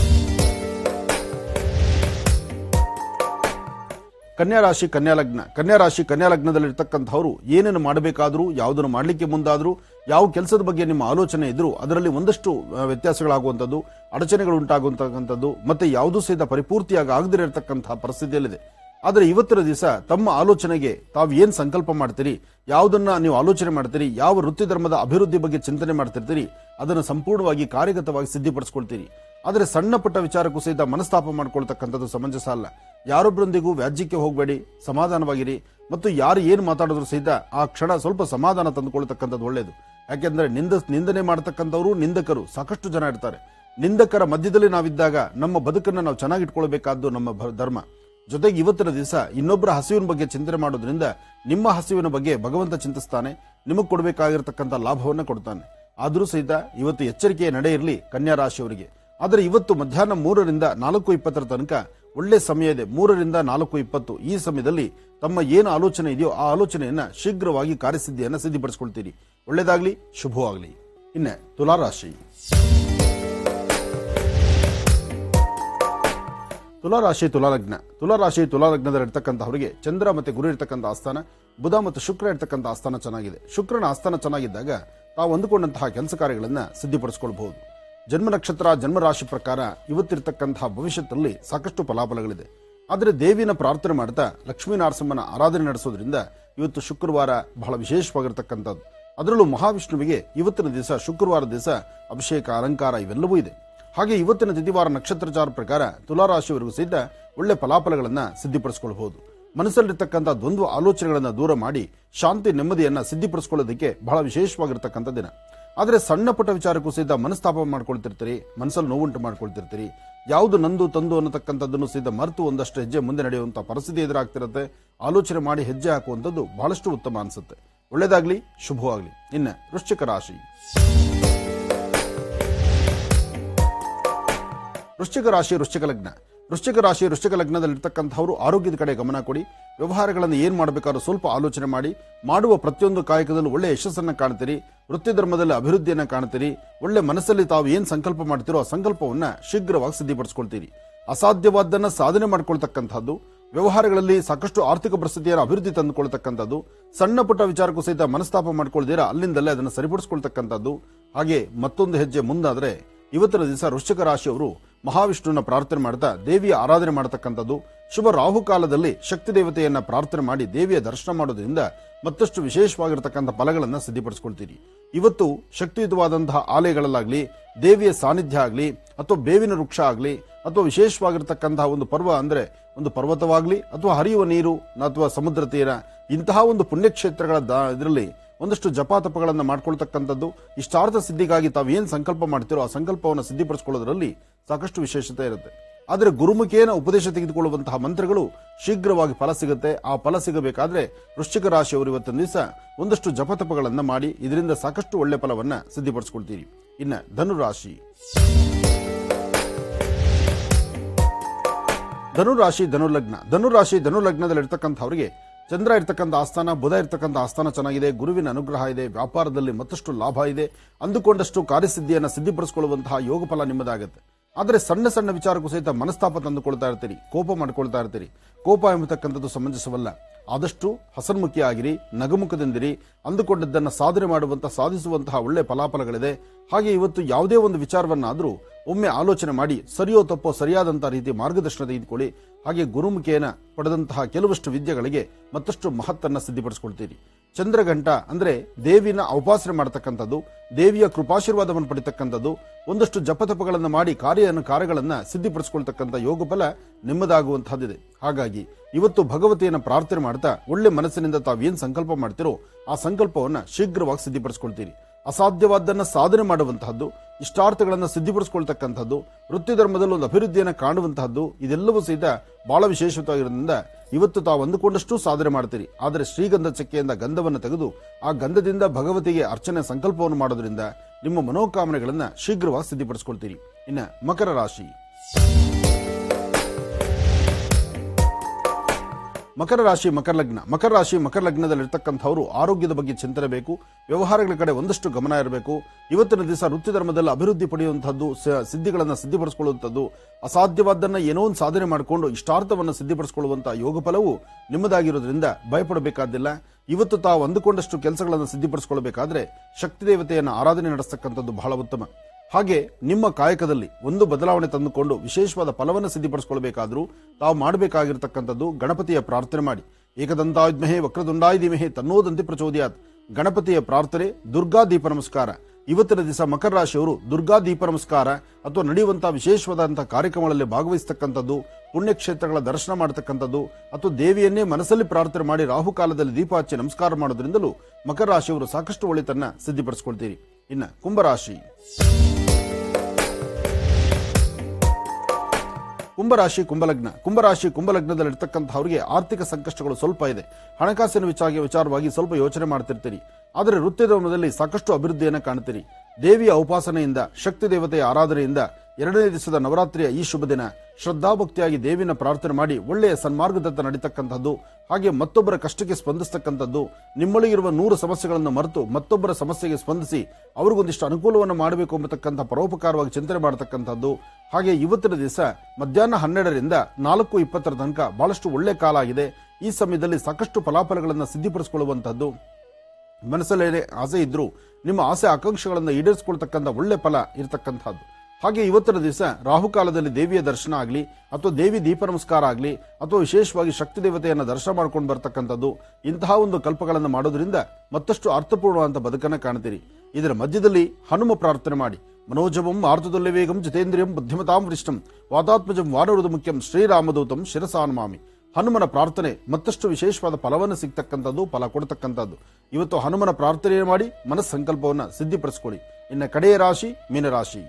S3: ಕನ್ಯಾ ರಾಶಿ ಕನ್ಯಾ ಲಗ್ನ ಕನ್ಯಾ ರಾಶಿ ಕನ್ಯಾ ಲಗ್ನದಲ್ಲಿರ್ತಕ್ಕಂಥವ್ರು ಏನೇನು ಮಾಡಬೇಕಾದ್ರೂ ಯಾವುದನ್ನು ಮಾಡಲಿಕ್ಕೆ ಮುಂದಾದ್ರೂ ಯಾವ ಕೆಲಸದ ಬಗ್ಗೆ ನಿಮ್ಮ ಆಲೋಚನೆ ಇದ್ರೂ ಅದರಲ್ಲಿ ಒಂದಷ್ಟು ಆ, ವ್ಯತ್ಯಾಸಗಳಾಗುವಂಥದ್ದು ಅಡಚಣೆಗಳು ಉಂಟಾಗುವಂತಕ್ಕಂಥದ್ದು ಮತ್ತೆ ಯಾವುದೂ ಸಹಿತ ಪರಿಪೂರ್ತಿಯಾಗಿ ಆಗದಿರತಕ್ಕಂತಹ ಪರಿಸ್ಥಿತಿಯಲ್ಲಿದೆ ಆದರೆ ಇವತ್ತಿನ ದಿವಸ ತಮ್ಮ ಆಲೋಚನೆಗೆ ತಾವು ಏನ್ ಸಂಕಲ್ಪ ಮಾಡ್ತೀರಿ ಯಾವುದನ್ನ ನೀವು ಆಲೋಚನೆ ಮಾಡ್ತೀರಿ ಯಾವ ವೃತ್ತಿ ಧರ್ಮದ ಅಭಿವೃದ್ಧಿ ಬಗ್ಗೆ ಚಿಂತನೆ ಮಾಡ್ತಿರ್ತೀರಿ ಅದನ್ನು ಸಂಪೂರ್ಣವಾಗಿ ಕಾರ್ಯಗತವಾಗಿ ಸಿದ್ಧಿಪಡಿಸ್ಕೊಳ್ತೀರಿ ಆದರೆ ಸಣ್ಣ ಪುಟ್ಟ ವಿಚಾರಕ್ಕೂ ಸಹಿತ ಮನಸ್ತಾಪ ಮಾಡ್ಕೊಳ್ತಕ್ಕಂಥದ್ದು ಸಮಂಜಸ ಅಲ್ಲ ಯಾರೊಬ್ಬರೊಂದಿಗೂ ವ್ಯಾಜ್ಯಕ್ಕೆ ಹೋಗಬೇಡಿ ಸಮಾಧಾನವಾಗಿರಿ ಮತ್ತು ಯಾರು ಏನು ಮಾತಾಡಿದ್ರು ಸಹಿತ ಆ ಕ್ಷಣ ಸ್ವಲ್ಪ ಸಮಾಧಾನ ತಂದುಕೊಳ್ತಕ್ಕಂಥದ್ದು ಒಳ್ಳೆಯದು ಯಾಕೆಂದ್ರೆ ನಿಂದ ನಿಂದನೆ ಮಾಡತಕ್ಕಂಥವರು ನಿಂದಕರು ಸಾಕಷ್ಟು ಜನ ಇರ್ತಾರೆ ನಿಂದಕರ ಮಧ್ಯದಲ್ಲಿ ನಾವಿದ್ದಾಗ ನಮ್ಮ ಬದುಕನ್ನು ನಾವು ಚೆನ್ನಾಗಿಟ್ಕೊಳ್ಬೇಕಾದ್ದು ನಮ್ಮ ಭ- ಧರ್ಮ ಜೊತೆಗೆ ಇವತ್ತಿನ ದಿವಸ ಇನ್ನೊಬ್ಬರ ಹಸಿವಿನ ಬಗ್ಗೆ ಚಿಂತನೆ ಮಾಡೋದ್ರಿಂದ ನಿಮ್ಮ ಹಸಿವಿನ ಬಗ್ಗೆ ಭಗವಂತ ಚಿಂತಿಸ್ತಾನೆ ನಿಮಗೆ ಕೊಡಬೇಕಾಗಿರ್ತಕ್ಕಂಥ ಲಾಭವನ್ನ ಕೊಡ್ತಾನೆ ಆದರೂ ಸಹಿತ ಇವತ್ತು ಎಚ್ಚರಿಕೆಯ ನಡೆ ಇರಲಿ ಕನ್ಯಾ ರಾಶಿಯವರಿಗೆ ಆದರೆ ಇವತ್ತು ಮಧ್ಯಾಹ್ನ ಮೂರರಿಂದ ನಾಲ್ಕು ಇಪ್ಪತ್ತರ ತನಕ ಒಳ್ಳೆ ಸಮಯ ಇದೆ ಮೂರರಿಂದ ನಾಲ್ಕು ಇಪ್ಪತ್ತು ಈ ಸಮಯದಲ್ಲಿ ತಮ್ಮ ಏನು ಆಲೋಚನೆ ಇದೆಯೋ ಆ ಆಲೋಚನೆಯನ್ನ ಶೀಘ್ರವಾಗಿ ಕಾರ್ಯಸಿದ್ಧಿಯನ್ನ ಸಿದ್ಧಪಡಿಸ್ಕೊಳ್ತೀರಿ ಒಳ್ಳೇದಾಗ್ಲಿ ಶುಭವಾಗ್ಲಿ ಇನ್ನ ತುಲಾರಾಶಿ ತುಲಾರಾಶಿ ತುಲಾಲಗ್ನ ತುಲಾರಾಶಿ ತುಲಾಲಗ್ನದಲ್ಲಿ ಇರ್ತಕ್ಕಂಥವರಿಗೆ ಚಂದ್ರ ಮತ್ತೆ ಗುರು ಇರ್ತಕ್ಕಂಥ ಆಸ್ಥಾನ ಬುಧ ಮತ್ತು ಶುಕ್ರ ಇರ್ತಕ್ಕಂಥ ಆಸ್ಥಾನ ಚೆನ್ನಾಗಿದೆ ಶುಕ್ರನ ಆಸ್ಥಾನ ಚೆನ್ನಾಗಿದ್ದಾಗ ತಾವು ಅಂದುಕೊಂಡಂತಹ ಕೆಲಸ ಕಾರ್ಯಗಳನ್ನ ಸಿದ್ಧಪಡಿಸಿಕೊಳ್ಬಹುದು ಜನ್ಮ ನಕ್ಷತ್ರ ಜನ್ಮ ರಾಶಿ ಪ್ರಕಾರ ಇವತ್ತಿರ್ತಕ್ಕಂತಹ ಭವಿಷ್ಯದಲ್ಲಿ ಸಾಕಷ್ಟು ಫಲಾಫಲಗಳಿದೆ ಆದರೆ ದೇವಿನ ಪ್ರಾರ್ಥನೆ ಮಾಡ್ತಾ ಲಕ್ಷ್ಮೀ ನರಸಿಂಹನ ಆರಾಧನೆ ನಡೆಸೋದ್ರಿಂದ ಇವತ್ತು ಶುಕ್ರವಾರ ಬಹಳ ವಿಶೇಷವಾಗಿರ್ತಕ್ಕಂಥದ್ದು ಅದರಲ್ಲೂ ಮಹಾವಿಷ್ಣುವಿಗೆ ಇವತ್ತಿನ ದಿವಸ ಶುಕ್ರವಾರ ದಿವಸ ಅಭಿಷೇಕ ಅಲಂಕಾರ ಇವೆಲ್ಲವೂ ಇದೆ ಹಾಗೆ ಇವತ್ತಿನ ತಿಥಿವಾರ ನಕ್ಷತ್ರಚಾರ ಪ್ರಕಾರ ತುಲಾರಾಶಿಯವರೆಗೂ ಸಹಿತ ಒಳ್ಳೆ ಫಲಾಫಲಗಳನ್ನ ಸಿದ್ಧಪಡಿಸಿಕೊಳ್ಳಬಹುದು ಮನಸ್ಸಲ್ಲಿರ್ತಕ್ಕಂಥ ದ್ವಂದ್ವ ಆಲೋಚನೆಗಳನ್ನ ದೂರ ಮಾಡಿ ಶಾಂತಿ ನೆಮ್ಮದಿಯನ್ನ ಸಿದ್ಧಪಡಿಸಿಕೊಳ್ಳೋದಕ್ಕೆ ಬಹಳ ವಿಶೇಷವಾಗಿರ್ತಕ್ಕಂಥ ದಿನ ಆದರೆ ಸಣ್ಣ ಪುಟ್ಟ ವಿಚಾರಕ್ಕೂ ಸಹಿತ ಮನಸ್ತಾಪ ಮಾಡ್ಕೊಳ್ತಿರ್ತೀರಿ ಮನಸ್ಸಲ್ಲಿ ನೋವುಂಟು ಮಾಡ್ಕೊಳ್ತಿರ್ತೀರಿ ಯಾವುದು ನಂದು ತಂದು ಅನ್ನತಕ್ಕಂಥದ್ದನ್ನು ಸಹಿತ ಮರೆತು ಒಂದಷ್ಟು ಹೆಜ್ಜೆ ಮುಂದೆ ನಡೆಯುವಂತ ಪರಿಸ್ಥಿತಿ ಎದುರಾಗ್ತಿರುತ್ತೆ ಆಲೋಚನೆ ಮಾಡಿ ಹೆಜ್ಜೆ ಹಾಕುವಂಥದ್ದು ಬಹಳಷ್ಟು ಉತ್ತಮ ಅನ್ಸುತ್ತೆ ಒಳ್ಳೇದಾಗ್ಲಿ ಶುಭವಾಗ್ಲಿ ಇನ್ನ ವೃಶ್ಚಿಕ ರಾಶಿ ವೃಶ್ಚಿಕ ರಾಶಿ ವೃಶ್ಚಿಕ ಲಗ್ನ ವೃಶ್ಚಿಕ ರಾಶಿ ವೃಶ್ಚಿಕ ಲಗ್ನದಲ್ಲಿರ್ತಕ್ಕಂಥವರು ಆರೋಗ್ಯದ ಕಡೆ ಗಮನ ಕೊಡಿ ವ್ಯವಹಾರಗಳನ್ನು ಏನ್ ಮಾಡಬೇಕಾದ್ರೂ ಸ್ವಲ್ಪ ಆಲೋಚನೆ ಮಾಡಿ ಮಾಡುವ ಪ್ರತಿಯೊಂದು ಕಾಯಕದಲ್ಲೂ ಒಳ್ಳೆ ಯಶಸ್ಸನ್ನ ಕಾಣ್ತೀರಿ ವೃತ್ತಿ ಧರ್ಮದಲ್ಲಿ ಅಭಿವೃದ್ಧಿಯನ್ನ ಕಾಣ್ತೀರಿ ಒಳ್ಳೆ ಮನಸ್ಸಲ್ಲಿ ತಾವು ಏನ್ ಸಂಕಲ್ಪ ಮಾಡ್ತೀರೋ ಆ ಸಂಕಲ್ಪವನ್ನ ಶೀಘ್ರವಾಗಿ ಸಿದ್ಧಪಡಿಸ್ಕೊಳ್ತೀರಿ ಅಸಾಧ್ಯವಾದ್ದನ್ನ ಸಾಧನೆ ಮಾಡ್ಕೊಳ್ತಕ್ಕಂಥದ್ದು ವ್ಯವಹಾರಗಳಲ್ಲಿ ಸಾಕಷ್ಟು ಆರ್ಥಿಕ ಪರಿಸ್ಥಿತಿಯನ್ನು ಅಭಿವೃದ್ಧಿ ತಂದುಕೊಳ್ತಕ್ಕಂಥದ್ದು ಸಣ್ಣ ಪುಟ್ಟ ವಿಚಾರಕ್ಕೂ ಸಹಿತ ಮನಸ್ತಾಪ ಮಾಡ್ಕೊಳ್ದಿರಾ ಅಲ್ಲಿಂದಲೇ ಅದನ್ನು ಸರಿಪಡಿಸ್ಕೊಳ್ತಕ್ಕಂಥದ್ದು ಹಾಗೆ ಮತ್ತೊಂದು ಹೆಜ್ಜೆ ಮುಂದಾದ್ರೆ ಇವತ್ತಿನ ದಿವಸ ವೃಶ್ಚಿಕ ರಾಶಿಯವರು ಮಹಾವಿಷ್ಣುವನ್ನ ಪ್ರಾರ್ಥನೆ ಮಾಡ್ತಾ ದೇವಿಯ ಆರಾಧನೆ ಮಾಡತಕ್ಕಂಥದ್ದು ಶುಭ ರಾಹುಕಾಲದಲ್ಲಿ ಶಕ್ತಿ ದೇವತೆಯನ್ನ ಪ್ರಾರ್ಥನೆ ಮಾಡಿ ದೇವಿಯ ದರ್ಶನ ಮಾಡೋದ್ರಿಂದ ಮತ್ತಷ್ಟು ವಿಶೇಷವಾಗಿರತಕ್ಕಂಥ ಫಲಗಳನ್ನ ಸಿದ್ಧಿಪಡಿಸ್ಕೊಳ್ತೀರಿ ಇವತ್ತು ಶಕ್ತಿಯುತವಾದಂತಹ ಆಲಯಗಳಲ್ಲಾಗ್ಲಿ ದೇವಿಯ ಸಾನ್ನಿಧ್ಯ ಆಗಲಿ ಅಥವಾ ಬೇವಿನ ವೃಕ್ಷ ಆಗಲಿ ಅಥವಾ ವಿಶೇಷವಾಗಿರತಕ್ಕಂತಹ ಒಂದು ಪರ್ವ ಅಂದ್ರೆ ಒಂದು ಪರ್ವತವಾಗ್ಲಿ ಅಥವಾ ಹರಿಯುವ ನೀರು ಅಥವಾ ಸಮುದ್ರ ತೀರ ಇಂತಹ ಒಂದು ಪುಣ್ಯಕ್ಷೇತ್ರಗಳ ಇದರಲ್ಲಿ ಒಂದಷ್ಟು ಜಪಾತಪಗಳನ್ನು ಮಾಡ್ಕೊಳ್ತಕ್ಕಂಥದ್ದು ಇಷ್ಟಾರ್ಥ ಸಿದ್ಧಿಗಾಗಿ ತಾವು ಏನ್ ಸಂಕಲ್ಪ ಮಾಡ್ತೀರೋ ಆ ಸಂಕಲ್ಪವನ್ನು ಸಿದ್ಧಿಪಡಿಸ್ಕೊಳ್ಳೋದ್ರಲ್ಲಿ ಸಾಕಷ್ಟು ವಿಶೇಷತೆ ಇರುತ್ತೆ ಆದರೆ ಗುರುಮುಖೇನ ಉಪದೇಶ ತೆಗೆದುಕೊಳ್ಳುವಂತಹ ಮಂತ್ರಗಳು ಶೀಘ್ರವಾಗಿ ಫಲ ಸಿಗುತ್ತೆ ಆ ಫಲ ಸಿಗಬೇಕಾದ್ರೆ ವೃಶ್ಚಿಕ ರಾಶಿಯವರು ಇವತ್ತಿನ ದಿವಸ ಒಂದಷ್ಟು ಜಪತಪಗಳನ್ನ ಮಾಡಿ ಇದರಿಂದ ಸಾಕಷ್ಟು ಒಳ್ಳೆ ಫಲವನ್ನ ಸಿದ್ಧಿಪಡಿಸ್ಕೊಳ್ತೀರಿ ಇನ್ನ ಧನುರಾಶಿ ಧನುರಾಶಿ ಧನುಲಗ್ನ ಧನುರಾಶಿ ಧನುಲಗ್ನದಲ್ಲಿ ಇರ್ತಕ್ಕಂಥವ್ರಿಗೆ ಚಂದ್ರ ಇರ್ತಕ್ಕಂಥ ಆಸ್ಥಾನ ಬುಧ ಇರ್ತಕ್ಕಂಥ ಆಸ್ಥಾನ ಚೆನ್ನಾಗಿದೆ ಗುರುವಿನ ಅನುಗ್ರಹ ಇದೆ ವ್ಯಾಪಾರದಲ್ಲಿ ಮತ್ತಷ್ಟು ಲಾಭ ಇದೆ ಅಂದುಕೊಂಡಷ್ಟು ಕಾರ್ಯಸಿದ್ಧಿಯನ್ನು ಸಿದ್ಧಿಪಡಿಸಿಕೊಳ್ಳುವಂತಹ ಯೋಗ ಫಲ ನಿಮ್ಮದಾಗುತ್ತೆ ಆದರೆ ಸಣ್ಣ ಸಣ್ಣ ವಿಚಾರಕ್ಕೂ ಸಹಿತ ಮನಸ್ತಾಪ ತಂದುಕೊಳ್ತಾ ಇರ್ತೀರಿ ಕೋಪ ಮಾಡ್ಕೊಳ್ತಾ ಇರ್ತೀರಿ ಕೋಪ ಎಂಬತಕ್ಕಂಥದ್ದು ಸಮಂಜಸವಲ್ಲ ಆದಷ್ಟು ಹಸನ್ಮುಖಿ ಆಗಿರಿ ನಗುಮುಖದಿಂದಿರಿ ಅಂದುಕೊಂಡದ್ದನ್ನು ಸಾಧನೆ ಮಾಡುವಂತಹ ಸಾಧಿಸುವಂತಹ ಒಳ್ಳೆ ಫಲಾಫಲಗಳಿದೆ ಹಾಗೆ ಇವತ್ತು ಯಾವುದೇ ಒಂದು ವಿಚಾರವನ್ನಾದರೂ ಒಮ್ಮೆ ಆಲೋಚನೆ ಮಾಡಿ ಸರಿಯೋ ತಪ್ಪೋ ಸರಿಯಾದಂತಹ ರೀತಿ ಮಾರ್ಗದರ್ಶನ ತೆಗೆದುಕೊಳ್ಳಿ ಹಾಗೆ ಗುರುಮುಖೇನ ಪಡೆದಂತಹ ಕೆಲವಷ್ಟು ವಿದ್ಯೆಗಳಿಗೆ ಮತ್ತಷ್ಟು ಮಹತ್ತನ್ನ ಸಿದ್ಧಿಪಡಿಸಿಕೊಳ್ತೀರಿ ಚಂದ್ರಘಂಟ ಅಂದ್ರೆ ದೇವಿನ ಉಪಾಸನೆ ಮಾಡತಕ್ಕಂಥದ್ದು ದೇವಿಯ ಕೃಪಾಶೀರ್ವಾದವನ್ನು ಪಡಿತಕ್ಕಂಥದ್ದು ಒಂದಷ್ಟು ಜಪತಪಗಳನ್ನು ಮಾಡಿ ಕಾರ್ಯವನ್ನು ಕಾರ್ಯಗಳನ್ನ ಸಿದ್ಧಿಪಡಿಸಿಕೊಳ್ತಕ್ಕಂಥ ಯೋಗ ಫಲ ನಿಮ್ಮದಾಗುವಂತಹದ್ದಿದೆ ಹಾಗಾಗಿ ಇವತ್ತು ಭಗವತಿಯನ್ನ ಪ್ರಾರ್ಥನೆ ಮಾಡ್ತಾ ಒಳ್ಳೆ ಮನಸ್ಸಿನಿಂದ ತಾವೇನ್ ಸಂಕಲ್ಪ ಮಾಡ್ತಿರೋ ಆ ಸಂಕಲ್ಪವನ್ನ ಶೀಘ್ರವಾಗಿ ಸಿದ್ಧಿಪಡಿಸಿಕೊಳ್ತೀರಿ ಅಸಾಧ್ಯವಾದ್ದನ್ನ ಸಾಧನೆ ಮಾಡುವಂತಹದ್ದು ಇಷ್ಟಾರ್ಥಗಳನ್ನು ಸಿದ್ಧಿಪಡಿಸಿಕೊಳ್ತಕ್ಕಂಥದ್ದು ವೃತ್ತಿ ಧರ್ಮದಲ್ಲಿ ಒಂದು ಅಭಿವೃದ್ಧಿಯನ್ನು ಕಾಣುವಂತಹದ್ದು ಇದೆಲ್ಲವೂ ಸಹಿತ ಬಹಳ ವಿಶೇಷವಾಗಿರೋದ್ರಿಂದ ಇವತ್ತು ತಾವು ಅಂದುಕೊಂಡಷ್ಟು ಸಾಧನೆ ಮಾಡ್ತೀರಿ ಆದರೆ ಶ್ರೀಗಂಧ ಚಕ್ಕೆಯಿಂದ ಗಂಧವನ್ನು ತೆಗೆದು ಆ ಗಂಧದಿಂದ ಭಗವತಿಗೆ ಅರ್ಚನೆ ಸಂಕಲ್ಪವನ್ನು ಮಾಡೋದ್ರಿಂದ ನಿಮ್ಮ ಮನೋಕಾಮನೆಗಳನ್ನ ಶೀಘ್ರವಾಗಿ ಸಿದ್ಧಿಪಡಿಸಿಕೊಳ್ತೀರಿ ಇನ್ನ ಮಕರ ರಾಶಿ ಮಕರ ರಾಶಿ ಮಕರ ಲಗ್ನ ಮಕರ ರಾಶಿ ಮಕರ ಲಗ್ನದಲ್ಲಿ ಇರ್ತಕ್ಕಂಥವರು ಆರೋಗ್ಯದ ಬಗ್ಗೆ ಚಿಂತನೆ ಬೇಕು ವ್ಯವಹಾರಗಳ ಕಡೆ ಒಂದಷ್ಟು ಗಮನ ಇರಬೇಕು ಇವತ್ತಿನ ದಿವಸ ವೃತ್ತಿ ಧರ್ಮದಲ್ಲಿ ಅಭಿವೃದ್ಧಿ ಪಡೆಯುವಂತಹದ್ದು ಸ- ಸಿದ್ಧಿಗಳನ್ನ ಸಿದ್ಧಿಪಡಿಸಿಕೊಳ್ಳುವಂಥದ್ದು ಅಸಾಧ್ಯವಾದ್ದನ್ನ ಏನೋ ಒಂದು ಸಾಧನೆ ಮಾಡಿಕೊಂಡು ಇಷ್ಟಾರ್ಥವನ್ನು ಸಿದ್ಧಿಪಡಿಸಿಕೊಳ್ಳುವಂತಹ ಯೋಗ ಫಲವು ನಿಮ್ಮದಾಗಿರೋದ್ರಿಂದ ಭಯಪಡಬೇಕಾದಿಲ್ಲ ಇವತ್ತು ತಾವು ಅಂದುಕೊಂಡಷ್ಟು ಕೆಲಸಗಳನ್ನು ಸಿದ್ಧಿಪಡಿಸಿಕೊಳ್ಳಬೇಕಾದ್ರೆ ಶಕ್ತಿ ದೇವತೆಯನ್ನು ಆರಾಧನೆ ನಡೆಸ್ತಕ್ಕಂಥದ್ದು ಬಹಳ ಉತ್ತಮ ಹಾಗೆ ನಿಮ್ಮ ಕಾಯಕದಲ್ಲಿ ಒಂದು ಬದಲಾವಣೆ ತಂದುಕೊಂಡು ವಿಶೇಷವಾದ ಫಲವನ್ನು ಸಿದ್ಧಿಪಡಿಸಿಕೊಳ್ಳಬೇಕಾದ್ರೂ ತಾವು ಮಾಡಬೇಕಾಗಿರ್ತಕ್ಕಂಥದ್ದು ಗಣಪತಿಯ ಪ್ರಾರ್ಥನೆ ಮಾಡಿ ಏಕದಂತಾಯುಧ್ಮಹೇ ವಕ್ರದುಂಡಾಯ ಧೀಮಹೇ ತನ್ನೋದಂತೆ ಪ್ರಚೋದಯಾತ್ ಗಣಪತಿಯ ಪ್ರಾರ್ಥನೆ ದುರ್ಗಾ ದೀಪ ನಮಸ್ಕಾರ ಇವತ್ತಿನ ದಿವಸ ಮಕರ ರಾಶಿಯವರು ದುರ್ಗಾ ದೀಪ ನಮಸ್ಕಾರ ಅಥವಾ ನಡೆಯುವಂತಹ ವಿಶೇಷವಾದಂತಹ ಕಾರ್ಯಕ್ರಮಗಳಲ್ಲಿ ಭಾಗವಹಿಸತಕ್ಕಂಥದ್ದು ಪುಣ್ಯಕ್ಷೇತ್ರಗಳ ದರ್ಶನ ಮಾಡತಕ್ಕಂಥದ್ದು ಅಥವಾ ದೇವಿಯನ್ನೇ ಮನಸ್ಸಲ್ಲಿ ಪ್ರಾರ್ಥನೆ ಮಾಡಿ ರಾಹುಕಾಲದಲ್ಲಿ ದೀಪ ಹಚ್ಚಿ ನಮಸ್ಕಾರ ಮಾಡೋದ್ರಿಂದಲೂ ಮಕರ ರಾಶಿಯವರು ಸಾಕಷ್ಟು ಒಳಿತನ್ನ ಸಿದ್ಧಿಪಡಿಸಿಕೊಳ್ತೀರಿ ಇನ್ನ ಕುಂಭರಾಶಿ ಕುಂಭರಾಶಿ ಕುಂಭಲಗ್ನ ಕುಂಭರಾಶಿ ಕುಂಭಲಗ್ನದಲ್ಲಿ ಇರ್ತಕ್ಕಂಥವ್ರಿಗೆ ಆರ್ಥಿಕ ಸಂಕಷ್ಟಗಳು ಸ್ವಲ್ಪ ಇದೆ ಹಣಕಾಸಿನ ವಿಚಾರ ವಿಚಾರವಾಗಿ ಸ್ವಲ್ಪ ಯೋಚನೆ ಮಾಡ್ತಿರ್ತೀರಿ ಆದರೆ ವೃತ್ತಿ ಧರ್ಮದಲ್ಲಿ ಸಾಕಷ್ಟು ಅಭಿವೃದ್ಧಿಯನ್ನು ಕಾಣ್ತೀರಿ ದೇವಿಯ ಉಪಾಸನೆಯಿಂದ ಶಕ್ತಿ ದೇವತೆಯ ಆರಾಧನೆಯಿಂದ ಎರಡನೇ ದಿವಸದ ನವರಾತ್ರಿಯ ಈ ಶುಭ ದಿನ ಶ್ರದ್ಧಾಭಕ್ತಿಯಾಗಿ ದೇವಿನ ಪ್ರಾರ್ಥನೆ ಮಾಡಿ ಒಳ್ಳೆಯ ಸನ್ಮಾರ್ಗದತ್ತ ನಡೀತಕ್ಕಂಥದ್ದು ಹಾಗೆ ಮತ್ತೊಬ್ಬರ ಕಷ್ಟಕ್ಕೆ ಸ್ಪಂದಿಸ್ತಕ್ಕಂಥದ್ದು ನಿಮ್ಮೊಳಗಿರುವ ನೂರು ಸಮಸ್ಯೆಗಳನ್ನು ಮರೆತು ಮತ್ತೊಬ್ಬರ ಸಮಸ್ಯೆಗೆ ಸ್ಪಂದಿಸಿ ಅವ್ರಿಗೊಂದಿಷ್ಟು ಅನುಕೂಲವನ್ನು ಮಾಡಬೇಕು ಎಂಬತಕ್ಕಂಥ ಪರೋಪಕಾರವಾಗಿ ಚಿಂತನೆ ಮಾಡತಕ್ಕಂಥದ್ದು ಹಾಗೆ ಇವತ್ತಿನ ದಿವಸ ಮಧ್ಯಾಹ್ನ ಹನ್ನೆರಡರಿಂದ ನಾಲ್ಕು ಇಪ್ಪತ್ತರ ತನಕ ಬಹಳಷ್ಟು ಒಳ್ಳೆ ಕಾಲ ಆಗಿದೆ ಈ ಸಮಯದಲ್ಲಿ ಸಾಕಷ್ಟು ಫಲಾಫಲಗಳನ್ನು ಸಿದ್ಧಿಪಡಿಸಿಕೊಳ್ಳುವಂತಹದ್ದು ಮನಸ್ಸಲ್ಲೇ ಆಸೆ ಇದ್ರೂ ನಿಮ್ಮ ಆಸೆ ಆಕಾಂಕ್ಷೆಗಳನ್ನು ಈಡೇರಿಸಿಕೊಳ್ತಕ್ಕಂಥ ಒಳ್ಳೆ ಫಲ ಇರತಕ್ಕಂಥದ್ದು ಹಾಗೆ ಇವತ್ತಿನ ದಿವಸ ರಾಹುಕಾಲದಲ್ಲಿ ದೇವಿಯ ದರ್ಶನ ಆಗಲಿ ಅಥವಾ ದೇವಿ ದೀಪ ನಮಸ್ಕಾರ ಆಗಲಿ ಅಥವಾ ವಿಶೇಷವಾಗಿ ಶಕ್ತಿ ದೇವತೆಯನ್ನು ದರ್ಶನ ಮಾಡ್ಕೊಂಡು ಬರ್ತಕ್ಕಂಥದ್ದು ಇಂತಹ ಒಂದು ಕಲ್ಪಗಳನ್ನು ಮಾಡೋದ್ರಿಂದ ಮತ್ತಷ್ಟು ಅರ್ಥಪೂರ್ಣವಾದಂಥ ಬದುಕನ್ನು ಕಾಣ್ತೀರಿ ಇದರ ಮಧ್ಯದಲ್ಲಿ ಹನುಮ ಪ್ರಾರ್ಥನೆ ಮಾಡಿ ಮನೋಜವಂ ಆರ್ತುದಲ್ಯ ವೇಗಂ ಜಿತೇಂದ್ರಿಯಂ ಬುದ್ಧಿಮತಾಂ ವರಿಷ್ಠಂ ವಾತಾತ್ಮಜಂ ವಾನರುದು ಮುಖ್ಯಂ ಶ್ರೀರಾಮದೂತಂ ಶಿರಸಾನ್ಮಾಮಿ ಹನುಮನ ಪ್ರಾರ್ಥನೆ ಮತ್ತಷ್ಟು ವಿಶೇಷವಾದ ಫಲವನ್ನು ಸಿಗ್ತಕ್ಕಂಥದ್ದು ಫಲ ಕೊಡ್ತಕ್ಕಂಥದ್ದು ಇವತ್ತು ಹನುಮನ ಪ್ರಾರ್ಥನೆ ಮಾಡಿ ಮನಸ್ ಸಂಕಲ್ಪವನ್ನು ಸಿದ್ಧಿಪಡಿಸ್ಕೊಳ್ಳಿ ಇನ್ನು ಕಡೆಯ ರಾಶಿ ಮೀನರಾಶಿ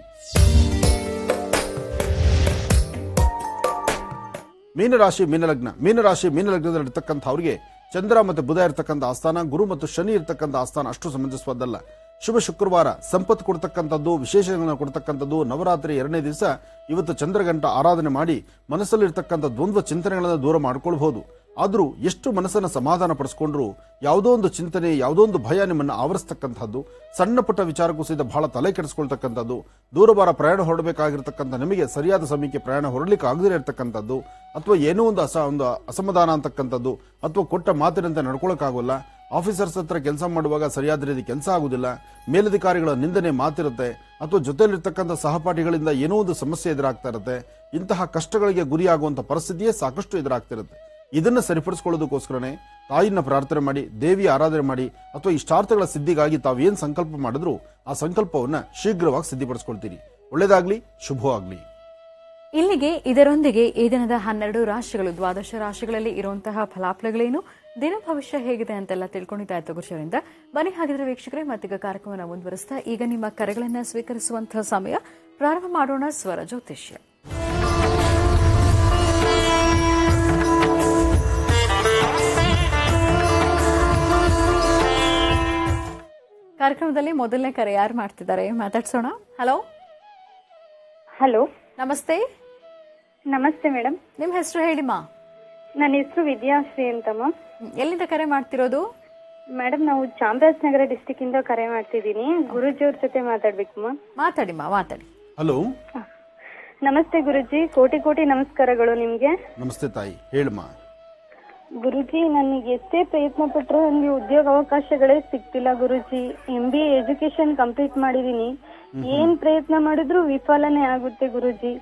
S3: ಮೀನರಾಶಿ ಮೀನಲಗ್ನ ಮೀನರಾಶಿ ಮೀನಲಗ್ನದಲ್ಲಿ ಇರ್ತಕ್ಕಂಥ ಅವರಿಗೆ ಚಂದ್ರ ಮತ್ತು ಬುಧ ಇರ್ತಕ್ಕಂಥ ಆಸ್ಥಾನ ಗುರು ಮತ್ತು ಶನಿ ಇರ್ತಕ್ಕಂಥ ಆಸ್ಥಾನ ಅಷ್ಟು ಸಮಂಜಸವಾದಲ್ಲ ಶುಭ ಶುಕ್ರವಾರ ಸಂಪತ್ತು ಕೊಡ್ತಕ್ಕಂಥದ್ದು ವಿಶೇಷಗಳನ್ನು ಕೊಡ್ತಕ್ಕಂಥದ್ದು ನವರಾತ್ರಿ ಎರಡನೇ ದಿವಸ ಇವತ್ತು ಚಂದ್ರಗಂಟ ಆರಾಧನೆ ಮಾಡಿ ಮನಸ್ಸಲ್ಲಿರ್ತಕ್ಕಂಥ ದ್ವಂದ್ವ ಚಿಂತನೆಗಳನ್ನು ದೂರ ಮಾಡ್ಕೊಳ್ಬಹುದು ಆದರೂ ಎಷ್ಟು ಮನಸ್ಸನ್ನು ಸಮಾಧಾನ ಪಡಿಸ್ಕೊಂಡ್ರು ಯಾವುದೋ ಒಂದು ಚಿಂತನೆ ಯಾವುದೋ ಒಂದು ಭಯ ನಿಮ್ಮನ್ನು ಆವರಿಸ್ತಕ್ಕಂಥದ್ದು ಸಣ್ಣ ಪುಟ್ಟ ವಿಚಾರಕ್ಕೂ ಸಹಿತ ಬಹಳ ತಲೆ ಕೆಡಿಸ್ಕೊಳ್ತಕ್ಕಂಥದ್ದು ದೂರವಾರ ಪ್ರಯಾಣ ಹೊರಡಬೇಕಾಗಿರ್ತಕ್ಕಂಥ ನಿಮಗೆ ಸರಿಯಾದ ಸಮಯಕ್ಕೆ ಪ್ರಯಾಣ ಹೊರಲಿಕ್ಕೆ ಆಗದೇ ಇರತಕ್ಕಂಥದ್ದು ಅಥವಾ ಏನೋ ಒಂದು ಅಸ ಒಂದು ಅಸಮಾಧಾನ ಅಂತಕ್ಕಂಥದ್ದು ಅಥವಾ ಕೊಟ್ಟ ಮಾತಿನಂತೆ ನಡ್ಕೊಳಕ್ಕಾಗೋಲ್ಲ ಆಫೀಸರ್ಸ್ ಹತ್ರ ಕೆಲಸ ಮಾಡುವಾಗ ಸರಿಯಾದ ರೀತಿ ಕೆಲಸ ಆಗುದಿಲ್ಲ ಮೇಲಧಿಕಾರಿಗಳ ನಿಂದನೆ ಮಾತಿರುತ್ತೆ ಅಥವಾ ಜೊತೆಲಿರ್ತಕ್ಕಂಥ ಸಹಪಾಠಿಗಳಿಂದ ಏನೋ ಒಂದು ಸಮಸ್ಯೆ ಎದುರಾಗ್ತಾ ಇರುತ್ತೆ ಇಂತಹ ಕಷ್ಟಗಳಿಗೆ ಗುರಿಯಾಗುವಂತ ಪರಿಸ್ಥಿತಿಯೇ ಸಾಕಷ್ಟು ಎದುರಾಗ್ತಿರುತ್ತೆ ಇದನ್ನ ಸರಿಪಡಿಸ್ಕೊಳ್ಳೋದಕ್ಕೋಸ್ಕರನೇ ತಾಯಿನ ಪ್ರಾರ್ಥನೆ ಮಾಡಿ ದೇವಿಯ ಆರಾಧನೆ ಮಾಡಿ ಅಥವಾ ಇಷ್ಟಾರ್ಥಗಳ ಸಿದ್ಧಿಗಾಗಿ ತಾವೇನ್ ಸಂಕಲ್ಪ ಮಾಡಿದ್ರು ಆ ಸಂಕಲ್ಪವನ್ನ ಶೀಘ್ರವಾಗಿ ಸಿದ್ಧಿಪಡಿಸ್ಕೊಳ್ತೀರಿ ಒಳ್ಳೇದಾಗ್ಲಿ ಶುಭವಾಗ್ಲಿ
S1: ಇಲ್ಲಿಗೆ ಇದರೊಂದಿಗೆ ಈ ದಿನದ ಹನ್ನೆರಡು ರಾಶಿಗಳು ದ್ವಾದಶ ರಾಶಿಗಳಲ್ಲಿ ಇರುವಂತಹ ಫಲಾಫಲಗಳೇನು ದಿನ ಭವಿಷ್ಯ ಹೇಗಿದೆ ಅಂತೆಲ್ಲ ತಿಳ್ಕೊಂಡಿದ್ದಾಯ್ತು ಗುರುಜರಿಂದ ಬನ್ನಿ ಹಾಗಿದ್ರೆ ವೀಕ್ಷಕರೇ ಮತ್ತೀಗ ಕಾರ್ಯಕ್ರಮವನ್ನು ಮುಂದುವರಿಸ್ತಾ ಈಗ ನಿಮ್ಮ ಕರೆಗಳನ್ನ ಸ್ವೀಕರಿಸುವಂತಹ ಸಮಯ ಪ್ರಾರಂಭ ಮಾಡೋಣ ಸ್ವರ ಜ್ಯೋತಿಷ್ಯ ಕಾರ್ಯಕ್ರಮದಲ್ಲಿ ಮೊದಲನೇ ಕರೆ ಯಾರು ಮಾಡ್ತಿದ್ದಾರೆ ಮಾತಾಡ್ಸೋಣ ಹಲೋ
S6: ಹಲೋ
S1: ನಮಸ್ತೆ
S6: ನಮಸ್ತೆ ಮೇಡಮ್
S1: ನಿಮ್ಮ ಹೆಸರು ಹೇಳಿಮಾ
S6: ನನ್ನ ಹೆಸರು ವಿದ್ಯಾಶ್ರೀ ಅಂತಮ್ಮ
S1: ಎಲ್ಲಿಂದ ಕರೆ ಮಾಡ್ತಿರೋದು
S6: ಮೇಡಮ್ ನಾವು ಚಾಮರಾಜನಗರ ಡಿಸ್ಟಿಕ್ ಇಂದ ಕರೆ ಮಾಡ್ತಿದ್ದೀನಿ ಗುರುಜಿ ಅವ್ರ ಜೊತೆ ಮಾತಾಡ್ಬೇಕಮ್ಮ
S1: ಮಾತಾಡಿಮ್ಮ ಮಾತಾಡಿ
S3: ಹಲೋ
S6: ನಮಸ್ತೆ ಗುರುಜಿ ಕೋಟಿ ಕೋಟಿ ನಮಸ್ಕಾರಗಳು ನಿಮ್ಗೆ
S3: ನಮಸ್ತೆ ತಾಯಿ ಹೇಳಮ್ಮ
S6: ಗುರುಜಿ ನನಗೆ ಎಷ್ಟೇ ಪ್ರಯತ್ನ ಪಟ್ಟರು ನನಗೆ ಉದ್ಯೋಗ ಅವಕಾಶಗಳೇ ಸಿಗ್ತಿಲ್ಲ Guruji M B A education complete ಮಾಡಿದೀನಿ ಏನ್ ಪ್ರಯತ್ನ ಮಾಡಿದ್ರು ವಿಫಲನೇ ಆಗುತ್ತೆ ಗುರುಜಿ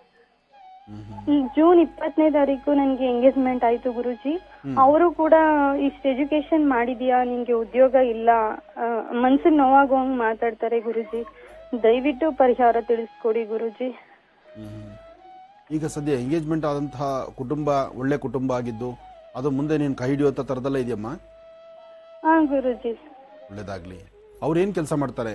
S6: ಈ ಜೂನ್ ಇಪ್ಪತ್ತನೇ ತಾರೀಕು ನನಗೆ ಎಂಗೇಜ್ಮೆಂಟ್ ಆಯ್ತು ಗುರುಜಿ ಅವರು ಕೂಡ ಇಷ್ಟು ಎಜುಕೇಶನ್ ಮಾಡಿದ್ಯಾ ನಿನ್ಗೆ ಉದ್ಯೋಗ ಇಲ್ಲ ಮನ್ಸಿಗೆ ನೋವಾಗುವಂಗ್ ಮಾತಾಡ್ತಾರೆ ಗುರುಜಿ ದಯವಿಟ್ಟು ಪರಿಹಾರ ತಿಳಿಸ್ಕೊಡಿ ಗುರುಜಿ
S3: ಈಗ ಸದ್ಯ ಎಂಗೇಜ್ಮೆಂಟ್ ಆದಂತಹ ಕುಟುಂಬ ಒಳ್ಳೆ ಕುಟುಂಬ ಆಗಿದ್ದು ಅದು ಮುಂದೆ ನೀನು ಕೈ ಹಿಡಿಯುವಂತ ತರದಲ್ಲ ಇದೆಯಮ್ಮ
S6: ಹಾ ಗುರುಜಿ
S3: ಒಳ್ಳೇದಾಗ್ಲಿ ಅವ್ರು ಏನ್ ಕೆಲಸ ಮಾಡ್ತಾರೆ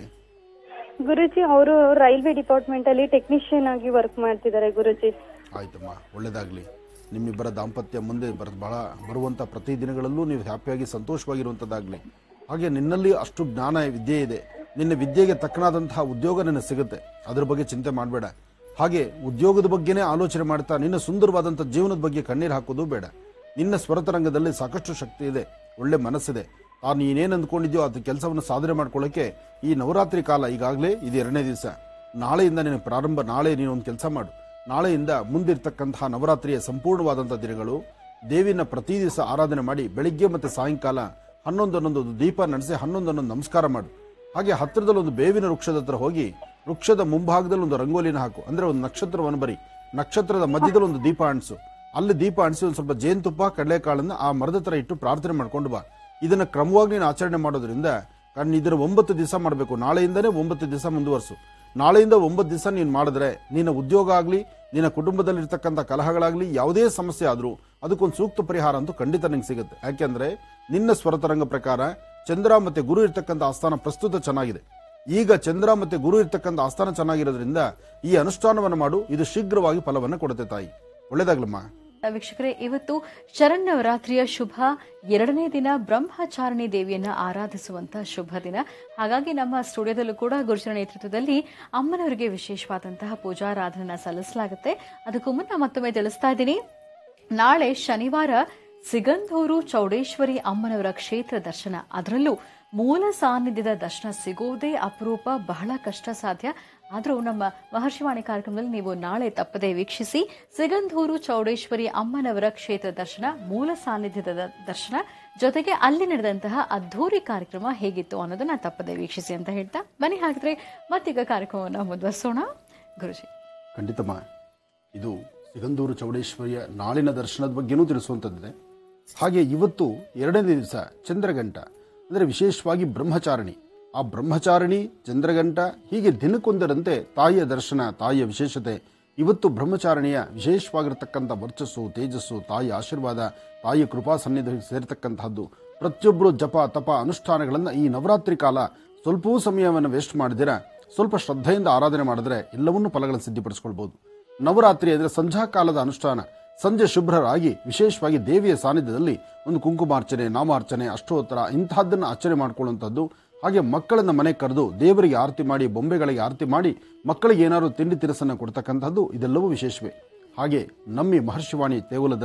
S6: ಗುರುಜಿ ಅವರು ರೈಲ್ವೆ ಡಿಪಾರ್ಟ್ಮೆಂಟ್ ಅಲ್ಲಿ ಟೆಕ್ನಿಷಿಯನ್ ಆಗಿ ವರ್ಕ್ ಮಾಡ್ತಿದ್ದಾರೆ ಗುರುಜಿ
S3: ಆಯ್ತಮ್ಮ ಒಳ್ಳೇದಾಗ್ಲಿ ನಿಮ್ಮಿಬ್ಬರ ದಾಂಪತ್ಯ ಮುಂದೆ ಬರ ಬಹಳ ಬರುವಂತ ಪ್ರತಿ ದಿನಗಳಲ್ಲೂ ನೀವು ಹ್ಯಾಪಿಯಾಗಿ ಸಂತೋಷವಾಗಿರುವಂತದ್ದಾಗ್ಲಿ ಹಾಗೆ ನಿನ್ನಲ್ಲಿ ಅಷ್ಟು ಜ್ಞಾನ ವಿದ್ಯೆ ಇದೆ ನಿನ್ನ ವಿದ್ಯೆಗೆ ತಕ್ಕನಾದಂತಹ ಉದ್ಯೋಗ ನಿನ್ನ ಸಿಗುತ್ತೆ ಅದ್ರ ಬಗ್ಗೆ ಚಿಂತೆ ಮಾಡಬೇಡ ಹಾಗೆ ಉದ್ಯೋಗದ ಬಗ್ಗೆನೇ ಆಲೋಚನೆ ಮಾಡ್ತಾ ನಿನ್ನ ಸುಂದರವಾದಂಥ ಜೀವನದ ಬಗ್ಗೆ ಕಣ್ಣೀರು ಹಾಕೋದು ಬೇಡ ನಿನ್ನ ಸ್ವರತರಂಗದಲ್ಲಿ ಸಾಕಷ್ಟು ಶಕ್ತಿ ಇದೆ ಒಳ್ಳೆ ಮನಸ್ಸಿದೆ ತಾನು ನೀನೇನು ಅಂದ್ಕೊಂಡಿದ್ಯೋ ಅದು ಕೆಲಸವನ್ನು ಸಾಧನೆ ಮಾಡ್ಕೊಳ್ಳೋಕೆ ಈ ನವರಾತ್ರಿ ಕಾಲ ಈಗಾಗಲೇ ಇದು ಎರಡನೇ ದಿವಸ ನಾಳೆಯಿಂದ ನೀನು ಪ್ರಾರಂಭ ನಾಳೆ ನೀನು ಒಂದು ಕೆಲಸ ಮಾಡು ನಾಳೆಯಿಂದ ಮುಂದಿರ್ತಕ್ಕಂತಹ ನವರಾತ್ರಿಯ ಸಂಪೂರ್ಣವಾದಂಥ ದಿನಗಳು ದೇವಿನ ಪ್ರತಿ ದಿವಸ ಆರಾಧನೆ ಮಾಡಿ ಬೆಳಿಗ್ಗೆ ಮತ್ತು ಸಾಯಂಕಾಲ ಹನ್ನೊಂದೊಂದೊಂದು ದೀಪ ನಡೆಸಿ ಹನ್ನೊಂದೊಂದೊಂದು ನಮಸ್ಕಾರ ಮಾಡು ಹಾಗೆ ಹತ್ತಿರದಲ್ಲಿ ಒಂದು ಬೇವಿನ ವೃಕ್ಷದ ಹತ್ರ ಹೋಗಿ ವೃಕ್ಷದ ಮುಂಭಾಗದಲ್ಲಿ ಒಂದು ರಂಗೋಲಿನ ಹಾಕು ಅಂದ್ರೆ ಒಂದು ನಕ್ಷತ್ರವನ್ನು ಬರಿ ನಕ್ಷತ್ರದ ಮಧ್ಯದಲ್ಲಿ ಒಂದು ದೀಪ ಅಣಿಸು ಅಲ್ಲಿ ದೀಪ ಅಣಿಸಿ ಒಂದು ಸ್ವಲ್ಪ ಜೇನುತುಪ್ಪ ಕಡಲೆಕಾಳನ್ನ ಆ ಮರದ ತರ ಇಟ್ಟು ಪ್ರಾರ್ಥನೆ ಮಾಡ್ಕೊಂಡು ಬಾ ಇದನ್ನ ಕ್ರಮವಾಗಿ ನೀನು ಆಚರಣೆ ಮಾಡೋದ್ರಿಂದ ಕಾರಣ ಇದರ ಒಂಬತ್ತು ದಿವಸ ಮಾಡಬೇಕು ನಾಳೆಯಿಂದನೇ ಒಂಬತ್ತು ದಿವಸ ಮುಂದುವರ್ಸು ನಾಳೆಯಿಂದ ಒಂಬತ್ತು ದಿವಸ ನೀನು ಮಾಡಿದ್ರೆ ನಿನ್ನ ಉದ್ಯೋಗ ಆಗಲಿ ನಿನ್ನ ಕುಟುಂಬದಲ್ಲಿರ್ತಕ್ಕಂಥ ಕಲಹಗಳಾಗಲಿ ಯಾವುದೇ ಸಮಸ್ಯೆ ಆದರೂ ಅದಕ್ಕೊಂದು ಸೂಕ್ತ ಪರಿಹಾರ ಅಂತೂ ಖಂಡಿತ ನಿಂಗೆ ಸಿಗುತ್ತೆ ಯಾಕೆಂದ್ರೆ ನಿನ್ನ ಸ್ವರತರಂಗ ಪ್ರಕಾರ ಚಂದ್ರ ಮತ್ತೆ ಗುರು ಇರ್ತಕ್ಕಂಥ ಆಸ್ಥಾನ ಪ್ರಸ್ತುತ ಚೆನ್ನಾಗಿದೆ ಈಗ ಚಂದ್ರ ಮತ್ತೆ ಗುರು ಇರ್ತಕ್ಕಂಥ ಆಸ್ಥಾನ ಚೆನ್ನಾಗಿರೋದ್ರಿಂದ ಈ ಅನುಷ್ಠಾನವನ್ನು ಮಾಡು ಇದು ಶೀಘ್ರವಾಗಿ ಫಲವನ್ನು ಕೊಡುತ್ತೆ ತಾಯಿ ಒಳ್ಳೇದಾಗ್ಲಮ್ಮ
S1: ವೀಕ್ಷಕರೇ ಇವತ್ತು ಶರನ್ನವರಾತ್ರಿಯ ಶುಭ ಎರಡನೇ ದಿನ ಬ್ರಹ್ಮಚಾರಿಣಿ ದೇವಿಯನ್ನ ಆರಾಧಿಸುವಂತ ಶುಭ ದಿನ ಹಾಗಾಗಿ ನಮ್ಮ ಸ್ಟುಡಿಯೋದಲ್ಲೂ ಕೂಡ ಗುರುಜನ ನೇತೃತ್ವದಲ್ಲಿ ಅಮ್ಮನವರಿಗೆ ವಿಶೇಷವಾದಂತಹ ಪೂಜಾರಾಧನೆ ಸಲ್ಲಿಸಲಾಗುತ್ತೆ ಅದಕ್ಕೂ ಮುನ್ನ ಮತ್ತೊಮ್ಮೆ ತಿಳಿಸ್ತಾ ಇದ್ದೀನಿ ನಾಳೆ ಶನಿವಾರ ಸಿಗಂಧೂರು ಚೌಡೇಶ್ವರಿ ಅಮ್ಮನವರ ಕ್ಷೇತ್ರ ದರ್ಶನ ಅದರಲ್ಲೂ ಮೂಲ ಸಾನ್ನಿಧ್ಯದ ದರ್ಶನ ಸಿಗೋದೇ ಅಪರೂಪ ಬಹಳ ಕಷ್ಟ ಸಾಧ್ಯ ಆದರೂ ನಮ್ಮ ಮಹರ್ಷಿವಾಣಿ ಕಾರ್ಯಕ್ರಮದಲ್ಲಿ ನೀವು ನಾಳೆ ತಪ್ಪದೆ ವೀಕ್ಷಿಸಿ ಸಿಗಂಧೂರು ಚೌಡೇಶ್ವರಿ ಅಮ್ಮನವರ ಕ್ಷೇತ್ರ ದರ್ಶನ ಮೂಲ ಸಾನ್ನಿಧ್ಯದ ದ- ದರ್ಶನ ಜೊತೆಗೆ ಅಲ್ಲಿ ನಡೆದಂತಹ ಅದ್ಧೂರಿ ಕಾರ್ಯಕ್ರಮ ಹೇಗಿತ್ತು ಅನ್ನೋದನ್ನ ತಪ್ಪದೆ ವೀಕ್ಷಿಸಿ ಅಂತ ಹೇಳ್ತಾ ಬನ್ನಿ ಹಾಗಿದ್ರೆ ಮತ್ತೀಗ ಕಾರ್ಯಕ್ರಮವನ್ನು ಮುಂದುವರಿಸೋಣ ಗುರುಜಿ
S3: ಖಂಡಿತಮ್ಮ ಇದು ಸಿಗಂದೂರು ಚೌಡೇಶ್ವರಿಯ ನಾಳಿನ ದರ್ಶನದ ಬಗ್ಗೆನೂ ತಿಳಿಸುವಂಥದ್ದಿದೆ ಹಾಗೆ ಇವತ್ತು ಎರಡನೇ ದಿವಸ ಚಂದ್ರಗಂಟ ಅಂದರೆ ವಿಶೇಷವಾಗಿ ಬ್ರಹ್ಮಚಾರಿಣಿ ಆ ಬ್ರಹ್ಮಚಾರಿಣಿ ಚಂದ್ರಗಂಟ ಹೀಗೆ ದಿನಕ್ಕೊಂದರಂತೆ ತಾಯಿಯ ದರ್ಶನ ತಾಯಿಯ ವಿಶೇಷತೆ ಇವತ್ತು ಬ್ರಹ್ಮಚಾರಿಣಿಯ ವಿಶೇಷವಾಗಿರತಕ್ಕಂಥ ವರ್ಚಸ್ಸು ತೇಜಸ್ಸು ತಾಯಿಯ ಆಶೀರ್ವಾದ ತಾಯಿಯ ಕೃಪಾ ಸನ್ನಿಧಿ ಸೇರತಕ್ಕಂತಹದ್ದು ಪ್ರತಿಯೊಬ್ಬರು ಜಪ ತಪ ಅನುಷ್ಠಾನಗಳನ್ನು ಈ ನವರಾತ್ರಿ ಕಾಲ ಸ್ವಲ್ಪವೂ ಸಮಯವನ್ನು ವೇಸ್ಟ್ ಮಾಡಿದಿರ ಸ್ವಲ್ಪ ಶ್ರದ್ಧೆಯಿಂದ ಆರಾಧನೆ ಮಾಡಿದ್ರೆ ಎಲ್ಲವನ್ನೂ ಫಲಗಳನ್ನು ಸಿದ್ಧಿಪಡಿಸ್ಕೊಳ್ಬಹುದು ನವರಾತ್ರಿ ಅಂದರೆ ಸಂಧ್ಯಾ ಕಾಲದ ಅನುಷ್ಠಾನ ಸಂಜೆ ಶುಭ್ರರಾಗಿ ವಿಶೇಷವಾಗಿ ದೇವಿಯ ಸಾನ್ನಿಧ್ಯದಲ್ಲಿ ಒಂದು ಕುಂಕುಮಾರ್ಚನೆ ನಾಮಾರ್ಚನೆ ಅಷ್ಟೋತ್ತರ ಇಂತಹದ್ದನ್ನು ಆಚರಣೆ ಮಾಡ್ಕೊಳ್ಳುವಂಥದ್ದು ಹಾಗೆ ಮಕ್ಕಳನ್ನ ಮನೆ ಕರೆದು ದೇವರಿಗೆ ಆರತಿ ಮಾಡಿ ಬೊಂಬೆಗಳಿಗೆ ಆರತಿ ಮಾಡಿ ಮಕ್ಕಳಿಗೆ ಏನಾದ್ರು ತಿಂಡಿ ತಿನಿಸನ್ನು ಕೊಡ್ತಕ್ಕಂಥದ್ದು ಇದೆಲ್ಲವೂ ವಿಶೇಷವೇ ಹಾಗೆ ನಮ್ಮಿ ಮಹರ್ಷಿವಾಣಿ ದೇಗುಲದಲ್ಲಿ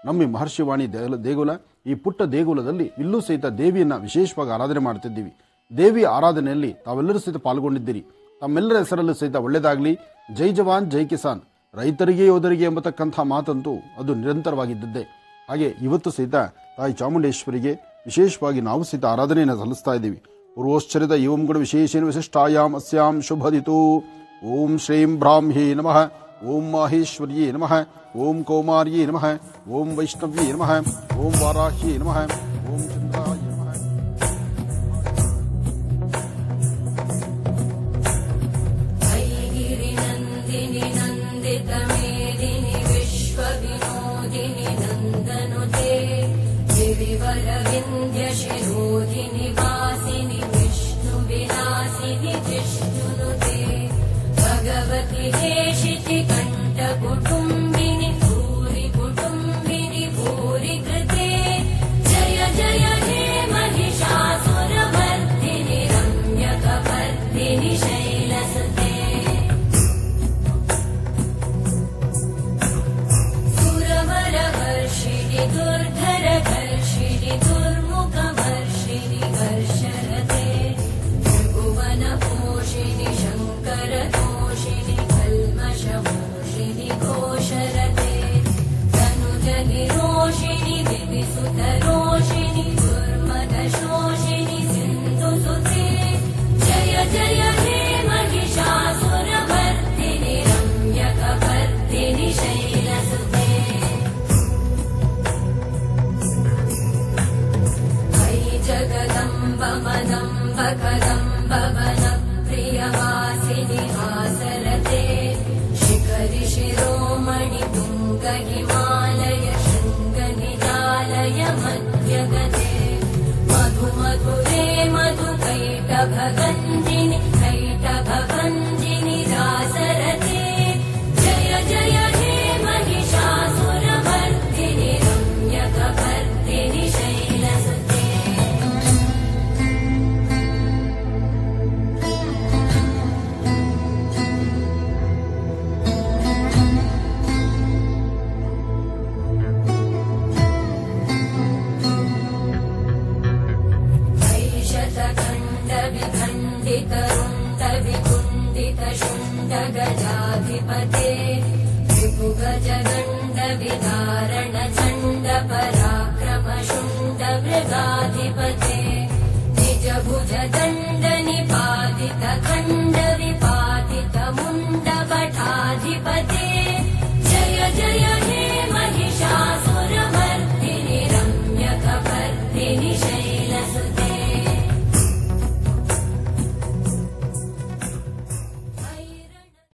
S3: ನಮ್ಮ ಈ ಮಹರ್ಷಿವಾಣಿ ದೇಗುಲ ದೇಗುಲ ಈ ಪುಟ್ಟ ದೇಗುಲದಲ್ಲಿ ಇಲ್ಲೂ ಸಹಿತ ದೇವಿಯನ್ನ ವಿಶೇಷವಾಗಿ ಆರಾಧನೆ ಮಾಡ್ತಿದ್ದೀವಿ ದೇವಿ ಆರಾಧನೆಯಲ್ಲಿ ತಾವೆಲ್ಲರೂ ಸಹಿತ ಪಾಲ್ಗೊಂಡಿದ್ದೀರಿ ತಮ್ಮೆಲ್ಲರ ಹೆಸರಲ್ಲೂ ಸಹಿತ ಒಳ್ಳೆಯದಾಗಲಿ ಜೈ ಜವಾನ್ ಜೈ ಕಿಸಾನ್ ರೈತರಿಗೆ ಯೋಧರಿಗೆ ಎಂಬತಕ್ಕಂಥ ಮಾತಂತೂ ಅದು ನಿರಂತರವಾಗಿದ್ದದ್ದೇ ಹಾಗೆ ಇವತ್ತು ಸಹಿತ ತಾಯಿ ಚಾಮುಂಡೇಶ್ವರಿಗೆ ವಿಶೇಷವಾಗಿ ನಾವು ಸಹಿತ ಆರಾಧನೆಯನ್ನು ಸಲ್ಲಿಸ್ತಾ ಇದ್ದೀವಿ ಪೂರ್ವೋಶ್ಚರಿತ ಇವಂ ಗುಣ ವಿಶೇಷೇನ ವಿಶಿಷ್ಟಾಯಾಮ್ ಅಸ್ಯಾಂ ಶುಭದಿತು ಓಂ ಶ್ರೀಂ ಬ್ರಾಹ್ಮ್ಯೇ ನಮಃ ಓಂ ಮಾಹೇಶ್ವರ್ಯೇ ನಮಃ ಓಂ ಕೌಮಾರ್ಯೇ ನಮಃ ಓಂ ವೈಷ್ಣವ್ಯೇ ನಮಃ ಓಂ ವಾರಾಹ್ಯೇ ನಮಃ ಓಂ ಚಂದ್ರಾಯ ನಮಃ
S7: गिरिनन्दिनि नन्दितमेदिनि विश्वविनोदिनि नन्दनुते गिरिवरविन्द्यशिरोधिनि वासिनि विष्णुविलासिनि जिष्णुनुते भगवति हेशिति कण्ठकुटुम्बिनि भूरि कुटुम्बिनि भूरि कृते जय जय हे महिषासुरमर्दिनि रम्यकपर्दिनि शैलसुते सुरवरवर्षिणि दुर्धरघर्षिणि दुर्मुखवर्षिणि वर्षरते त्रिभुवनपोषिणि शङ्करतोषिणि कल्मषमोषिणि घोषरते तनुजनिरोषिणि विविसुतरोषिणि दुर्मदशोषिणि सिन्धुसुते जय जय हे महिषासुरवर्धिनि रम्यकवर्धिनि शैलसुते मयि जगदम्ब मदम्ब कदम्ब वनप्रियवासिनि हासरते शिखरि शिरोमणि तुङ्ग हिमालय शृङ्गनिजालय मध्यगते मधु मधुरे मधुकैटभगन्